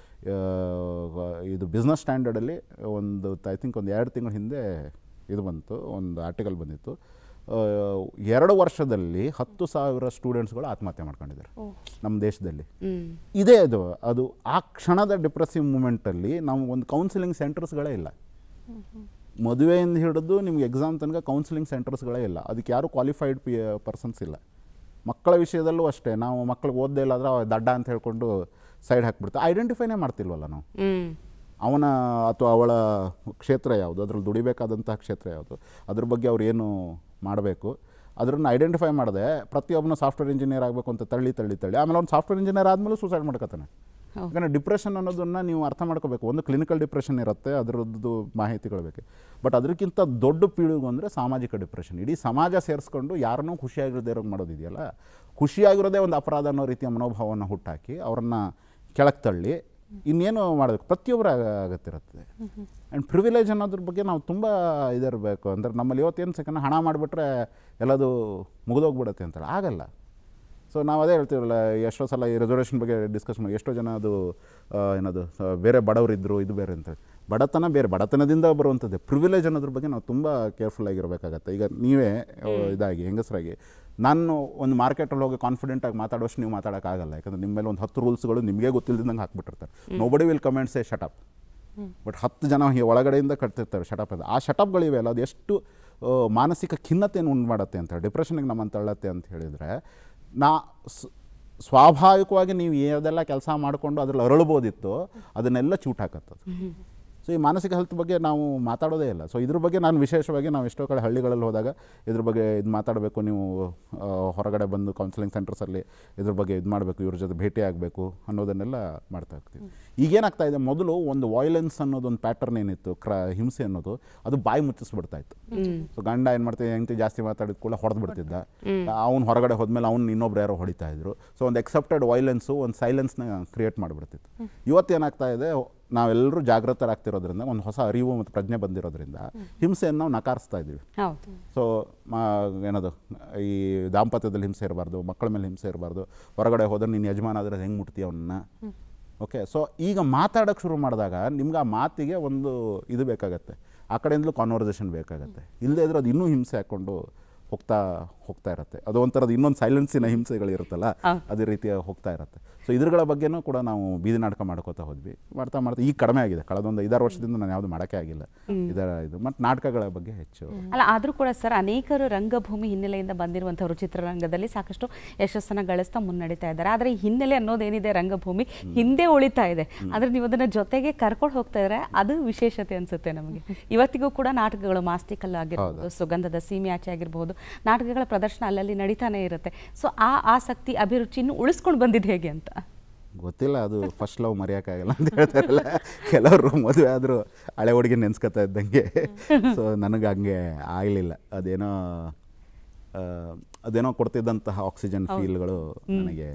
ಇದು ಬಿಸ್ನೆಸ್ ಸ್ಟ್ಯಾಂಡರ್ಡಲ್ಲಿ ಒಂದು ಐ ಥಿಂಕ್ ಒಂದು ಎರಡು ತಿಂಗಳ ಹಿಂದೆ ಇದು ಬಂತು ಒಂದು ಆರ್ಟಿಕಲ್ ಬಂದಿತ್ತು ಆ, ಎರಡು ವರ್ಷದಲ್ಲಿ ಹತ್ತು ಸಾವಿರ ಸ್ಟೂಡೆಂಟ್ಸ್ಗಳು ಆತ್ಮಹತ್ಯೆ ಮಾಡ್ಕೊಂಡಿದ್ದಾರೆ ನಮ್ಮ ದೇಶದಲ್ಲಿ ಹ್ಮ್ ಇದೇ ಅದು ಅದು ಆ ಕ್ಷಣದ ಡಿಪ್ರೆಸಿವ್ ಮೂಮೆಂಟಲ್ಲಿ ನಾವು ಒಂದು ಕೌನ್ಸಿಲಿಂಗ್ ಸೆಂಟರ್ಸ್ಗಳೇ ಇಲ್ಲ ಮದುವೆಯಿಂದ ಹಿಡಿದು ನಿಮ್ಗೆ ಎಕ್ಸಾಮ್ ತನಕ ಕೌನ್ಸಿಲಿಂಗ್ ಸೆಂಟರ್ಸ್ಗಳೇ ಇಲ್ಲ ಅದಕ್ಕೆ ಯಾರು ಕ್ವಾಲಿಫೈಡ್ ಪಿ ಪರ್ಸನ್ಸ್ ಇಲ್ಲ ಮಕ್ಕಳ ವಿಷಯದಲ್ಲೂ ಅಷ್ಟೇ ನಾವು ಮಕ್ಕಳಿಗೆ ಓದದೇ ಇಲ್ಲ ಅಂದ್ರೆ ಅವ ದಡ್ಡ ಅಂತ ಹೇಳ್ಕೊಂಡು ಸೈಡ್ ಹಾಕ್ಬಿಡ್ತೀವಿ ಐಡೆಂಟಿಫೈನೇ ಮಾಡ್ತಿಲ್ವಲ್ಲ ನಾವು ಹ್ಮ್ ಅವನ ಅಥವಾ ಅವಳ ಕ್ಷೇತ್ರ ಯಾವುದು ಅದರಲ್ಲಿ ದುಡಿಬೇಕಾದಂತಹ ಕ್ಷೇತ್ರ ಯಾವುದು ಅದ್ರ ಬಗ್ಗೆ ಅವ್ರು ಏನು ಮಾಡಬೇಕು ಅದನ್ನು ಐಡೆಂಟಿಫೈ ಮಾಡಿದೆ ಪ್ರತಿಯೊಬ್ಬನು ಸಾಫ್ಟ್ವೇರ್ ಇಂಜಿನಿಯರ್ ಆಗಬೇಕು ಅಂತ ತಳ್ಳಿ ತಳ್ಳಿ ತಳ್ಳಿ ಆಮೇಲೆ ಅವ್ನು ಸಾಫ್ಟ್ವೇರ್ ಇಂಜಿನಿಯರ್ ಆದಮೇಲೆ ಸೂಸೈಡ್ ಮಾಡ್ಕೊತಾನೆ ಹೌದು. ಯಾಕಂದರೆ ಡಿಪ್ರೆಷನ್ ಅನ್ನೋದನ್ನು ನೀವು ಅರ್ಥ ಮಾಡ್ಕೋಬೇಕು ಒಂದು ಕ್ಲಿನಿಕಲ್ ಡಿಪ್ರೆಷನ್ ಇರುತ್ತೆ ಅದರದ್ದು ಮಾಹಿತಿಗಳು ಬೇಕು ಬಟ್ ಅದಕ್ಕಿಂತ ದೊಡ್ಡ ಪೀಳಿಗೆ ಅಂದರೆ ಸಾಮಾಜಿಕ ಡಿಪ್ರೆಷನ್ ಇಡೀ ಸಮಾಜ ಸೇರಿಸ್ಕೊಂಡು ಯಾರನ್ನೂ ಖುಷಿಯಾಗಿರದೇ ಇರೋಂಗೆ ಮಾಡೋದಿದೆಯಲ್ಲ ಖುಷಿಯಾಗಿರೋದೇ ಒಂದು ಅಪರಾಧ ಅನ್ನೋ ರೀತಿಯ ಮನೋಭಾವವನ್ನು ಹುಟ್ಟಾಕಿ ಅವ್ರನ್ನ ಕೆಳಗೆ ತಳ್ಳಿ ಇನ್ನೇನು ಮಾಡಬೇಕು ಪ್ರತಿಯೊಬ್ಬರ ಅಗತ್ಯ ಆ್ಯಂಡ್ ಪ್ರಿವಿಲೇಜ್ ಅನ್ನೋದ್ರ ಬಗ್ಗೆ ನಾವು ತುಂಬ ಇದಿರಬೇಕು ಅಂದರೆ ನಮ್ಮಲ್ಲಿ ಇವತ್ತೇನು ಸೆಕೆಂಡ್ ಹಣ ಮಾಡಿಬಿಟ್ರೆ ಎಲ್ಲದು ಮುಗಿದೋಗ್ಬಿಡುತ್ತೆ ಅಂತೇಳಿ ಆಗಲ್ಲ ಸೊ ನಾವು ಅದೇ ಹೇಳ್ತೀವಲ್ಲ ಎಷ್ಟೋ ಸಲ ಈ ರೆಸರ್ವೇಷನ್ ಬಗ್ಗೆ ಡಿಸ್ಕಸ್ ಮಾಡಿ ಎಷ್ಟೋ ಜನ ಅದು ಆ, ಏನದು ಆ, ಬೇರೆ ಬಡವರಿದ್ದರು ಇದು ಬೇರೆ ಅಂತ ಬಡತನ ಬೇರೆ ಬಡತನದಿಂದ ಬರುವಂಥದ್ದೇ ಪ್ರಿವಿಲೇಜ್ ಅನ್ನೋದ್ರ ಬಗ್ಗೆ ನಾವು ತುಂಬ ಕೇರ್ಫುಲ್ ಆಗಿರಬೇಕಾಗತ್ತೆ ಈಗ ನೀವೇ ಆ, ಇದಾಗಿ ಹೆಂಗಸರಾಗಿ ನಾನು ಒಂದು ಮಾರ್ಕೆಟಲ್ಲಿ ಹೋಗಿ ಕಾನ್ಫಿಡೆಂಟಾಗಿ ಮಾತಾಡೋಷ್ಟು ನೀವು ಮಾತಾಡೋಕ್ಕಾಗಲ್ಲ ಯಾಕಂದರೆ ನಿಮ್ಮ ಮೇಲೆ ಒಂದು ಹತ್ತು ರೂಲ್ಸ್ಗಳು ನಿಮಗೆ ಗೊತ್ತಿಲ್ಲದಂಗೆ ಹಾಕ್ಬಿಟ್ಟಿರ್ತಾರೆ nobody will comments a shut up but ಹತ್ತು ಜನ ಹೀಗೆ ಒಳಗಡೆಯಿಂದ ಕಟ್ತಿರ್ತಾರೆ ಶಟಪ್ ಅಂತ ಆ ಶಟಪ್ಗಳಿವೆ ಅಲ್ಲ ಅದು ಎಷ್ಟು ಆ, ಮಾನಸಿಕ ಖಿನ್ನತೆಯನ್ನು ಉಂಟು ಮಾಡುತ್ತೆ ಅಂತ ಡಿಪ್ರೆಷನ್ಗೆ ನಮ್ಮನ್ನು ತಳ್ಳತ್ತೆ ಅಂತ ಹೇಳಿದರೆ ನಾ ಸ್- ಸ್ವಾಭಾವಿಕವಾಗಿ ನೀವು ಯಾವುದೆಲ್ಲ ಕೆಲಸ ಮಾಡಿಕೊಂಡು ಅದ್ರಲ್ಲಿ ಅರಳ್ಬೋದಿತ್ತು ಅದನ್ನೆಲ್ಲ ಚೂಟ್ ಹಾಕತ್ತದು ಸೊ ಈ ಮಾನಸಿಕ ಹೆಲ್ತ್ ಬಗ್ಗೆ ನಾವು ಮಾತಾಡೋದೇ ಇಲ್ಲ ಸೊ ಇದ್ರ ಬಗ್ಗೆ ನಾನು ವಿಶೇಷವಾಗಿ ನಾವು ಎಷ್ಟೋ ಕಡೆ ಹಳ್ಳಿಗಳಲ್ಲಿ ಹೋದಾಗ ಇದ್ರ ಬಗ್ಗೆ ಇದು ಮಾತಾಡಬೇಕು ನೀವು ಆ, ಹೊರಗಡೆ ಬಂದು ಕೌನ್ಸಿಲಿಂಗ್ ಸೆಂಟರ್ಸಲ್ಲಿ ಇದ್ರ ಬಗ್ಗೆ ಇದು ಮಾಡಬೇಕು ಇವ್ರ ಜೊತೆ ಭೇಟಿ ಆಗಬೇಕು ಅನ್ನೋದನ್ನೆಲ್ಲ ಮಾಡ್ತಾ ಇರ್ತೀವಿ ಈಗೇನಾಗ್ತಾ ಇದೆ ಮೊದಲು ಒಂದು ವಾಯ್ಲೆನ್ಸ್ ಅನ್ನೋದು ಒಂದು ಪ್ಯಾಟರ್ನ್ ಏನಿತ್ತು ಕ್ರ ಹಿಂಸೆ ಅನ್ನೋದು ಅದು ಬಾಯಿ ಮುಚ್ಚಿಸ್ಬಿಡ್ತಾ ಇತ್ತು ಸೊ ಗಂಡ ಏನು ಮಾಡ್ತೀವಿ ಹೆಂಡತಿ ಜಾಸ್ತಿ ಮಾತಾಡಿದ ಕೂಡ ಹೊಡೆದು ಬಿಡ್ತಿದ್ದ ಅವ್ನು ಹೊರಗಡೆ ಹೋದ್ಮೇಲೆ ಅವ್ನು ಇನ್ನೊಬ್ರು ಯಾರೋ ಹೊಡಿತಾ ಇದ್ರು ಸೊ ಒಂದು ಎಕ್ಸೆಪ್ಟೆಡ್ ವೈಲೆನ್ಸು ಒಂದು ಸೈಲೆನ್ಸ್ನ ಕ್ರಿಯೇಟ್ ಮಾಡಿಬಿಡ್ತಿತ್ತು ಇವತ್ತೇನಾಗ್ತಾ ಇದೆ ನಾವೆಲ್ಲರೂ ಜಾಗೃತರಾಗ್ತಿರೋದ್ರಿಂದ ಒಂದು ಹೊಸ ಅರಿವು ಮತ್ತು ಪ್ರಜ್ಞೆ ಬಂದಿರೋದ್ರಿಂದ ಹಿಂಸೆಯನ್ನು ನಾವು ನಕಾರಿಸ್ತಾ ಇದ್ದೀವಿ ಹೌದು ಸೊ ಮಾ ಏನದು ಈ ದಾಂಪತ್ಯದಲ್ಲಿ ಹಿಂಸೆ ಇರಬಾರ್ದು ಮಕ್ಕಳ ಮೇಲೆ ಹಿಂಸೆ ಇರಬಾರ್ದು ಹೊರಗಡೆ ಹೋದ್ರೆ ನೀನು ಯಜಮಾನ ಆದರೆ ಹೆಂಗೆ ಮುಟ್ತೀಯ ಅವನ್ನ ಓಕೆ ಸೊ ಈಗ ಮಾತಾಡೋಕ್ಕೆ ಶುರು ಮಾಡಿದಾಗ ನಿಮ್ಗೆ ಆ ಮಾತಿಗೆ ಒಂದು ಇದು ಬೇಕಾಗತ್ತೆ ಆ ಕಡೆಯಿಂದಲೂ ಕಾನ್ವರ್ಸೇಷನ್ ಬೇಕಾಗತ್ತೆ ಇಲ್ಲದೇ ಇದ್ರೆ ಅದು ಇನ್ನೂ ಹಿಂಸೆ ಹಾಕ್ಕೊಂಡು ಹೋಗ್ತಾ ಹೋಗ್ತಾ ಇರುತ್ತೆ ಅದು ಒಂಥರದ ಇನ್ನೊಂದು ಸೈಲೆನ್ಸಿನ ಹಿಂಸೆಗಳಿರುತ್ತಲ್ಲ ಅದೇ ರೀತಿಯ ಹೋಗ್ತಾ ಇರುತ್ತೆ ಸೊ ಇದ್ರಗಳ ಬಗ್ಗೆನೂ ಕೂಡ ನಾವು ಬೀದಿ ನಾಟಕ ಮಾಡ್ಕೋತಾ ಹೋದ್ವಿ ಮಾಡ್ತಾ ಮಾಡ್ತಾ ಈಗ ಕಡಿಮೆ ಆಗಿದೆ ಕಳೆದೊಂದು ಐದಾರು ವರ್ಷದಿಂದ ನಾನು ಯಾವುದು ಮಾಡೋಕ್ಕೆ ಆಗಿಲ್ಲ ಇದರ ಇದು ಮತ್ತು ನಾಟಕಗಳ ಬಗ್ಗೆ ಹೆಚ್ಚು ಅಲ್ಲ ಆದರೂ ಕೂಡ ಸರ್ ಅನೇಕರು ರಂಗಭೂಮಿ ಹಿನ್ನೆಲೆಯಿಂದ ಬಂದಿರುವಂಥವ್ರು ಚಿತ್ರರಂಗದಲ್ಲಿ ಸಾಕಷ್ಟು ಯಶಸ್ಸನ್ನು ಗಳಿಸ್ತಾ ಮುನ್ನಡೀತಾ ಇದ್ದಾರೆ ಆದರೆ ಈ ಹಿನ್ನೆಲೆ ಅನ್ನೋದೇನಿದೆ ರಂಗಭೂಮಿ ಹಿಂದೆ ಉಳಿತಾ ಇದೆ ಆದರೆ ನೀವು ಅದನ್ನ ಜೊತೆಗೆ ಕರ್ಕೊಂಡು ಹೋಗ್ತಾ ಇದ್ರೆ ಅದು ವಿಶೇಷತೆ ಅನ್ಸುತ್ತೆ ನಮಗೆ ಇವತ್ತಿಗೂ ಕೂಡ ನಾಟಕಗಳು ಮಾಸ್ತಿಕಲ್ ಆಗಿರ್ಬೋದು ಸುಗಂಧದ ಸೀಮೆ ಆಚೆ ಆಗಿರ್ಬೋದು ನಾಟಕಗಳ ಪ್ರದರ್ಶನ ಅಲ್ಲಲ್ಲಿ ನಡೀತಾನೆ ಇರುತ್ತೆ ಸೊ ಆ ಆಸಕ್ತಿ ಅಭಿರುಚಿ ಇನ್ನು ಉಳಿಸ್ಕೊಂಡು ಬಂದಿದ್ದು ಹೇಗೆ ಅಂತ ಗೊತ್ತಿಲ್ಲ ಅದು ಫಸ್ಟ್ ಲವ್ ಮರೆಯೋಕ್ಕಾಗಲ್ಲ ಅಂತ ಹೇಳ್ತಾರಲ್ಲ ಕೆಲವರು ಮದುವೆ ಆದರೂ ಹಳೆ ಹುಡುಗಿ ನೆನ್ಸ್ಕೊತಾ ಇದ್ದಂಗೆ ಸೊ ನನಗೆ ಹಂಗೆ ಆಗಲಿಲ್ಲ ಅದೇನೋ ಆ, ಅದೇನೋ ಕೊಡ್ತಿದ್ದಂತಹ ಆಕ್ಸಿಜನ್ ಫೀಲ್ಗಳು ನನಗೆ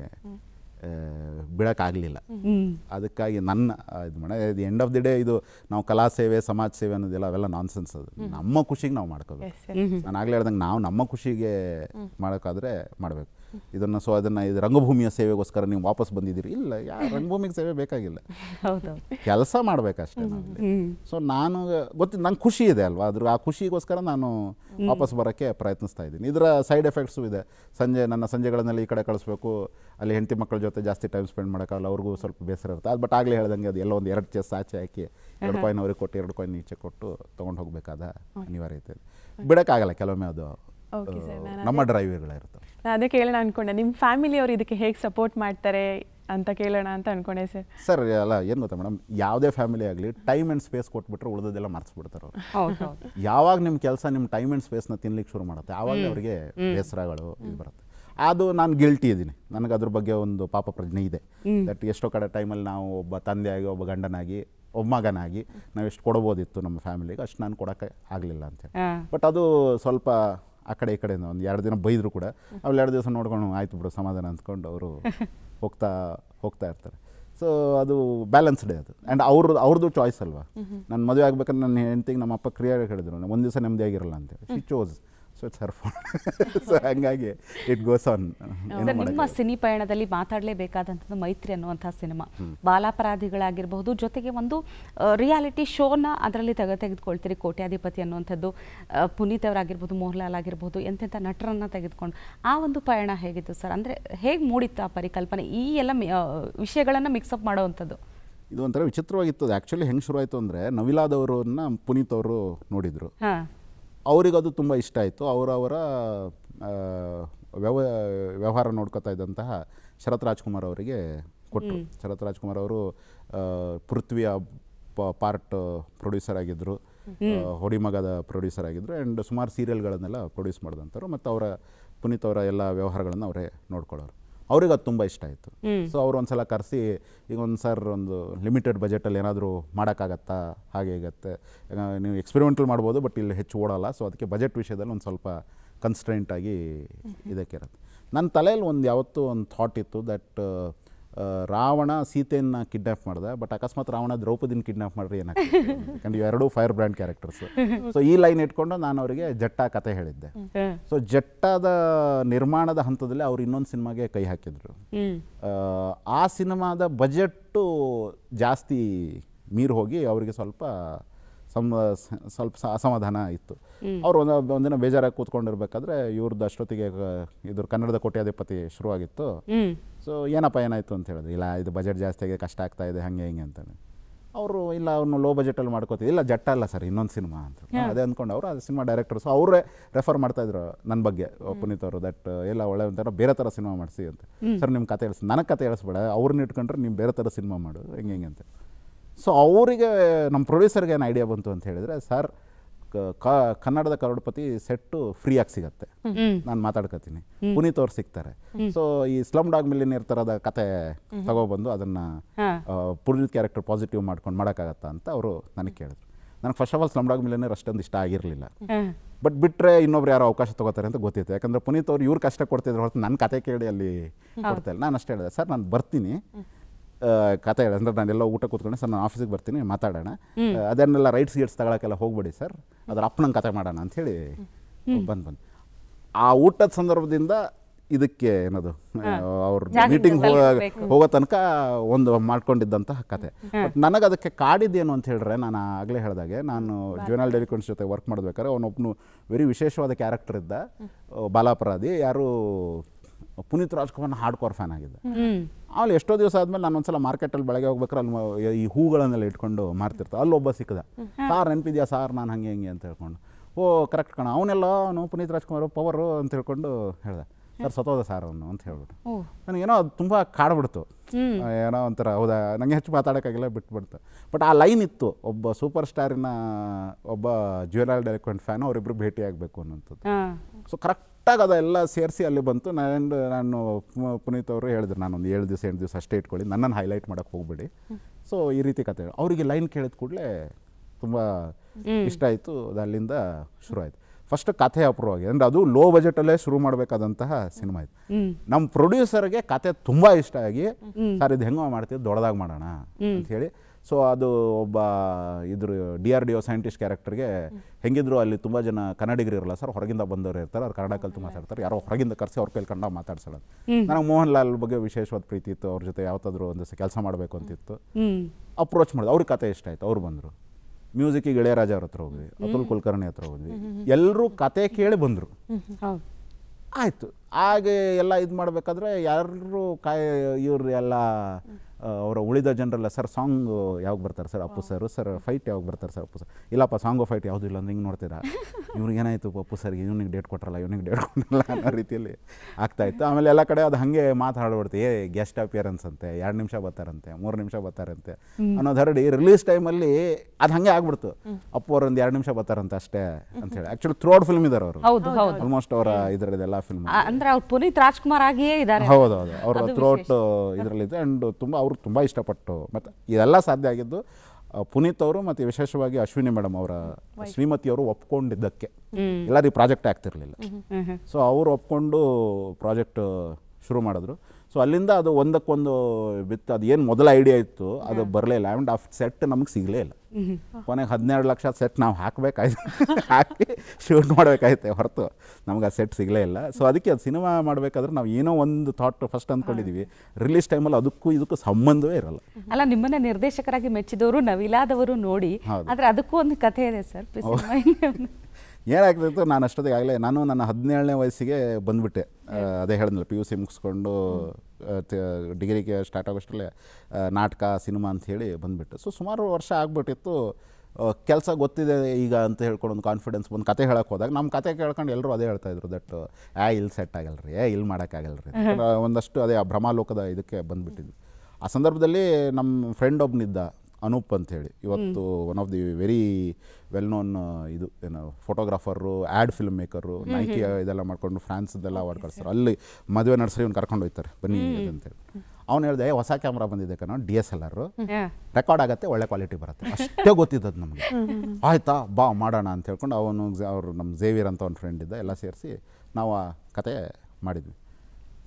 ಬಿಡೋಕ್ಕಾಗಲಿಲ್ಲ ಅದಕ್ಕಾಗಿ ನನ್ನ ಇದು ಮಾಡ ಎಂಡ್ ಆಫ್ ದಿ ಡೇ ಇದು ನಾವು ಕಲಾ ಸೇವೆ ಸಮಾಜ ಸೇವೆ ಅನ್ನೋದಿಲ್ಲ ಅವೆಲ್ಲ ನಾನ್ಸೆನ್ಸ್ ಅದು ನಮ್ಮ ಖುಷಿಗೆ ನಾವು ಮಾಡ್ಕೋಬೇಕು ನಾನು ಆಗಲೇ ಹೇಳ್ದಂಗೆ ನಾವು ನಮ್ಮ ಖುಷಿಗೆ ಮಾಡೋಕ್ಕಾದ್ರೆ ಮಾಡಬೇಕು ಇದನ್ನು ಸೊ ಅದನ್ನು ಇದು ರಂಗಭೂಮಿಯ ಸೇವೆಗೋಸ್ಕರ ನೀವು ವಾಪಸ್ ಬಂದಿದ್ದೀರಿ ಇಲ್ಲ ಯಾ ರಂಗಭೂಮಿಗೆ ಸೇವೆ ಬೇಕಾಗಿಲ್ಲ ಹೌದು ಕೆಲಸ ಮಾಡಬೇಕಷ್ಟೇ ನಾವು ಸೊ ನಾನು ಗೊತ್ತಿದ್ದು ನಂಗೆ ಖುಷಿ ಇದೆ ಅಲ್ವಾ ಅದ್ರ ಆ ಖುಷಿಗೋಸ್ಕರ ನಾನು ವಾಪಸ್ ಬರೋಕ್ಕೆ ಪ್ರಯತ್ನಿಸ್ತಾ ಇದ್ದೀನಿ ಇದರ ಸೈಡ್ ಎಫೆಕ್ಟ್ಸು ಇದೆ ಸಂಜೆ ನನ್ನ ಸಂಜೆಗಳನ್ನೆಲ್ಲ ಈ ಕಡೆ ಕಳಿಸ್ಬೇಕು ಅಲ್ಲಿ ಹೆಂಡತಿ ಮಕ್ಕಳ ಜೊತೆ ಜಾಸ್ತಿ ಟೈಮ್ ಸ್ಪೆಂಡ್ ಮಾಡೋಕ್ಕಲ್ಲ ಅವ್ರಿಗೂ ಸ್ವಲ್ಪ ಬೇಸರ ಇರುತ್ತೆ ಅದು ಬಟ್ ಆಗಲೇ ಹೇಳ್ದಂಗೆ ಅದು ಎಲ್ಲ ಒಂದು ಎರಡು ಚೆಸ್ ಆಚೆ ಹಾಕಿ ಎರಡು ಕಾಯಿನ್ ಅವ್ರಿಗೆ ಕೊಟ್ಟು ಎರಡು ಕಾಯಿನ್ ಈಚೆ ಕೊಟ್ಟು ತೊಗೊಂಡು ಹೋಗಬೇಕಾದ ಅನಿವಾರ್ಯತೆ ಇದೆ ಬಿಡೋಕ್ಕಾಗಲ್ಲ ಕೆಲವೊಮ್ಮೆ ಅದು Okay, sir. ಆ, ನಾನು ನಮ್ಮ ಡ್ರೈವ್ಗಳಿರ್ತವೆ ನಾನು ಅದೇ ಕೇಳೋಣ ಅನ್ಕೊಂಡೆ ನಿಮ್ಮ ಫ್ಯಾಮಿಲಿಯವರು ಇದಕ್ಕೆ ಹೇಗೆ ಸಪೋರ್ಟ್ ಮಾಡ್ತಾರೆ ಅಂತ ಕೇಳೋಣ ಅಂತ ಅನ್ಕೊಂಡೆ ಸರ್ ಸರ್ ಅಲ್ಲ ಏನು ಗೊತ್ತಾ ಮೇಡಮ್ ಯಾವುದೇ ಫ್ಯಾಮಿಲಿ ಆಗಲಿ ಟೈಮ್ ಆ್ಯಂಡ್ ಸ್ಪೇಸ್ ಕೊಟ್ಬಿಟ್ರೆ ಉಳಿದೋದೆಲ್ಲ ಮರ್ಸ್ಬಿಡ್ತಾರೆ ಅವ್ರು ಹೌದು ಹೌದು ಯಾವಾಗ ನಿಮ್ಮ ಕೆಲಸ ನಿಮ್ಮ ಟೈಮ್ ಆ್ಯಂಡ್ ಸ್ಪೇಸ್ನ ತಿನ್ಲಿಕ್ಕೆ ಶುರು ಮಾಡುತ್ತೆ ಆವಾಗ ಅವರಿಗೆ ಬೇಸರಗಳು ಇದು ಬರುತ್ತೆ ಅದು ನಾನು ಗಿಲ್ಟಿ ಇದ್ದೀನಿ ನನಗೆ ಅದ್ರ ಬಗ್ಗೆ ಒಂದು ಪಾಪ ಪ್ರಜ್ಞೆ ಇದೆ ದಟ್ ಎಷ್ಟೋ ಕಡೆ ಟೈಮಲ್ಲಿ ನಾವು ಒಬ್ಬ ತಂದೆಯಾಗಿ ಒಬ್ಬ ಗಂಡನಾಗಿ ಒಬ್ಬ ಮಗನಾಗಿ ನಾವು ಎಷ್ಟು ಕೊಡ್ಬೋದಿತ್ತು ನಮ್ಮ ಫ್ಯಾಮಿಲಿಗೆ ಅಷ್ಟು ನಾನು ಕೊಡೋಕ್ಕೆ ಆಗಲಿಲ್ಲ ಅಂತೇಳಿ ಹಾ. ಬಟ್ ಅದು ಸ್ವಲ್ಪ ಆ ಕಡೆ ಈ ಕಡೆಯಿಂದ ಒಂದು ಎರಡು ದಿನ ಬೈದರು ಕೂಡ ಅವ್ರು ಎರಡು ದಿವಸ ನೋಡ್ಕೊಂಡು ಆಯ್ತು ಬಿಡು ಸಮಾಧಾನ ಅಂದ್ಕೊಂಡು ಅವರು ಹೋಗ್ತಾ ಹೋಗ್ತಾ ಇರ್ತಾರೆ ಸೊ ಅದು ಬ್ಯಾಲೆನ್ಸ್ಡೇ ಅದು ಆ್ಯಂಡ್ ಅವ್ರದ್ದು ಅವ್ರದ್ದು ಚಾಯ್ಸ್ ಅಲ್ವಾ ನಾನು ಮದುವೆ ಆಗ್ಬೇಕಂದ್ರೆ ನನ್ನ ಹೆಂಡ್ತಿಗೆ ನಮ್ಮ ಅಪ್ಪ ಕ್ರಿಯಾ ಹೇಳಿದ್ರು ಒಂದು ದಿವಸ ನೆಮ್ಮದಿಯಾಗಿರಲ್ಲ ಅಂತೇಳಿ she chose so it's her phone so ಹಂಗಾಗಿ ಇಟ್ ಗೋಸ್ ಆನ್ ಸರ್ ನಿಮ್ಮ ಸಿನಿ ಪಯಣದಲ್ಲಿ ಮಾತಾಡಲೇಬೇಕಾದಂಥದ್ದು ಮೈತ್ರಿ ಅನ್ನುವಂಥ ಸಿನಿಮಾ ಬಾಲಾಪರಾಧಿಗಳಾಗಿರಬಹುದು ಜೊತೆಗೆ ಒಂದು ರಿಯಾಲಿಟಿ ಶೋನ ಅದರಲ್ಲಿ ತೆಗೆ ತೆಗೆದುಕೊಳ್ತೀರಿ ಕೋಟ್ಯಾಧಿಪತಿ ಅನ್ನುವಂಥದ್ದು ಆ, ಪುನೀತ್ ಅವರಾಗಿರ್ಬೋದು ಮೋಹನ್ಲಾಲ್ ಆಗಿರ್ಬೋದು ಎಂತೆಂಥ ನಟರನ್ನ ತೆಗೆದುಕೊಂಡು ಆ ಒಂದು ಪಯಣ ಹೇಗಿತ್ತು ಸರ್ ಅಂದರೆ ಹೇಗೆ ಮೂಡಿತ್ತು ಆ ಪರಿಕಲ್ಪನೆ ಈ ಎಲ್ಲ ವಿಷಯಗಳನ್ನು ಮಿಕ್ಸಪ್ ಮಾಡುವಂಥದ್ದು ಇದು ಒಂಥರ ವಿಚಿತ್ರವಾಗಿತ್ತು ಅದು ಆ್ಯಕ್ಚುಲಿ ಹೆಂಗೆ ಶುರುವಾಯಿತು ಅಂದರೆ ನವಿಲಾದವರನ್ನ ಪುನೀತ್ ಅವರು ನೋಡಿದರು ಹಾಂ ಅವ್ರಿಗೆ ಅದು ತುಂಬ ಇಷ್ಟ ಆಯಿತು ಅವರವರ ವ್ಯವ ವ್ಯವಹಾರ ನೋಡ್ಕೊತಾ ಇದ್ದಂತಹ ಶರತ್ ರಾಜ್ಕುಮಾರ್ ಅವರಿಗೆ ಕೊಟ್ಟರು ಶರತ್ ರಾಜ್ಕುಮಾರ್ ಅವರು ಆ, ಪೃಥ್ವಿಯ ಪಾರ್ಟ್ ಪ್ರೊಡ್ಯೂಸರ್ ಆಗಿದ್ದರು ಹೊಡಿಮಗದ ಪ್ರೊಡ್ಯೂಸರ್ ಆಗಿದ್ದರು ಆ್ಯಂಡ್ ಸುಮಾರು ಸೀರಿಯಲ್ಗಳನ್ನೆಲ್ಲ ಪ್ರೊಡ್ಯೂಸ್ ಮಾಡಿದಂಥವ್ರು ಮತ್ತು ಅವರ ಪುನೀತ್ ಅವರ ಎಲ್ಲ ವ್ಯವಹಾರಗಳನ್ನು ಅವರೇ ನೋಡ್ಕೊಳ್ಳೋರು ಅವ್ರಿಗೆ ಅದು ತುಂಬ ಇಷ್ಟ ಆಯಿತು ಸೊ ಅವ್ರು ಒಂದು ಸಲ ಕರೆಸಿ ಈಗ ಒಂದು ಸರ್ ಒಂದು ಲಿಮಿಟೆಡ್ ಬಜೆಟಲ್ಲಿ ಏನಾದರೂ ಮಾಡೋಕ್ಕಾಗತ್ತಾ ಹಾಗೆ ಹೀಗತ್ತೆ ಈಗ ನೀವು ಎಕ್ಸ್ಪೆರಿಮೆಂಟಲ್ ಮಾಡ್ಬೋದು ಬಟ್ ಇಲ್ಲಿ ಹೆಚ್ಚು ಓಡಲ್ಲ ಸೊ ಅದಕ್ಕೆ ಬಜೆಟ್ ವಿಷಯದಲ್ಲಿ ಒಂದು ಸ್ವಲ್ಪ ಕನ್ಸ್ಟ್ರೆಂಟ್ ಆಗಿ ಇದಕ್ಕೆ ಇರುತ್ತೆ ನನ್ನ ತಲೆಯಲ್ಲಿ ಒಂದು ಯಾವತ್ತೂ ಒಂದು ಥಾಟ್ ಇತ್ತು ದಟ್ ಆ, ರಾವಣ ಸೀತೆಯನ್ನ ಕಿಡ್ನಾಪ್ ಮಾಡ್ದೆ ಬಟ್ ಅಕಸ್ಮಾತ್ ರಾವಣ ದ್ರೌಪದಿನ ಕಿಡ್ನಾಪ್ ಮಾಡ್ರೆ ಏನಾಗ್ತದೆ ಯಾಕಂದ್ರೆ ಇವೆರಡೂ ಫೈರ್ ಬ್ರ್ಯಾಂಡ್ ಕ್ಯಾರೆಕ್ಟರ್ಸ್ ಸೊ ಈ ಲೈನ್ ಇಟ್ಕೊಂಡು ನಾನು ಅವರಿಗೆ ಜಟ್ಟ ಕತೆ ಹೇಳಿದ್ದೆ ಸೊ ಜಟ್ಟಾದ ನಿರ್ಮಾಣದ ಹಂತದಲ್ಲಿ ಅವ್ರು ಇನ್ನೊಂದು ಸಿನಿಮಾಗೆ ಕೈ ಹಾಕಿದ್ರು ಹ್ಮ್ ಆ, ಆ ಸಿನಿಮಾದ ಬಜೆಟ್ಟು ಜಾಸ್ತಿ ಮೀರಿ ಹೋಗಿ ಅವರಿಗೆ ಸ್ವಲ್ಪ ಸಮ ಸ- ಸ್ವಲ್ಪ ಸ- ಅಸಮಾಧಾನ ಇತ್ತು ಅವ್ರು ಒಂದು ಒಂದಿನ ಬೇಜಾರಾಗಿ ಕೂತ್ಕೊಂಡಿರ್ಬೇಕಾದ್ರೆ ಇವ್ರದ್ದು ಅಷ್ಟೊತ್ತಿಗೆ ಕ- ಇದ್ರ ಕನ್ನಡದ ಕೋಟ್ಯಾಧಿಪತಿ ಶುರುವಾಗಿತ್ತು ಹ್ಮ್ ಸೊ ಏನಪ್ಪ ಏನಾಯಿತು ಅಂತ ಹೇಳಿದ್ರು ಇಲ್ಲ ಇದು ಬಜೆಟ್ ಜಾಸ್ತಿ ಆಗಿದೆ ಕಷ್ಟ ಆಗ್ತಾ ಇದೆ ಹಾಗೆ ಹಿಂಗೆ ಅಂತಾನೆ ಅವರು ಇಲ್ಲ ಅವ್ನು ಲೋ ಬಜೆಟಲ್ಲಿ ಮಾಡ್ಕೋತೀವಿ ಇಲ್ಲ ಜಟ್ಟ ಅಲ್ಲ ಸರ್ ಇನ್ನೊಂದು ಸಿನಿಮಾ ಅಂತ ಅದೇ ಅಂದ್ಕೊಂಡು ಅವರು ಅದು ಸಿನಿಮಾ ಡೈರೆಕ್ಟರ್ಸ್ ಅವರೇ ರೆಫರ್ ಮಾಡ್ತಾ ಇದ್ರು ನನ್ನ ಬಗ್ಗೆ ಪುನೀತ್ ಅವರು ದಟ್ ಎಲ್ಲ ಒಳ್ಳೆ ಒಂಥರ ಬೇರೆ ಥರ ಸಿನಿಮಾ ಮಾಡಿಸಿ ಅಂತ ಸರ್ ನಿಮ್ಮ ಕತೆ ಹೇಳಿಸ್ ನನಗೆ ಕತೆ ಹೇಳಿಸ್ಬೇಡ ಅವ್ರನ್ನ ಇಟ್ಕೊಂಡ್ರೆ ನೀವು ಬೇರೆ ಥರ ಸಿನಿಮಾ ಮಾಡು ಹೆಂಗೆ ಹೆಂಗೆ ಅಂತ ಸೊ ಅವರಿಗೆ ನಮ್ಮ ಪ್ರೊಡ್ಯೂಸರ್ಗೆ ಏನು ಐಡಿಯಾ ಬಂತು ಅಂತ ಹೇಳಿದರೆ ಸರ್ ಕ- ಕನ್ನಡದ ಕರೋಡ್ಪತಿ ಸೆಟ್ಟು ಫ್ರೀಯಾಗಿ ಸಿಗತ್ತೆ ನಾನು ಮಾತಾಡ್ಕೊತೀನಿ ಪುನೀತ್ ಅವ್ರು ಸಿಗ್ತಾರೆ ಸೊ ಈ ಸ್ಲಮ್ ಡಾಗ್ ಮಿಲಿನಿಯರ್ ಥರದ ಕತೆ ತಗೊಬಂದು ಅದನ್ನು ಹಾ. ಪುನೀತ್ ಕ್ಯಾರೆಕ್ಟರ್ ಪಾಸಿಟಿವ್ ಮಾಡ್ಕೊಂಡು ಮಾಡೋಕ್ಕಾಗತ್ತಾ ಅಂತ ಅವರು ನನಗೆ ಕೇಳಿದ್ರು ನನಗೆ first of all Slumdog Millionaire ಅಷ್ಟೊಂದು ಇಷ್ಟ ಆಗಿರಲಿಲ್ಲ ಹ್ಮ್. ಬಟ್ ಬಿಟ್ಟರೆ ಇನ್ನೊಬ್ರು ಯಾರೋ ಅವಕಾಶ ತಗೋತಾರೆ ಅಂತ ಗೊತ್ತಿತ್ತು ಯಾಕಂದ್ರೆ ಪುನೀತ್ ಅವ್ರು ಇವ್ರು ಕಷ್ಟ ಕೊಡ್ತಿದ್ರು ಹೊರತು ನನ್ನ ಕತೆ ಕೇಳಿ ಅಲ್ಲಿ ಕೊಡ್ತಾ ಇಲ್ಲ ನಾನು ಅಷ್ಟೇ ಹೇಳಿದೆ ಸರ್ ನಾನು ಬರ್ತೀನಿ ಆ, ಕತೆ ಹೇಳಿ ಅಂದ್ರೆ ನಾನೆಲ್ಲ ಊಟ ಕೂತ್ಕೊಂಡು ಸರ್ ನಾನು ಆಫೀಸಿಗೆ ಬರ್ತೀನಿ ಮಾತಾಡೋಣ ಆ, ಅದನ್ನೆಲ್ಲ ರೈಟ್ಸ್ ಗೀಟ್ಸ್ ತಗೊಳಕ್ಕೆಲ್ಲ ಹೋಗ್ಬೇಡಿ ಸರ್ ಅದ್ರ ಅಪ್ಪನಂಗೆ ಕತೆ ಮಾಡೋಣ ಅಂಥೇಳಿ ಬಂದು ಬಂದು ಆ ಊಟದ ಸಂದರ್ಭದಿಂದ ಇದಕ್ಕೆ ಏನದು ಅವ್ರ ಜಾಗಕ್ಕೆ ಮೀಟಿಂಗ್ ತಲುಪ್ಬೇಕು. ಹೋಗೋ ತನಕ ಒಂದು ಮಾಡ್ಕೊಂಡಿದ್ದಂತಹ ಕತೆ ಬಟ್ ನನಗೆ ಅದಕ್ಕೆ ಕಾಡಿದ್ದೇನು ಅಂತ ಹೇಳಿದ್ರೆ ನಾನು ಆಗಲೇ ಹೇಳಿದಾಗೆ ನಾನು ಜುವೆನಲ್ ಡೆಲಿಕ್ವೆನ್ಸ್ ಜೊತೆ ವರ್ಕ್ ಮಾಡ್ಬೇಕಾದ್ರೆ ಅವನೊಬ್ಬನು ವೆರಿ ವಿಶೇಷವಾದ ಕ್ಯಾರೆಕ್ಟರ್ ಇದ್ದ ಆ, ಬಾಲಾಪರಾಧಿ ಯಾರು ಪುನೀತ್ ರಾಜ್ಕುಮಾರ್ನ ಹಾರ್ಡ್ ಕೋರ್ ಫ್ಯಾನ್ ಆಗಿದ್ದ ಹ್ಮ್ ಆಮೇಲೆ ಎಷ್ಟೋ ದಿವಸ ಆದಮೇಲೆ ನಾನು ಒಂದ್ಸಲ ಮಾರ್ಕೆಟಲ್ಲಿ ಬೆಳಗ್ಗೆ ಹೋಗ್ಬೇಕಾದ್ರೆ ಅಲ್ಲಿ ಮ- ಈ ಹೂಗಳನ್ನೆಲ್ಲ ಇಟ್ಕೊಂಡು ಮಾರ್ತಿರ್ತಾರೆ ಅಲ್ಲೊಬ್ಬ ಸಿಕ್ಕದ ಸಾರ್ ನೆನಪಿದ್ಯಾ ಸಾರ್ ನಾನು ಹಂಗೆ ಹಿಂಗೆ ಅಂತ ಹೇಳ್ಕೊಂಡು ಓ ಕರೆಕ್ಟ್ ಕಣ ಅವನೆಲ್ಲ ಅವನು ಪುನೀತ್ ರಾಜ್ಕುಮಾರ್ ಪವರು ಅಂತ ಹೇಳ್ಕೊಂಡು ಹೇಳ್ದೆ ಸರ್ ಸತ್ತೋದ ಸಾರ್ ಅವನು ಅಂತ ಹೇಳ್ಬಿಟ್ಟು ಓ ನನಗೇನೋ ಅದು ತುಂಬ ಕಾಡ್ಬಿಡ್ತು ಆ, ಏನೋ ಒಂಥರ ಹೌದಾ ನನಗೆ ಹೆಚ್ಚು ಮಾತಾಡೋಕ್ಕಾಗಿಲ್ಲ ಬಿಟ್ಬಿಡ್ತು ಬಟ್ ಆ ಲೈನ್ ಇತ್ತು ಒಬ್ಬ ಸೂಪರ್ ಸ್ಟಾರಿನ ಒಬ್ಬ ಜ್ಯುವೆಲರ್ ಡೆಲಿಕ್ವೆಂಟ್ ಫ್ಯಾನ್ ಅವರಿಬ್ಬರು ಭೇಟಿ ಆಗಬೇಕು ಅನ್ನೋಂಥದ್ದು ಹಾ ಸೊ ಕರೆಕ್ಟಾಗಿ ಅದೆಲ್ಲ ಸೇರಿಸಿ ಅಲ್ಲಿ ಬಂತು ನಾನು ನಾನು ಪು- ಪುನೀತ್ ಅವರು ಹೇಳಿದ್ರು ನಾನು ಒಂದು ಏಳು ದಿವಸ ಎಂಟು ದಿವಸ ಅಷ್ಟೇ ಇಟ್ಕೊಳ್ಳಿ ನನ್ನನ್ನು ಹೈಲೈಟ್ ಮಾಡೋಕ್ಕೆ ಹೋಗ್ಬೇಡಿ ಸೊ ಈ ರೀತಿ ಕತೆ ಅವರಿಗೆ ಲೈನ್ ಕೇಳಿದ ಕೂಡಲೇ ತುಂಬ ಇಷ್ಟ ಆಯಿತು ಅದು ಅಲ್ಲಿಂದ ಶುರು ಆಯಿತು ಫಸ್ಟ್ ಕಥೆ ಅಪ್ರೂವ್ ಆಗಿದೆ ಅಂದರೆ ಅದು ಲೋ ಬಜೆಟಲ್ಲೇ ಶುರು ಮಾಡಬೇಕಾದಂತಹ ಸಿನಿಮಾ ಇದು ಹ್ಮ್ ನಮ್ಮ ಪ್ರೊಡ್ಯೂಸರ್ಗೆ ಕತೆ ತುಂಬ ಇಷ್ಟ ಆಗಿ ಸರ್ ಇದು ಹೆಂಗೋ ಮಾಡ್ತೀವಿ ದೊಡ್ಡದಾಗಿ ಮಾಡೋಣ ಅಂತ ಹೇಳಿ ಸೊ ಅದು ಒಬ್ಬ ಇದ್ರ D R D O scientist ಕ್ಯಾರೆಕ್ಟರ್ಗೆ ಹೆಂಗಿದ್ರು ಅಲ್ಲಿ ತುಂಬ ಜನ ಕನ್ನಡಿಗರು ಇರಲ್ಲ ಸರ್ ಹೊರಗಿಂದ ಬಂದವರು ಇರ್ತಾರೆ ಅವ್ರು ಕನ್ನಡ ಕಲ್ತು ಮಾತಾಡ್ತಾರೆ ಯಾರೋ ಹೊರಗಿಂದ ಕರೆಸಿ ಅವ್ರ ಕೈಲಿ ಕನ್ನಡ ಮಾತಾಡ್ಸೋದು ನನಗೆ ಮೋಹನ್ ಲಾಲ್ ಬಗ್ಗೆ ವಿಶೇಷವಾದ ಪ್ರೀತಿ ಇತ್ತು ಅವ್ರ ಜೊತೆ ಯಾವತ್ತಾದ್ರೂ ಒಂದು ಕೆಲಸ ಮಾಡಬೇಕು ಅಂತಿತ್ತು ಹ್ಮ್ ಅಪ್ರೋಚ್ ಮಾಡಿದೆ ಅವ್ರಿಗೆ ಕತೆ ಇಷ್ಟ ಆಯ್ತು ಅವ್ರು ಬಂದರು ಮ್ಯೂಸಿಕ್ಕಿಗೆ ಇಳೆಯರಾಜ ಅವ್ರ ಹತ್ರ ಹೋದ್ವಿ ಅತುಲ್ ಕುಲಕರ್ಣಿ ಹತ್ರ ಹೋದ್ವಿ ಎಲ್ಲರೂ ಕತೆ ಕೇಳಿ ಬಂದರು ಹೌದು ಆಯಿತು ಹಾಗೆ ಎಲ್ಲ ಇದು ಮಾಡಬೇಕಾದ್ರೆ ಯಾರು ಕಾಯ ಇವ್ರು ಎಲ್ಲ ಆ, ಅವರ ಉಳಿದ ಜನರೆಲ್ಲ ಸರ್ ಸಾಂಗ್ ಯಾವಾಗ ಬರ್ತಾರೆ sir Appu sir sir fight ಯಾವಾಗ ಬರ್ತಾರೆ ಸರ್ ಅಪ್ಪು ಸರ್ ಇಲ್ಲಪ್ಪ ಸಾಂಗು ಫೈಟ್ ಯಾವುದೂ ಇಲ್ಲ ಅಂದ್ರೆ ಹಿಂಗೆ ನೋಡ್ತೀರಾ ಇವ್ರಿಗೆ ಏನಾಯಿತು ಅಪ್ಪು ಸರ್ ಇವನಿಗೆ ಡೇಟ್ ಕೊಟ್ರಲ್ಲ ಇವನಿಗೆ ಡೇಟ್ ಕೊಟ್ಟಿಲ್ಲ ಅನ್ನೋ ರೀತಿಯಲ್ಲಿ ಆಗ್ತಾಯಿತ್ತು ಆಮೇಲೆ ಎಲ್ಲ ಕಡೆ ಅದು ಹಾಗೆ ಮಾತಾಡ್ಬಿಡ್ತು ಏ ಗೆಸ್ಟ್ ಅಪಿಯರೆನ್ಸ್ ಅಂತೆ ಎರಡು ನಿಮಿಷ ಬರ್ತಾರಂತೆ ಮೂರು ನಿಮಿಷ ಬರ್ತಾರಂತೆ ಅನ್ನೋದು ಹರಡಿ ರಿಲೀಸ್ ಟೈಮಲ್ಲಿ ಅದು ಹಾಗೆ ಆಗ್ಬಿಡ್ತು ಅಪ್ಪು ಅವ್ರು ಒಂದು ಎರಡು ನಿಮಿಷ ಬರ್ತಾರಂತೆ ಅಷ್ಟೇ ಅಂತೇಳಿ ಆ್ಯಕ್ಚುಲಿ ಥ್ರೋಡ್ ಫಿಲ್ಮ್ ಇದ್ದಾರೆ ಅವರು ಹೌದು ಹೌದು ಆಲ್ಮೋಸ್ಟ್ ಅವರ ಇದರದೆಲ್ಲ ಫಿಲ್ಮ್ ಆ, ಅಂದ್ರೆ ಅವ್ರು ಪುನೀತ್ ರಾಜ್ಕುಮಾರ್ ಆಗಿಯೇ ಇದ್ದಾರೆ ಹೌದು ಹೌದು ಅವರ ಥ್ರೋಟ್ ಇದರಲ್ಲಿದೆ ಆ್ಯಂಡ್ ತುಂಬ ಅವರು ತುಂಬ ಇಷ್ಟಪಟ್ಟು ಮತ್ತು ಇದೆಲ್ಲ ಸಾಧ್ಯ ಆಗಿದ್ದು ಆ, ಪುನೀತ್ ಅವರು ಮತ್ತು ವಿಶೇಷವಾಗಿ ಅಶ್ವಿನಿ ಮೇಡಮ್ ಅವರ ಶ್ರೀಮತಿಯವರು ಒಪ್ಕೊಂಡಿದ್ದಕ್ಕೆ ಎಲ್ಲರೂ ಈ ಪ್ರಾಜೆಕ್ಟ್ ಆಗ್ತಿರ್ಲಿಲ್ಲ ಹ್ಮ್ ಹ್ಮ್ ಸೊ ಅವರು ಒಪ್ಕೊಂಡು ಪ್ರಾಜೆಕ್ಟ್ ಶುರು ಮಾಡಿದ್ರು ಸೊ ಅಲ್ಲಿಂದ ಅದು ಒಂದಕ್ಕೊಂದು ಬಿತ್ತು ಅದು ಏನು ಮೊದಲ ಐಡಿಯಾ ಇತ್ತು ಅದು ಬರಲಿಲ್ಲ ಆ್ಯಂಡ್ ಆ ಸೆಟ್ ನಮಗೆ ಸಿಗಲೇ ಇಲ್ಲ ಕೊನೆಗೆ ಹದಿನೆರಡು ಲಕ್ಷ ಸೆಟ್ ನಾವು ಹಾಕಬೇಕಾಯ್ತು ಹಾಕಿ ಶೂಟ್ ಮಾಡಬೇಕಾಯ್ತೆ ಹೊರತು ನಮ್ಗೆ ಆ ಸೆಟ್ ಸಿಗಲೇ ಇಲ್ಲ ಸೊ ಅದಕ್ಕೆ ಅದು ಸಿನಿಮಾ ಮಾಡಬೇಕಾದ್ರೆ ನಾವು ಏನೋ ಒಂದು ಥಾಟ್ ಫಸ್ಟ್ ಅಂದ್ಕೊಂಡಿದ್ದೀವಿ ರಿಲೀಸ್ ಟೈಮಲ್ಲಿ ಅದಕ್ಕೂ ಇದಕ್ಕೂ ಸಂಬಂಧವೇ ಇರಲ್ಲ ಅಲ್ಲ ನಿಮ್ಮನ್ನ ನಿರ್ದೇಶಕರಾಗಿ ಮೆಚ್ಚಿದವರು ನವಿಲಾದವರು ನೋಡಿ ಹೌದು. ಆದ್ರೆ ಅದಕ್ಕೂ ಒಂದು ಕಥೆ ಇದೆ ಸರ್ ಏನಾಗ್ತಿತ್ತು ನಾನು ಅಷ್ಟೊತ್ತಿಗೆ ಆಗಲೇ ನಾನು ನನ್ನ ಹದಿನೇಳನೇ ವಯಸ್ಸಿಗೆ ಬಂದುಬಿಟ್ಟೆ ಅದೇ ಹೇಳಿದ್ನಲ್ಲ ಪಿ ಯು ಸಿ ಮುಗಿಸ್ಕೊಂಡು ಡಿಗ್ರಿಗೆ ಸ್ಟಾರ್ಟ್ ಆಗೋಷ್ಟರಲ್ಲೇ ಆ, ನಾಟಕ ಸಿನಿಮಾ ಅಂತ ಹೇಳಿ ಬಂದುಬಿಟ್ಟು ಸೊ ಸುಮಾರು ವರ್ಷ ಆಗ್ಬಿಟ್ಟಿತ್ತು ಕೆಲಸ ಗೊತ್ತಿದೆ ಈಗ ಅಂತ ಹೇಳ್ಕೊಂಡು ಒಂದು ಕಾನ್ಫಿಡೆನ್ಸ್ ಬಂದು ಕತೆ ಹೇಳಕ್ಕೆ ಹೋದಾಗ ನಮ್ಮ ಕತೆ ಕೇಳ್ಕೊಂಡು ಎಲ್ಲರೂ ಅದೇ ಹೇಳ್ತಾ ಇದ್ರು ದಟ್ ಏ ಇಲ್ಲಿ ಸೆಟ್ ಆಗಲ್ಲ ರೀ ಏ ಇಲ್ಲಿ ಮಾಡೋಕ್ಕಾಗಲ್ಲ ರೀ ಒಂದಷ್ಟು ಅದೇ ಆ ಭ್ರಮಾಲೋಕದ ಇದಕ್ಕೆ ಬಂದುಬಿಟ್ಟಿದ್ವಿ ಆ ಸಂದರ್ಭದಲ್ಲಿ ನಮ್ಮ ಫ್ರೆಂಡ್ ಒಬ್ಬನಿದ್ದ ಅನೂಪ್ ಅಂತ ಹೇಳಿ ಇವತ್ತು one of the very well known ಇದು ಏನು photographer ad film maker Nike ಇದೆಲ್ಲ ಮಾಡ್ಕೊಂಡು ಫ್ರಾನ್ಸ್ದೆಲ್ಲ ಅವಾರ್ಡ್ ಕಳಿಸ್ತಾರೆ ಅಲ್ಲಿ ಮದುವೆ ನರ್ಸರಿ ಅವ್ನು ಕರ್ಕೊಂಡು ಹೋಗ್ತಾರೆ ಬನ್ನಿ ಇದು ಅಂತೇಳಿ ಅವ್ನು ಹೇಳ್ದೆ "ಏ, ಹೊಸ ಕ್ಯಾಮ್ರಾ ಬಂದಿದೆ ಕಣೋ D S L R record ಆಗುತ್ತೆ ಒಳ್ಳೆ ಕ್ವಾಲಿಟಿ ಬರುತ್ತೆ ಅಷ್ಟೇ ಗೊತ್ತಿದ್ದದ್ದು ನಮಗೆ ಆಯ್ತಾ ಬಾ ಮಾಡೋಣ ಅಂತ ಹೇಳ್ಕೊಂಡು ಅವನು ಅವರು ನಮ್ಮ ಝೇವಿಯರ್ ಅಂತ ಒಂದು ಫ್ರೆಂಡ್ ಇದ್ದ ಎಲ್ಲ ಸೇರಿಸಿ ನಾವು ಆ ಕತೆ ಮಾಡಿದ್ವಿ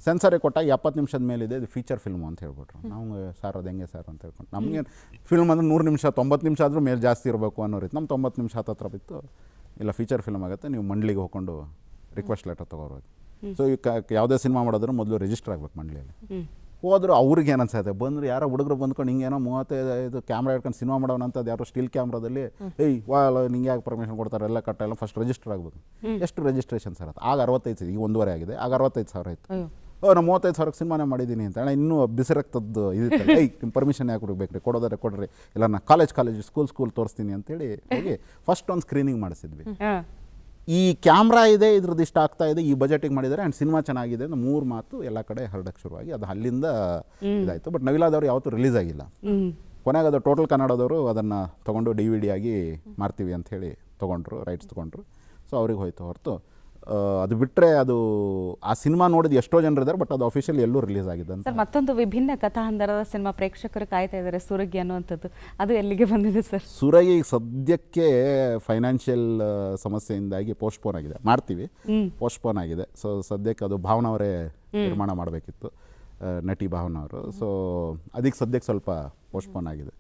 ಸೆನ್ಸರೇ ಕೊಟ್ಟಾಗ ಎಪ್ಪತ್ತು ನಿಮಿಷದ ಮೇಲಿದೆ ಇದು ಫೀಚರ್ ಫಿಲ್ಮು ಅಂತ ಹೇಳ್ಬಿಟ್ರು ನಮ್ಗೆ ಸರ್ ಅದು ಹೆಂಗೆ ಸರ್ ಅಂತ ಹೇಳ್ಕೊಂಡು ನಮಗೆ ಫಿಲ್ಮ್ ಅಂದ್ರೆ ನೂರು ನಿಮಿಷ ತೊಂಬತ್ತು ನಿಮಿಷ ಆದರೂ ಮೇಲೆ ಜಾಸ್ತಿ ಇರಬೇಕು ಅನ್ನೋ ರೀತಿ ನಮ್ಮ ತೊಂಬತ್ತು ನಿಮಿಷ ಹತ್ತತ್ರ ಬಿತ್ತು ಇಲ್ಲ ಫೀಚರ್ ಫಿಲ್ಮ್ ಆಗುತ್ತೆ ನೀವು ಮಂಡ್ಲಿಗೆ ಹೋಗ್ಕೊಂಡು ರಿಕ್ವೆಸ್ಟ್ ಲೆಟರ್ ತೊಗೊಬೋದು ಸೊ ಈ ಕ ಯಾವುದೇ ಸಿನಿಮಾ ಮಾಡಿದ್ರು ಮೊದಲು ರಿಜಿಸ್ಟರ್ ಆಗ್ಬೇಕು ಮಂಡ್ಲಿಯಲ್ಲಿ ಹೋದ್ರು ಅವ್ರಿಗೆ ಏನು ಅನ್ಸುತ್ತೆ ಬಂದ್ರು ಯಾರೋ ಹುಡುಗರು ಬಂದ್ಕೊಂಡು ಹಿಂಗೇನೋ ಮೂವತ್ತೈದು ಕ್ಯಾಮ್ರಾ ಇಟ್ಕೊಂಡು ಸಿನಿಮಾ ಮಾಡೋಣಂಥದ್ದು ಯಾರೋ ಸ್ಟಿಲ್ ಕ್ಯಾಮ್ರಾದಲ್ಲಿ ಏಯ್ ವಾ ನಿಂಗೆ ಯಾಕೆ ಪರ್ಮಿಷನ್ ಕೊಡ್ತಾರೆ ಎಲ್ಲ ಕಟ್ಟ ಎಲ್ಲ ಫಸ್ಟ್ ರಿಜಿಸ್ಟರ್ ಆಗಬೇಕು ಎಷ್ಟು ರಿಜಿಸ್ಟ್ರೇಷನ್ ಸರ್ ಆಗ ಅರವತ್ತೈದು ಸಾವಿರ, ಈಗ ಒಂದೂವರೆ ಆಗಿದೆ ಆಗ ಅರವತ್ತೈದು ಸಾವಿರ ಇತ್ತು ಅಯ್ಯೋ ಓ ನಾನು ಮೂವತ್ತೈದು ಸಾವಿರಕ್ಕೆ ಸಿನಿಮಾನೇ ಮಾಡಿದ್ದೀನಿ ಅಂತ ಅಣ್ಣ ಇನ್ನೂ ಬಿಸಿ ರಕ್ತದ್ದು ಇದಿತ್ತು ಏಯ್ ನಿಮ್ಮ ಪರ್ಮಿಷನ್ ಯಾಕೆ ಕೊಡ್ಬೇಕು ರೀ ಕೊಡೋದಾರೆ ಕೊಡ್ರಿ ಇಲ್ಲ ನಾನು ಕಾಲೇಜ್ ಕಾಲೇಜ್ ಸ್ಕೂಲ್ ಸ್ಕೂಲ್ ತೋರಿಸ್ತೀನಿ ಅಂತೇಳಿ ಹೋಗಿ ಫಸ್ಟ್ ಒಂದು ಸ್ಕ್ರೀನಿಂಗ್ ಮಾಡಿಸಿದ್ವಿ ಹಾ ಈ ಕ್ಯಾಮ್ರಾ ಇದೆ ಇದ್ರದ್ದು ಇಷ್ಟ ಆಗ್ತಾ ಇದೆ ಈ ಬಜೆಟಿಗೆ ಮಾಡಿದ್ದಾರೆ ಆ್ಯಂಡ್ ಸಿನಿಮಾ ಚೆನ್ನಾಗಿದೆ ಅಂತ ಮೂರು ಮಾತು ಎಲ್ಲ ಕಡೆ ಹರಡಕ್ಕೆ ಶುರುವಾಗಿ ಅದು ಅಲ್ಲಿಂದ ಇದಾಯಿತು ಬಟ್ ನವಿಲಾದವ್ರು ಯಾವತ್ತೂ ರಿಲೀಸ್ ಆಗಿಲ್ಲ ಹ್ಮ್ ಕೊನೆಗೆ ಅದು ಟೋಟಲ್ ಕನ್ನಡದವರು ಅದನ್ನು ತೊಗೊಂಡು ಡಿ ವಿ ಡಿ ಆಗಿ ಮಾಡ್ತೀವಿ ಅಂತ ಹೇಳಿ ತೊಗೊಂಡ್ರು ರೈಟ್ಸ್ ತೊಗೊಂಡ್ರು ಸೊ ಅವ್ರಿಗೆ ಹೋಯ್ತು ಹೊರತು ಆ, ಅದು ಬಿಟ್ಟರೆ ಅದು ಆ ಸಿನಿಮಾ ನೋಡಿದ ಎಷ್ಟೋ ಜನರು ಇದ್ದಾರೆ ಬಟ್ ಅದು ಅಫಿಷಿಯಲ್ ಎಲ್ಲೂ ರಿಲೀಸ್ ಆಗಿದೆ ಅಂತ ಸರ್ ಮತ್ತೊಂದು ವಿಭಿನ್ನ ಕಥಾಹಂದರದ ಸಿನಿಮಾ ಪ್ರೇಕ್ಷಕರು ಕಾಯ್ತಾ ಇದ್ದಾರೆ ಸುರಗಿ ಅನ್ನುವಂಥದ್ದು ಅದು ಎಲ್ಲಿಗೆ ಬಂದಿದೆ ಸರ್ ಸುರಗಿ ಸದ್ಯಕ್ಕೆ ಫೈನಾನ್ಷಿಯಲ್ ಸಮಸ್ಯೆಯಿಂದಾಗಿ ಪೋಸ್ಟ್ಪೋನ್ ಆಗಿದೆ ಮಾಡ್ತೀವಿ ಪೋಸ್ಟ್ಪೋನ್ ಆಗಿದೆ ಸೊ ಸದ್ಯಕ್ಕೆ ಅದು ಭಾವನವರೇ ನಿರ್ಮಾಣ ಮಾಡಬೇಕಿತ್ತು ನಟಿ ಭಾವನವರು ಸೊ ಅದಕ್ಕೆ ಸದ್ಯಕ್ಕೆ ಸ್ವಲ್ಪ ಪೋಸ್ಟ್ಪೋನ್ ಆಗಿದೆ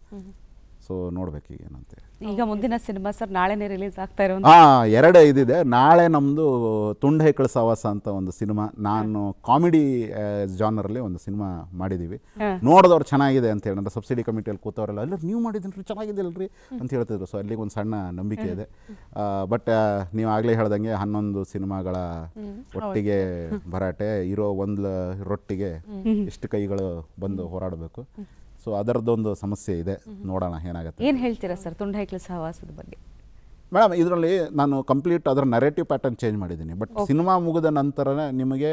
ಸೊ ನೋಡ್ಬೇಕು ಈಗ ಏನಂತೇಳಿ ಈಗ ಮುಂದಿನ ಸಿನಿಮಾ ಸರ್ ನಾಳೆನೇ ರಿಲೀಸ್ ಆಗ್ತಾ ಇರೋ ಹಾಂ ಎರಡೇ ಇದಿದೆ ನಾಳೆ ನಮ್ಮದು ತುಂಡೈಕಳ ಸವಾಸ ಅಂತ ಒಂದು ಸಿನಿಮಾ ನಾನು ಕಾಮಿಡಿ ಜಾನರಲ್ಲಿ ಒಂದು ಸಿನಿಮಾ ಮಾಡಿದ್ದೀವಿ ನೋಡಿದವ್ರು ಚೆನ್ನಾಗಿದೆ ಅಂತ ಹೇಳಿ ಅಂದ್ರೆ ಸಬ್ಸಿಡಿ ಕಮಿಟಿಯಲ್ಲಿ ಕೂತವರೆಲ್ಲ ಅಲ್ಲ ನೀವು ಮಾಡಿದ್ದೀರಿ ಚೆನ್ನಾಗಿದೆ ಅಲ್ರಿ ಅಂತ ಹೇಳ್ತಿದ್ರು ಸೊ ಅಲ್ಲಿಗೆ ಒಂದು ಸಣ್ಣ ನಂಬಿಕೆ ಇದೆ ಬಟ್ ನೀವು ಆಗಲೇ ಹೇಳ್ದಂಗೆ ಹನ್ನೊಂದು ಸಿನಿಮಾಗಳ ಒಟ್ಟಿಗೆ ಭರಾಟೆ ಇರೋ ಒಂದು ರೊಟ್ಟಿಗೆ ಇಷ್ಟು ಕೈಗಳು ಬಂದು ಹೋರಾಡಬೇಕು ಸೊ ಅದರದ್ದೊಂದು ಸಮಸ್ಯೆ ಇದೆ ನೋಡೋಣ ಏನಾಗುತ್ತೆ ಏನು ಹೇಳ್ತೀರಾ ಸರ್ ತುಂಡೈಕ್ಲ ಸಹವಾಸದ ಬಗ್ಗೆ ಮೇಡಮ್ ಇದರಲ್ಲಿ ನಾನು ಕಂಪ್ಲೀಟ್ ಅದರ ನರೇಟಿವ್ ಪ್ಯಾಟರ್ನ್ ಚೇಂಜ್ ಮಾಡಿದ್ದೀನಿ ಬಟ್ ಸಿನಿಮಾ ಮುಗಿದ ನಂತರನೇ ನಿಮಗೆ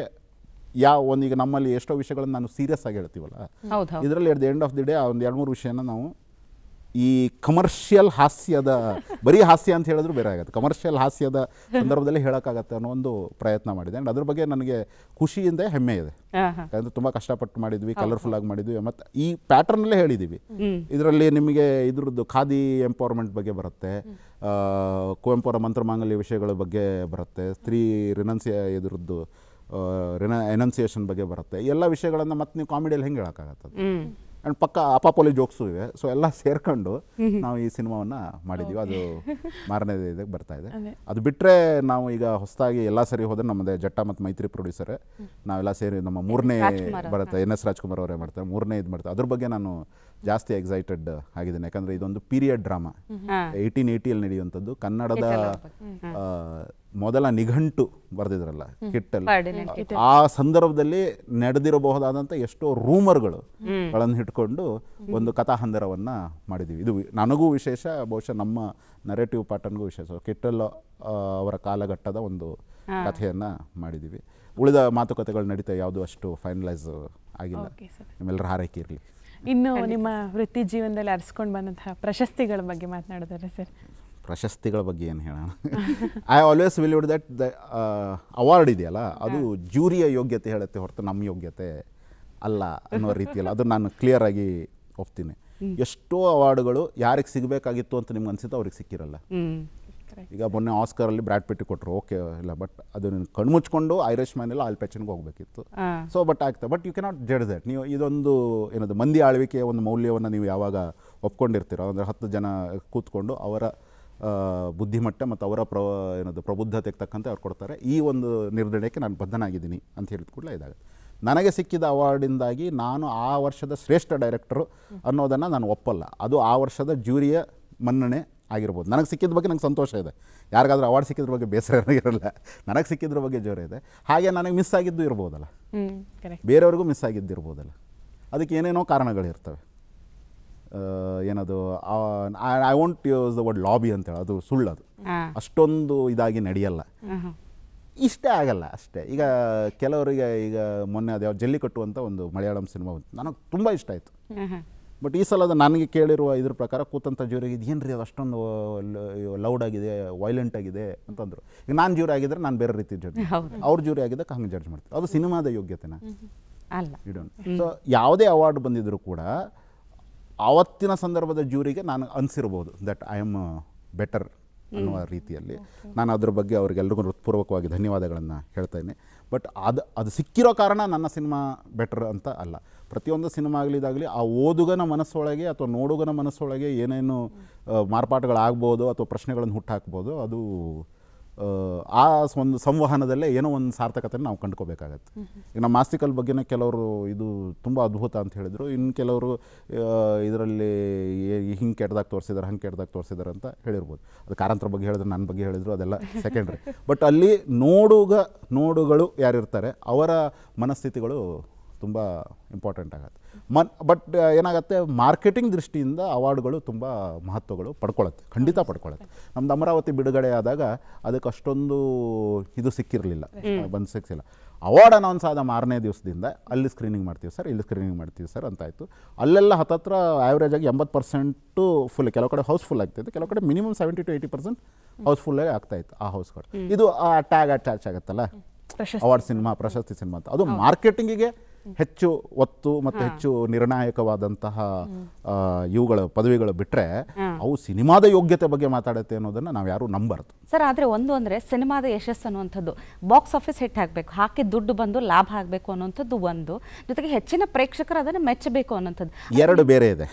ಯಾವ ಒಂದು ಈಗ ನಮ್ಮಲ್ಲಿ ಎಷ್ಟೋ ವಿಷಯಗಳನ್ನ ನಾನು ಸೀರಿಯಸ್ ಆಗಿ ಹೇಳ್ತೀವಲ್ಲ ಹೌದು ಹೌದು ಇದರಲ್ಲಿ at the end of the day ಆ ಒಂದು ಎರಡು ಮೂರು ವಿಷಯನ ನಾವು ಈ ಕಮರ್ಷಿಯಲ್ ಹಾಸ್ಯದ ಬರೀ ಹಾಸ್ಯ ಅಂತ ಹೇಳಿದ್ರು ಬೇರೆ ಆಗುತ್ತೆ ಕಮರ್ಷಿಯಲ್ ಹಾಸ್ಯದ ಸಂದರ್ಭದಲ್ಲಿ ಹೇಳೋಕ್ಕಾಗತ್ತೆ ಅನ್ನೋ ಒಂದು ಪ್ರಯತ್ನ ಮಾಡಿದೆ ಆ್ಯಂಡ್ ಅದ್ರ ಬಗ್ಗೆ ನನಗೆ ಖುಷಿಯಿಂದ ಹೆಮ್ಮೆ ಇದೆ ಹಾಂ ಹಾಂ ಯಾಕಂದ್ರೆ ತುಂಬ ಕಷ್ಟಪಟ್ಟು ಮಾಡಿದ್ವಿ ಕಲರ್ಫುಲ್ ಆಗಿ ಮಾಡಿದ್ವಿ ಮತ್ತು ಈ ಪ್ಯಾಟರ್ನಲ್ಲೇ ಹೇಳಿದ್ದೀವಿ ಹ್ಮ್. ಇದರಲ್ಲಿ ನಿಮಗೆ ಇದ್ರದ್ದು ಖಾದಿ ಎಂಪವರ್ಮೆಂಟ್ ಬಗ್ಗೆ ಬರುತ್ತೆ ಆ, ಕುವೆಂಪು ಅವರ ಮಂತ್ರಮಾಂಗಲ್ಯ ವಿಷಯಗಳ ಬಗ್ಗೆ ಬರುತ್ತೆ ಸ್ತ್ರೀ ರಿನನ್ಸಿಯ ಇದ್ರದ್ದು ರಿನ ಎನನ್ಸಿಯೇಷನ್ ಬಗ್ಗೆ ಬರುತ್ತೆ ಎಲ್ಲ ವಿಷಯಗಳನ್ನು ಮತ್ತೆ ನೀವು ಕಾಮಿಡಿಯಲ್ಲಿ ಹೆಂಗೆ ಹೇಳೋಕ್ಕಾಗತ್ತೆ ಹ್ಮ್ ಆ್ಯಂಡ್ ಪಕ್ಕ ಅಪಾಪೋಲಿ ಜೋಕ್ಸು ಇವೆ ಸೊ ಎಲ್ಲ ಸೇರ್ಕೊಂಡು ನಾವು ಈ ಸಿನಿಮಾವನ್ನು ಮಾಡಿದ್ದೀವಿ ಅದು ಮಾರನೇ ಇದಕ್ಕೆ ಬರ್ತಾ ಇದೆ ಅದು ಬಿಟ್ಟರೆ ನಾವು ಈಗ ಹೊಸದಾಗಿ ಎಲ್ಲ ಸರಿ ಹೋದ್ರೆ ನಮ್ಮದೇ ಜಟ್ಟ ಮತ್ತು ಮೈತ್ರಿ ಪ್ರೊಡ್ಯೂಸರೇ ನಾವೆಲ್ಲ ಸೇರಿ ನಮ್ಮ ಮೂರನೇ ಬರುತ್ತೆ ಎನ್ ಎಸ್ ರಾಜ್ಕುಮಾರ್ ಅವರೇ ಮಾಡ್ತಾರೆ ಮೂರನೇ ಇದು ಮಾಡ್ತಾರೆ ಅದ್ರ ಬಗ್ಗೆ ನಾನು ಜಾಸ್ತಿ ಎಕ್ಸೈಟೆಡ್ ಆಗಿದ್ದೀನಿ ಯಾಕಂದರೆ ಇದೊಂದು ಪೀರಿಯಡ್ ಡ್ರಾಮಾ ಏಯ್ಟೀನ್ ಏಯ್ಟಿಯಲ್ಲಿ ನಡೆಯುವಂಥದ್ದು ಕನ್ನಡದ ಆ, ಮೊದಲ ನಿಘಂಟು ಬರೆದಿದ್ರಲ್ಲ ಕಿಟ್ಟಲ್ಲಿ ಫರ್ಡಿನೆಂಟ್ ಆ ಸಂದರ್ಭದಲ್ಲಿ ನಡೆದಿರಬಹುದಾದಂಥ ಎಷ್ಟೋ ರೂಮರ್ಗಳು ಗಳನ್ನು ಇಟ್ಕೊಂಡು ಒಂದು ಕಥಾಹಂದರವನ್ನು ಮಾಡಿದ್ದೀವಿ ಇದು ವಿ- ನನಗೂ ವಿಶೇಷ ಬಹುಶಃ ನಮ್ಮ ನರೇಟಿವ್ ಪ್ಯಾಟರ್ನ್ಗೂ ವಿಶೇಷ ಕಿಟ್ಟಲ್ ಆ, ಅವರ ಕಾಲಘಟ್ಟದ ಒಂದು ಕಥೆಯನ್ನು ಮಾಡಿದ್ದೀವಿ ಉಳಿದ ಮಾತುಕತೆಗಳು ನಡೀತಾ ಯಾವುದು ಅಷ್ಟು ಫೈನಲೈಸ್ ಆಗಿಲ್ಲ ಓಕೆ ಸರ್ ನಿಮ್ಮೆಲ್ಲರ ಹಾರೈಕೆ ಇರಲಿ ಇನ್ನು ನಿಮ್ಮ ವೃತ್ತಿ ಜೀವನದಲ್ಲಿ ಅರ್ಸ್ಕೊಂಡು ಬಂದಂತಹ ಪ್ರಶಸ್ತಿಗಳ ಬಗ್ಗೆ ಮಾತನಾಡಿದ್ದಾರೆ ಸರ್ ಪ್ರಶಸ್ತಿಗಳ ಬಗ್ಗೆ ಏನು ಹೇಳೋಣ I always believed that the award ಇದೆಯಲ್ಲ ಅದು ಜೂರಿಯ ಯೋಗ್ಯತೆ ಹೇಳುತ್ತೆ ಹೊರತು ನಮ್ಮ ಯೋಗ್ಯತೆ ಅಲ್ಲ ಅನ್ನೋ ರೀತಿಯಲ್ಲ ಅದು ನಾನು ಕ್ಲಿಯರ್ ಆಗಿ ಒಪ್ತೀನಿ ಎಷ್ಟೋ ಅವಾರ್ಡ್ಗಳು ಯಾರಿಗೆ ಸಿಗಬೇಕಾಗಿತ್ತು ಅಂತ ನಿಮ್ಗೆ ಅನ್ಸುತ್ತೆ ಅವ್ರಿಗೆ ಸಿಕ್ಕಿರಲ್ಲ ಹ್ಮ್ ಈಗ ಮೊನ್ನೆ ಆಸ್ಕರಲ್ಲಿ ಬ್ರ್ಯಾಡ್ ಪಿಟ್ಟಿ ಕೊಟ್ಟರು ಓಕೆ ಇಲ್ಲ ಬಟ್ ಅದು ನೀನು ಕಣ್ಮುಚ್ಕೊಂಡು ಐರಿಷ್ ಮ್ಯಾನ್ ಎಲ್ಲ ಆಲ್ಪೆಚನ್ಗೆ ಹೋಗಬೇಕಿತ್ತು ಆ. ಸೊ ಬಟ್ ಆಗ್ತದೆ but you cannot judge that ನೀವು ಇದೊಂದು ಏನದು ಮಂದಿ ಆಳ್ವಿಕೆಯ ಒಂದು ಮೌಲ್ಯವನ್ನು ನೀವು ಯಾವಾಗ ಒಪ್ಕೊಂಡಿರ್ತೀರೋ ಅಂದರೆ ಹತ್ತು ಜನ ಕೂತ್ಕೊಂಡು ಅವರ ಆ, ಬುದ್ಧಿಮಟ್ಟ ಮತ್ತು ಅವರ ಪ್ರ ಏನದು ಪ್ರಬುದ್ಧತೆಗೆ ತಕ್ಕಂತೆ ಅವ್ರು ಕೊಡ್ತಾರೆ ಈ ಒಂದು ನಿರ್ಣಯಕ್ಕೆ ನಾನು ಬದ್ಧನಾಗಿದ್ದೀನಿ ಅಂತ ಹೇಳಿದ ಕೂಡಲೇ ಇದಾಗುತ್ತೆ ನನಗೆ ಸಿಕ್ಕಿದ ಅವಾರ್ಡಿಂದಾಗಿ ನಾನು ಆ ವರ್ಷದ ಶ್ರೇಷ್ಠ ಡೈರೆಕ್ಟರು ಅನ್ನೋದನ್ನು ನಾನು ಒಪ್ಪಲ್ಲ ಅದು ಆ ವರ್ಷದ ಜ್ಯೂರಿಯ ಮನ್ನಣೆ ಆಗಿರ್ಬೋದು ನನಗೆ ಸಿಕ್ಕಿದ ಬಗ್ಗೆ ನಂಗೆ ಸಂತೋಷ ಇದೆ ಯಾರಿಗಾದ್ರೂ ಅವಾರ್ಡ್ ಸಿಕ್ಕಿದ್ರ ಬಗ್ಗೆ ಬೇಸರ ಇರಲ್ಲ ನನಗೆ ಸಿಕ್ಕಿದ್ರ ಬಗ್ಗೆ ಜೋರ ಇದೆ ಹಾಗೆ ನನಗೆ ಮಿಸ್ ಆಗಿದ್ದು ಇರ್ಬೋದಲ್ಲ ಹ್ಮ್ ಕರೆಕ್ಟ್ ಬೇರೆಯವ್ರಿಗೂ ಮಿಸ್ ಆಗಿದ್ದಿರ್ಬೋದಲ್ಲ ಅದಕ್ಕೆ ಏನೇನೋ ಕಾರಣಗಳಿರ್ತವೆ ಆ, ಏನದು I want use the word lobby ಅಂತೇಳಿ ಅದು ಸುಳ್ಳು ಅದು ಆ. ಅಷ್ಟೊಂದು ಇದಾಗಿ ನಡೆಯಲ್ಲ ಆಹಾ. ಇಷ್ಟೇ ಆಗಲ್ಲ ಅಷ್ಟೇ ಈಗ ಕೆಲವರಿಗೆ ಈಗ ಮೊನ್ನೆ ಅದು ಯಾವ ಜಲ್ಲಿಕಟ್ಟು ಅಂತ ಒಂದು ಮಲಯಾಳಂ ಸಿನಿಮಾ ಬಂತು ನನಗೆ ತುಂಬ ಇಷ್ಟ ಆಯಿತು ಆಹಾ. ಬಟ್ ಈ ಸಲ ಅದು ನನಗೆ ಕೇಳಿರುವ ಇದ್ರ ಪ್ರಕಾರ ಕೂತಂಥ ಜೂರಿಗೆ ಇದು ಏನು ರೀ ಅದು ಅಷ್ಟೊಂದು ಲೌಡ್ ಆಗಿದೆ ವೈಲೆಂಟ್ ಆಗಿದೆ ಅಂತಂದರು ಈಗ ನಾನು ಜೂರಿ ಆಗಿದ್ರೆ ನಾನು ಬೇರೆ ರೀತಿ ಜಡ್ಜ್ ಅವ್ರ ಜೂರಿ ಆಗಿದ್ದಕ್ಕೆ ಹಂಗೆ ಜಡ್ಜ್ ಮಾಡ್ತೀನಿ ಅದು ಸಿನಿಮಾದ ಯೋಗ್ಯತೆನ ಅಲ್ಲ ಇಡೋಣ ಸೊ ಯಾವುದೇ ಅವಾರ್ಡ್ ಬಂದಿದ್ದರೂ ಕೂಡ ಆವತ್ತಿನ ಸಂದರ್ಭದ ಜೂರಿಗೆ ನಾನು ಅನಿಸಿರ್ಬೋದು ದಟ್ ಐ ಆಮ್ ಬೆಟರ್ ಅನ್ನುವ ರೀತಿಯಲ್ಲಿ ನಾನು ಅದ್ರ ಬಗ್ಗೆ ಅವ್ರಿಗೆಲ್ರಿಗೂ ಹೃತ್ಪೂರ್ವಕವಾಗಿ ಧನ್ಯವಾದಗಳನ್ನು ಹೇಳ್ತೇನೆ ಬಟ್ ಅದು ಅದು ಸಿಕ್ಕಿರೋ ಕಾರಣ ನನ್ನ ಸಿನಿಮಾ ಬೆಟರ್ ಅಂತ ಅಲ್ಲ ಪ್ರತಿಯೊಂದು ಸಿನಿಮಾ ಆಗಲಿ ಇದಾಗಲಿ ಆ ಓದುಗನ ಮನಸ್ಸೊಳಗೆ ಅಥವಾ ನೋಡುಗನ ಮನಸ್ಸೊಳಗೆ ಏನೇನು ಆ, ಮಾರ್ಪಾಟುಗಳಾಗ್ಬೋದು ಅಥವಾ ಪ್ರಶ್ನೆಗಳನ್ನು ಹುಟ್ಟಾಕ್ಬೋದು ಅದು ಆ, ಆ ಒಂದು ಸಂವಹನದಲ್ಲೇ ಏನೋ ಒಂದು ಸಾರ್ಥಕತೆ ನಾವು ಕಂಡುಕೋಬೇಕಾಗತ್ತೆ ಈಗ ನಮ್ಮ ಮಾಸ್ತಿಕಲ್ ಬಗ್ಗೆನೇ ಕೆಲವರು ಇದು ತುಂಬ ಅದ್ಭುತ ಅಂತ ಹೇಳಿದರು ಇನ್ನು ಕೆಲವರು ಇದರಲ್ಲಿ ಹಿಂಗೆ ಕೆಟ್ಟದಾಗ ತೋರಿಸಿದಾರೆ ಹಂಗೆ ಕೆಟ್ಟದಾಗ ತೋರಿಸಿದಾರೆ ಅಂತ ಹೇಳಿರ್ಬೋದು ಅದು ಕಾರಂತರ ಬಗ್ಗೆ ಹೇಳಿದ್ರು ನನ್ನ ಬಗ್ಗೆ ಹೇಳಿದ್ರು ಅದೆಲ್ಲ ಸೆಕೆಂಡ್ರಿ ಬಟ್ ಅಲ್ಲಿ ನೋಡುಗ ನೋಡುಗಳು ಯಾರಿರ್ತಾರೆ ಅವರ ಮನಸ್ಥಿತಿಗಳು ತುಂಬ ಇಂಪಾರ್ಟೆಂಟ್ ಆಗತ್ತೆ ಮನ್ ಬಟ್ ಏನಾಗುತ್ತೆ ಮಾರ್ಕೆಟಿಂಗ್ ದೃಷ್ಟಿಯಿಂದ ಅವಾರ್ಡ್ಗಳು ತುಂಬ ಮಹತ್ವಗಳು ಪಡ್ಕೊಳ್ಳುತ್ತೆ ಖಂಡಿತ ಪಡ್ಕೊಳ್ಳುತ್ತೆ ನಮ್ದು ಅಮರಾವತಿ ಬಿಡುಗಡೆ ಆದಾಗ ಅದಕ್ಕೆ ಅಷ್ಟೊಂದು ಇದು ಸಿಕ್ಕಿರಲಿಲ್ಲ ಬಂದು ಸಿಕ್ಕಿಲ್ಲ ಅವಾರ್ಡ್ ಅನೌನ್ಸ್ ಆದ ಮಾರನೇ ದಿವಸದಿಂದ ಅಲ್ಲಿ ಸ್ಕ್ರೀನಿಂಗ್ ಮಾಡ್ತೀವಿ ಸರ್ ಇಲ್ಲಿ ಸ್ಕ್ರೀನಿಂಗ್ ಮಾಡ್ತೀವಿ ಸರ್ ಅಂತಾಯಿತು ಅಲ್ಲೆಲ್ಲ ಹತ್ತತ್ರ ಆ್ಯಾವ್ರೇಜ್ ಆಗಿ ಎಂಬತ್ತು ಪರ್ಸೆಂಟು ಫುಲ್ ಕೆಲವು ಕಡೆ ಹೌಸ್ಫುಲ್ ಆಗ್ತಿದೆ ಕೆಲವು ಕಡೆ minimum seventy to eighty percent ಹೌಸ್ಫುಲ್ಲೇ ಆಗ್ತಾಯಿತ್ತು ಆ ಹೌಸ್ಗಳು ಇದು ಆ ಟ್ಯಾಗ್ ಅಟ್ಯಾಚ್ ಆಗುತ್ತಲ್ಲ ಪ್ರಶಸ್ತಿ. ಅವಾರ್ಡ್ ಸಿನಿಮಾ ಪ್ರಶಸ್ತಿ ಸಿನಿಮಾ ಅಂತ ಅದು ಮಾರ್ಕೆಟಿಂಗಿಗೆ ಹೆಚ್ಚು ಒತ್ತು ಮತ್ತು ಹೆಚ್ಚು ನಿರ್ಣಾಯಕವಾದಂತಹ ಆ, ಇವುಗಳ ಪದವಿಗಳು ಬಿಟ್ಟರೆ ಅವು ಸಿನಿಮಾದ ಯೋಗ್ಯತೆ ಬಗ್ಗೆ ಮಾತಾಡುತ್ತೆ ಅನ್ನೋದನ್ನು ನಾವು ಯಾರೂ ನಂಬಾರ್ದು ಸರ್ ಆದರೆ ಒಂದು ಅಂದರೆ ಸಿನಿಮಾದ ಯಶಸ್ಸು ಅನ್ನುವಂಥದ್ದು ಬಾಕ್ಸ್ ಆಫೀಸ್ ಹಿಟ್ ಆಗಬೇಕು ಹಾಕಿ ದುಡ್ಡು ಬಂದು ಲಾಭ ಆಗಬೇಕು ಅನ್ನುವಂಥದ್ದು ಒಂದು ಜೊತೆಗೆ ಹೆಚ್ಚಿನ ಪ್ರೇಕ್ಷಕರು ಅದನ್ನು ಮೆಚ್ಚಬೇಕು ಅನ್ನೋಂಥದ್ದು ಎರಡು ಬೇರೆ ಇದೆ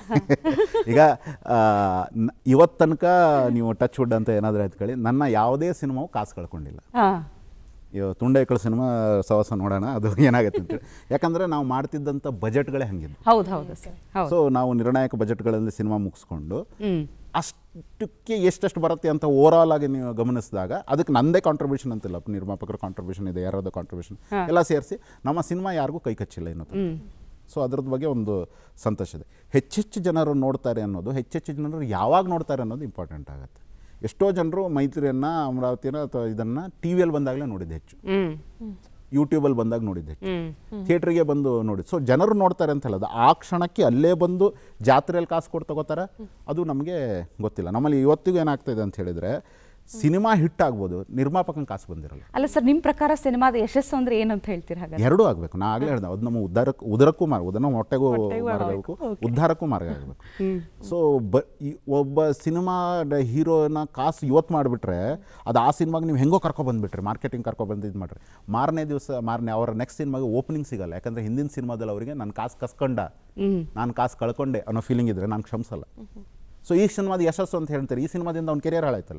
ಈಗ ಆ, ನ- ಇವತ್ತು ತನಕ ನೀವು ಟಚ್ ವುಡ್ ಅಂತ ಏನಾದರೂ ಎತ್ಕೊಳ್ಳಿ ನನ್ನ ಯಾವುದೇ ಸಿನಿಮಾವು ಕಾಸು ಕಳ್ಕೊಂಡಿಲ್ಲ ಹಾಂ ಇವ ತುಂಡೈಕಳ ಸಿನಿಮಾ ಸವಸ ನೋಡೋಣ ಅದು ಏನಾಗುತ್ತೆ ಅಂತೇಳಿ ಯಾಕಂದರೆ ನಾವು ಮಾಡ್ತಿದ್ದಂಥ ಬಜೆಟ್ಗಳೇ ಹಂಗಿದ್ದು ಹೌದು ಹೌದು ಸರ್ ಹೌದು ಸೊ ನಾವು ನಿರ್ಣಾಯಕ ಬಜೆಟ್ಗಳಲ್ಲಿ ಸಿನಿಮಾ ಮುಗಿಸ್ಕೊಂಡು ಹ್ಮ್ ಅಷ್ಟಕ್ಕೆ ಎಷ್ಟೆಷ್ಟು ಬರುತ್ತೆ ಅಂತ ಓವರಾಲ್ ಆಗಿ ನೀವು ಗಮನಿಸಿದಾಗ ಅದಕ್ಕೆ ನಂದೇ ಕಾಂಟ್ರಿಬ್ಯೂಷನ್ ಅಂತಿಲ್ಲ ನಿರ್ಮಾಪಕರ ಕಾಂಟ್ರಿಬ್ಯೂಷನ್ ಇದೆ ಯಾರಾದ ಕಾಂಟ್ರಿಬ್ಯೂಷನ್ ಎಲ್ಲ ಸೇರಿಸಿ ನಮ್ಮ ಸಿನಿಮಾ ಯಾರಿಗೂ ಕೈ ಕಚ್ಚಿಲ್ಲ ಇನ್ನೂ ತನಕ. ಸೊ ಅದ್ರದ್ದು ಬಗ್ಗೆ ಒಂದು ಸಂತೋಷ ಇದೆ ಹೆಚ್ಚೆಚ್ಚು ಜನರು ನೋಡ್ತಾರೆ ಅನ್ನೋದು ಹೆಚ್ಚೆಚ್ಚು ಜನರು ಯಾವಾಗ ನೋಡ್ತಾರೆ ಅನ್ನೋದು ಇಂಪಾರ್ಟೆಂಟ್ ಆಗುತ್ತೆ ಎಷ್ಟೋ ಜನರು ಮೈತ್ರಿಯನ್ನು ಅಮರಾವತಿನ ಅಥವಾ ಇದನ್ನು ಟಿ ವಿಯಲ್ಲಿ ಬಂದಾಗಲೇ ನೋಡಿದ್ದು ಹೆಚ್ಚು ಹ್ಮ್ ಯೂಟ್ಯೂಬಲ್ಲಿ ಬಂದಾಗ ನೋಡಿದ್ದು ಹೆಚ್ಚು ಹ್ಮ್ ಥಿಯೇಟ್ರಿಗೆ ಬಂದು ನೋಡಿ ಸೊ ಜನರು ನೋಡ್ತಾರೆ ಅಂತ ಹೇಳೋದು ಆ ಕ್ಷಣಕ್ಕೆ ಅಲ್ಲೇ ಬಂದು ಜಾತ್ರೆಯಲ್ಲಿ ಕಾಸು ಕೊಟ್ಟು ತಗೋತಾರೆ ಅದು ನಮಗೆ ಗೊತ್ತಿಲ್ಲ ನಮ್ಮಲ್ಲಿ ಇವತ್ತಿಗೂ ಏನಾಗ್ತಾಯಿದೆ ಅಂತ ಹೇಳಿದರೆ ಸಿನಿಮಾ ಹಿಟ್ ಆಗ್ಬೋದು ನಿರ್ಮಾಪಕನ ಕಾಸು ಬಂದಿರಲ್ಲ ಅಲ್ಲ ಸರ್ ನಿಮ್ಮ ಪ್ರಕಾರ ಸಿನಿಮಾದ ಯಶಸ್ಸು ಅಂದ್ರೆ ಏನಂತ ಹೇಳ್ತೀರಾ ಹಾಗಾದ್ರೆ ಎರಡೂ ಆಗಬೇಕು ನಾ ಆಗಲೇ ಹೇಳ್ದೆ ಅದು ನಮ್ಮ ಉದ್ಧಾರಕ್ಕೆ ಉದರಕ್ಕೂ ಮಾರ್ಗ ಉದರ ಹೊಟ್ಟೆಗೂ ಮಾರ್ಗ ಆಗಬೇಕು ಉದ್ಧಾರಕ್ಕೂ ಮಾರ್ಗ ಆಗಬೇಕು ಸೊ ಬ ಈ ಒಬ್ಬ ಸಿನಿಮಾ ಹೀರೋನ ಕಾಸು ಇವತ್ತು ಮಾಡಿಬಿಟ್ರೆ ಅದು ಆ ಸಿನಿಮಾಗೆ ನೀವು ಹೆಂಗೋ ಕರ್ಕೊಬಂದ್ಬಿಟ್ರಿ ಮಾರ್ಕೆಟಿಂಗ್ ಕರ್ಕೊಬಂದು ಇದು ಮಾಡಿರಿ ಮಾರನೇ ದಿವಸ ಮಾರನೇ ಅವರ ನೆಕ್ಸ್ಟ್ ಸಿನಿಮಾಗೆ ಓಪನಿಂಗ್ ಸಿಗಲ್ಲ ಯಾಕಂದರೆ ಹಿಂದಿನ ಸಿನಿಮಾದಲ್ಲಿ ಅವರಿಗೆ ನಾನು ಕಾಸು ಕಸ್ಕೊಂಡ ನಾನು ಕಾಸು ಕಳ್ಕೊಂಡೆ ಅನ್ನೋ ಫೀಲಿಂಗ್ ಇದ್ದರೆ ನಾನು ಕ್ಷಮಿಸಲ್ಲ ಸೊ ಈ ಸಿನಿಮಾದ ಯಶಸ್ಸು ಅಂತ ಹೇಳ್ತಾರೆ ಈ ಸಿನಿಮಾದಿಂದ ಅವ್ನ ಕೆರಿಯರ್ ಹಾಳಾಯ್ತಲ್ಲ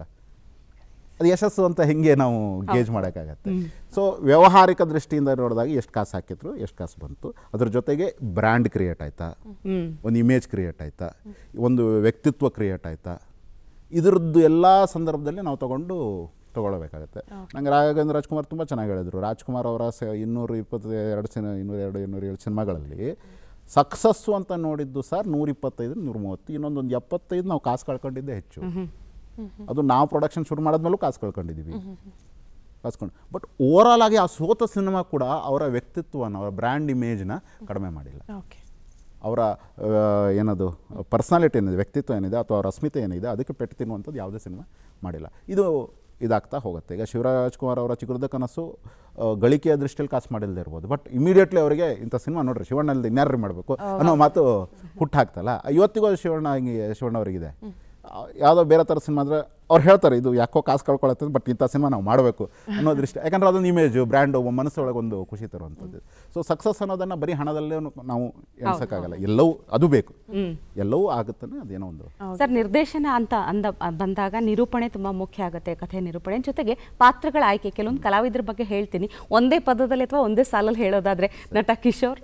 ಅದು ಯಶಸ್ಸು ಅಂತ ಹೆಂಗೆ ನಾವು ಗೇಜ್ ಮಾಡೋಕ್ಕಾಗತ್ತೆ ಸೊ ವ್ಯಾವಹಾರಿಕ ದೃಷ್ಟಿಯಿಂದ ನೋಡಿದಾಗ ಎಷ್ಟು ಕಾಸು ಹಾಕಿದ್ರು ಎಷ್ಟು ಕಾಸು ಬಂತು ಅದ್ರ ಜೊತೆಗೆ ಬ್ರ್ಯಾಂಡ್ ಕ್ರಿಯೇಟ್ ಆಯ್ತಾ ಹ್ಮ್ ಒಂದು ಇಮೇಜ್ ಕ್ರಿಯೇಟ್ ಆಯ್ತಾ ಒಂದು ವ್ಯಕ್ತಿತ್ವ ಕ್ರಿಯೇಟ್ ಆಯ್ತಾ ಇದರದ್ದು ಎಲ್ಲ ಸಂದರ್ಭದಲ್ಲಿ ನಾವು ತಗೊಂಡು ತಗೊಳ್ಬೇಕಾಗತ್ತೆ ನಂಗೆ ರಾಘವೇಂದ್ರ ರಾಜ್ಕುಮಾರ್ ತುಂಬ ಚೆನ್ನಾಗಿ ಹೇಳಿದರು ರಾಜ್ಕುಮಾರ್ ಅವರ ಸ ಇನ್ನೂರು ಇಪ್ಪತ್ತು ಎರಡು ಸಿನ ಇನ್ನೂರ ಎರಡು ಇನ್ನೂರ ಏಳು ಸಿನಿಮಾಗಳಲ್ಲಿ ಸಕ್ಸಸ್ಸು ಅಂತ ನೋಡಿದ್ದು ಸರ್ ನೂರ ಇಪ್ಪತ್ತೈದು ನೂರ ಮೂವತ್ತು ಇನ್ನೊಂದೊಂದು ಎಪ್ಪತ್ತೈದು ನಾವು ಕಾಸು ಕಳ್ಕೊಂಡಿದ್ದೇ ಹೆಚ್ಚು ಅದು ನಾವು ಪ್ರೊಡಕ್ಷನ್ ಶುರು ಮಾಡಿದ್ಮೇಲೂ ಕಾಸು ಕಳ್ಕೊಂಡಿದ್ದೀವಿ ಕಾಸ್ಕೊಂಡು ಬಟ್ ಓವರಾಲ್ ಆಗಿ ಆ ಸೋತ ಸಿನಿಮಾ ಕೂಡ ಅವರ ವ್ಯಕ್ತಿತ್ವನ ಅವರ ಬ್ರ್ಯಾಂಡ್ ಇಮೇಜ್ನ ಕಡಿಮೆ ಮಾಡಿಲ್ಲ ಓಕೆ ಅವರ ಆ, ಏನದು ಪರ್ಸ್ನಾಲಿಟಿ ಏನಿದೆ ವ್ಯಕ್ತಿತ್ವ ಏನಿದೆ ಅಥವಾ ಅವರ ಅಸ್ಮಿತೆ ಏನಿದೆ ಅದಕ್ಕೆ ಪೆಟ್ಟು ತಿನ್ನುವಂಥದ್ದು ಯಾವುದೇ ಸಿನಿಮಾ ಮಾಡಿಲ್ಲ ಇದು ಇದಾಗ್ತಾ ಹೋಗುತ್ತೆ ಈಗ ಶಿವರಾಜ್ ಕುಮಾರ್ ಅವರ ಚಿಗುರದ ಕನಸು ಆ, ಗಳಿಕೆಯ ದೃಷ್ಟಿಯಲ್ಲಿ ಕಾಸು ಮಾಡಿಲ್ಲದೆ ಇರ್ಬೋದು ಬಟ್ ಇಮಿಡಿಯೇಟ್ಲಿ ಅವರಿಗೆ ಇಂಥ ಸಿನಿಮಾ ನೋಡ್ರಿ ಶಿವಣ್ಣಲ್ಲಿ ಇನ್ಯಾರು ಮಾಡಬೇಕು ಅನ್ನೋ ಮಾತು ಹುಟ್ಟಾಗ್ತಲ್ಲ ಇವತ್ತಿಗೂ ಅದು ಶಿವಣ್ಣ ಹಿಂಗೆ ಶಿವಣ್ಣ ಅವರಿಗಿದೆ ಆ, ಯಾವುದೋ ಬೇರೆ ಥರ ಸಿನಿಮಾ ಅಂದರೆ ಅವ್ರು ಹೇಳ್ತಾರೆ ಇದು ಯಾಕೋ ಕಾಸು ಕಳ್ಕೊಳತ್ತೆ ಬಟ್ ಇಂಥ ಸಿನಿಮಾ ನಾವು ಮಾಡಬೇಕು ಅನ್ನೋ ದೃಷ್ಟಿ ಯಾಕಂದ್ರೆ ಅದೊಂದು ಇಮೇಜು ಬ್ರ್ಯಾಂಡು ಮನಸ್ಸೊಳಗೆ ಒಂದು ಖುಷಿ ತರುವಂಥದ್ದು ಸೊ ಸಕ್ಸಸ್ ಅನ್ನೋದನ್ನು ಬರೀ ಹಣದಲ್ಲೇ ನಾವು ಎಣಿಸೋಕ್ಕಾಗಲ್ಲ ಎಲ್ಲವೂ ಅದು ಬೇಕು ಎಲ್ಲವೂ ಆಗುತ್ತಾನೆ ಅದೇನೋ ಒಂದು ಸರ್ ನಿರ್ದೇಶನ ಅಂತ ಅಂದ ಬಂದಾಗ ನಿರೂಪಣೆ ತುಂಬ ಮುಖ್ಯ ಆಗುತ್ತೆ ಕಥೆ ನಿರೂಪಣೆ ಜೊತೆಗೆ ಪಾತ್ರಗಳ ಆಯ್ಕೆ ಕೆಲವೊಂದು ಕಲಾವಿದರ ಬಗ್ಗೆ ಹೇಳ್ತೀನಿ ಒಂದೇ ಪದದಲ್ಲಿ ಅಥವಾ ಒಂದೇ ಸಾಲಲ್ಲಿ ಹೇಳೋದಾದ್ರೆ ನಟ ಕಿಶೋರ್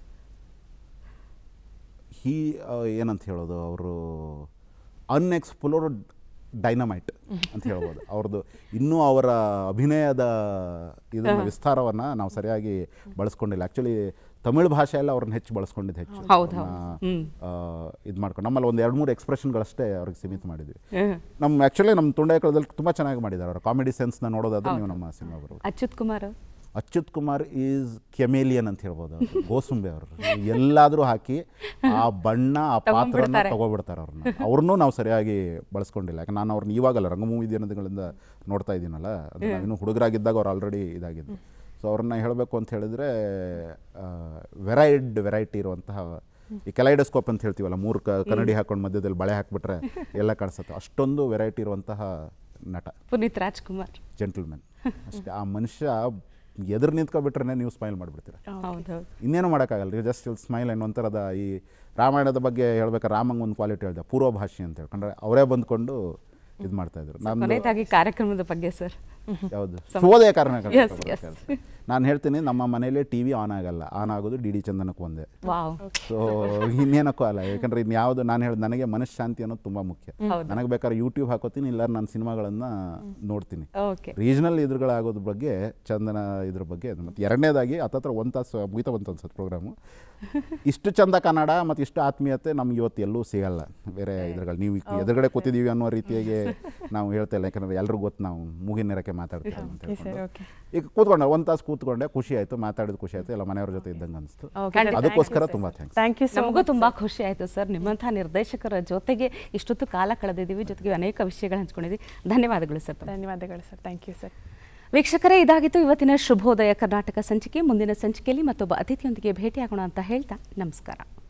ಹೀ ಆ, ಏನಂತ ಹೇಳೋದು ಅವರು ಅನ್ಎಕ್ಸ್ಪ್ಲೋರ್ಡ್ ಡೈನಮೈಟ್ ಅಂತ ಹೇಳ್ಬೋದು ಅವ್ರದ್ದು ಇನ್ನೂ ಅವರ ಅಭಿನಯದ ಇದನ್ನ ವಿಸ್ತಾರವನ್ನು ನಾವು ಸರಿಯಾಗಿ ಬಳಸ್ಕೊಂಡಿಲ್ಲ ಆ್ಯಕ್ಚುಲಿ ತಮಿಳು ಭಾಷೆಯಲ್ಲಿ ಅವ್ರನ್ನ ಹೆಚ್ಚು ಬಳಸ್ಕೊಂಡಿದ್ದು ಹೆಚ್ಚು ಹೌದು, ಹೌದು. ಹ್ಮ್. ಇದು ಮಾಡ್ಕೊಂಡು ನಮ್ಮಲ್ಲಿ ಒಂದು ಎರಡು ಮೂರು ಎಕ್ಸ್ಪ್ರೆಷನ್ಗಳಷ್ಟೇ ಅವ್ರಿಗೆ ಸೀಮಿತ ಮಾಡಿದ್ವಿ ಹ್ಮ್. ನಮ್ಮ ಆ್ಯಕ್ಚುಲಿ ನಮ್ಮ ತುಂಡಾಯಕಳದಲ್ಲಿ ತುಂಬ ಚೆನ್ನಾಗಿ ಮಾಡಿದ್ದಾರೆ ಅವ್ರ ಕಾಮಿಡಿ ಸೆನ್ಸ್ನ ನೋಡೋದಾದ್ರೆ ನೀವು ನಮ್ಮ ಸಿನಿಮಾ ಬರೋದು ಅಚ್ಯುತ್ ಕುಮಾರ್ ಅಚ್ಯುತ್ ಕುಮಾರ್ ಈಸ್ ಕೆಮೇಲಿಯನ್ ಅಂತ ಹೇಳ್ಬೋದು ಅವ್ರು. ಗೋಸುಂಬೆ ಅವರು ಎಲ್ಲಾದರೂ ಹಾಕಿ ಆ ಬಣ್ಣ ಆ ಪಾತ್ರನ ತಗೊಂಡ್ಬಿಡ್ತಾರೆ. ತಗೊಬಿಡ್ತಾರೆ ಅವ್ರನ್ನ ಅವ್ರನ್ನೂ ನಾವು ಸರಿಯಾಗಿ ಬಳಸ್ಕೊಂಡಿಲ್ಲ ಯಾಕಂದ್ರೆ ನಾನು ಅವ್ರನ್ನ ಇವಾಗಲ್ಲ ರಂಗಭೂಮಿ ದಿನಗಳಿಂದ ನೋಡ್ತಾ ಇದ್ದೀನಲ್ಲ ಅದು ನಾವಿನ್ನೂ ಹುಡುಗರಾಗಿದ್ದಾಗ ಅವ್ರು ಆಲ್ರೆಡಿ ಇದಾಗಿದ್ದು ಸೊ ಅವ್ರನ್ನ ಹೇಳಬೇಕು ಅಂತ ಹೇಳಿದ್ರೆ ವೆರೈಡ್ ವೆರೈಟಿ ಇರುವಂತಹ ಈ ಕೆಲೈಡೋಸ್ಕೋಪ್ ಅಂತ ಹೇಳ್ತೀವಲ್ಲ ಮೂರು ಕ ಕನ್ನಡಿ ಹಾಕೊಂಡು ಮಧ್ಯದಲ್ಲಿ ಬಳೆ ಹಾಕ್ಬಿಟ್ರೆ ಎಲ್ಲ ಕಾಣಿಸುತ್ತೆ ಅಷ್ಟೊಂದು ವೆರೈಟಿ ಇರುವಂತಹ ನಟ ಪುನೀತ್ ರಾಜ್ಕುಮಾರ್ ಜೆಂಟಲ್ಮೆನ್ ಅಷ್ಟೇ ಆ ಮನುಷ್ಯ ಎದುರು ನಿಂತ್ಕೊಬಿಟ್ರೆ ನೀವು ಸ್ಮೈಲ್ ಮಾಡಿಬಿಡ್ತೀರ ಹೌದೌದು ಇನ್ನೇನು ಮಾಡೋಕ್ಕಾಗಲ್ಲ ಜಸ್ಟ್ ಸ್ಮೈಲ್ ಅನ್ನೋ ಒಂಥರದ ಈ ರಾಮಾಯಣದ ಬಗ್ಗೆ ಹೇಳ್ಬೇಕಾದ್ರೆ ರಾಮಂಗೆ ಒಂದು ಕ್ವಾಲಿಟಿ ಹೇಳಿದೆ ಪೂರ್ವಭಾಷೆ ಅಂತ ಹೇಳ್ಕೊಂಡ್ರೆ ಅವರೇ ಬಂದ್ಕೊಂಡು ಇದು ಮಾಡ್ತಾಯಿದ್ರು ನಮ್ಮದು ಕೊನೆಯದಾಗಿ ಕಾರ್ಯಕ್ರಮದ ಬಗ್ಗೆ ಸರ್ ಯಾವುದು ಶುಭೋದಯ ಕಾರಣ Yes, yes. ನಾನು ಹೇಳ್ತೀನಿ ನಮ್ಮ ಮನೇಲಿ ಟಿ ವಿ ಆನ್ ಆಗಲ್ಲ ಆನ್ ಆಗೋದು ಡಿ ಡಿ ಚಂದನಕ್ಕೆ ಒಂದೇ ವಾವ್ ಸೊ ಇನ್ನೇನಕ್ಕೂ ಅಲ್ಲ ಯಾಕಂದ್ರೆ ಇನ್ಯಾವುದು ನಾನು ಹೇಳಿದ ನನಗೆ ಮನಃಶಾಂತಿ ಅನ್ನೋದು ತುಂಬ ಮುಖ್ಯ ಹೌದು. ನನಗೆ ಬೇಕಾದ್ರೆ ಯೂಟ್ಯೂಬ್ ಹಾಕೋತೀನಿ ಇಲ್ಲ ನಾನು ಸಿನಿಮಾಗಳನ್ನು ನೋಡ್ತೀನಿ ಓಕೆ ರೀಜ್ನಲ್ ಇದ್ರುಗಳಾಗೋದ್ರ ಬಗ್ಗೆ ಚಂದನ ಇದ್ರ ಬಗ್ಗೆ ಅದು. ಮತ್ತು ಎರಡನೇದಾಗಿ ಹತ್ತತ್ರ ಒಂದು ತಾಸು ಮುಗಿತಾ ಬಂತು ಅನ್ಸುತ್ತೆ ಪ್ರೋಗ್ರಾಮು ಇಷ್ಟು ಚಂದ ಕನ್ನಡ ಮತ್ತು ಇಷ್ಟು ಆತ್ಮೀಯತೆ ನಮ್ಗೆ ಇವತ್ತು ಎಲ್ಲೂ ಸಿಗಲ್ಲ ಬೇರೆ ಇದ್ರಗಳು ನೀವು ಈಗ ಎದುರುಗಡೆ ಕೂತಿದ್ದೀವಿ ಅನ್ನೋ ರೀತಿಯಾಗಿ ನಾವು ಹೇಳ್ತಾ ಇಲ್ಲ ಯಾಕಂದ್ರೆ ಎಲ್ರಿಗೂ ಗೊತ್ತು ನಾವು ಮೂಗಿನ ನೆರಕ್ಕೆ ಮಾತಾಡ್ತೀವಿ ಅಂತ ಓಕೆ ಸರ್ ಹೇಳ್ಕೊಂಡು. ಓಕೆ ಈಗ ಕೂತ್ಕೊಂಡೆ ಒಂದು ತಾಸು ಕೂತ್ಕೊಂಡೆ ಖುಷಿ ಆಯಿತು ಮಾತಾಡಿದ ಖುಷಿ ಆಯಿತು ಎಲ್ಲ ಮನೆಯವ್ರ ಜೊತೆ ಇದ್ದಂಗೆ ಅನಿಸ್ತು ಓಕೆ ಅದಕ್ಕೋಸ್ಕರ ತುಂಬ ಥ್ಯಾಂಕ್ಸ್ ಥ್ಯಾಂಕ್ ಯು ಸೊ ನಮಗೂ ತುಂಬಾ ಖುಷಿ ಆಯ್ತು ಸರ್ ನಿಮ್ಮಂತಹ ನಿರ್ದೇಶಕರ ಜೊತೆಗೆ ಇಷ್ಟೊತ್ತು ಕಾಲ ಕಳೆದಿದ್ದೀವಿ ಜೊತೆಗೆ ಅನೇಕ ವಿಷಯಗಳು ಹಂಚ್ಕೊಂಡಿದ್ದೀವಿ ಧನ್ಯವಾದಗಳು ಸರ್ ತಮಗೆ. ಧನ್ಯವಾದಗಳು ಸರ್ ಥ್ಯಾಂಕ್ ಯು ಸರ್ ವೀಕ್ಷಕರೇ ಇದಾಗಿತ್ತು ಇವತ್ತಿನ ಶುಭೋದಯ ಕರ್ನಾಟಕ ಸಂಚಿಕೆ ಮುಂದಿನ ಸಂಚಿಕೆಯಲ್ಲಿ ಮತ್ತೊಬ್ಬ ಅತಿಥಿಯೊಂದಿಗೆ ಭೇಟಿಯಾಗೋಣ ಅಂತ ಹೇಳ್ತಾ ನಮಸ್ಕಾರ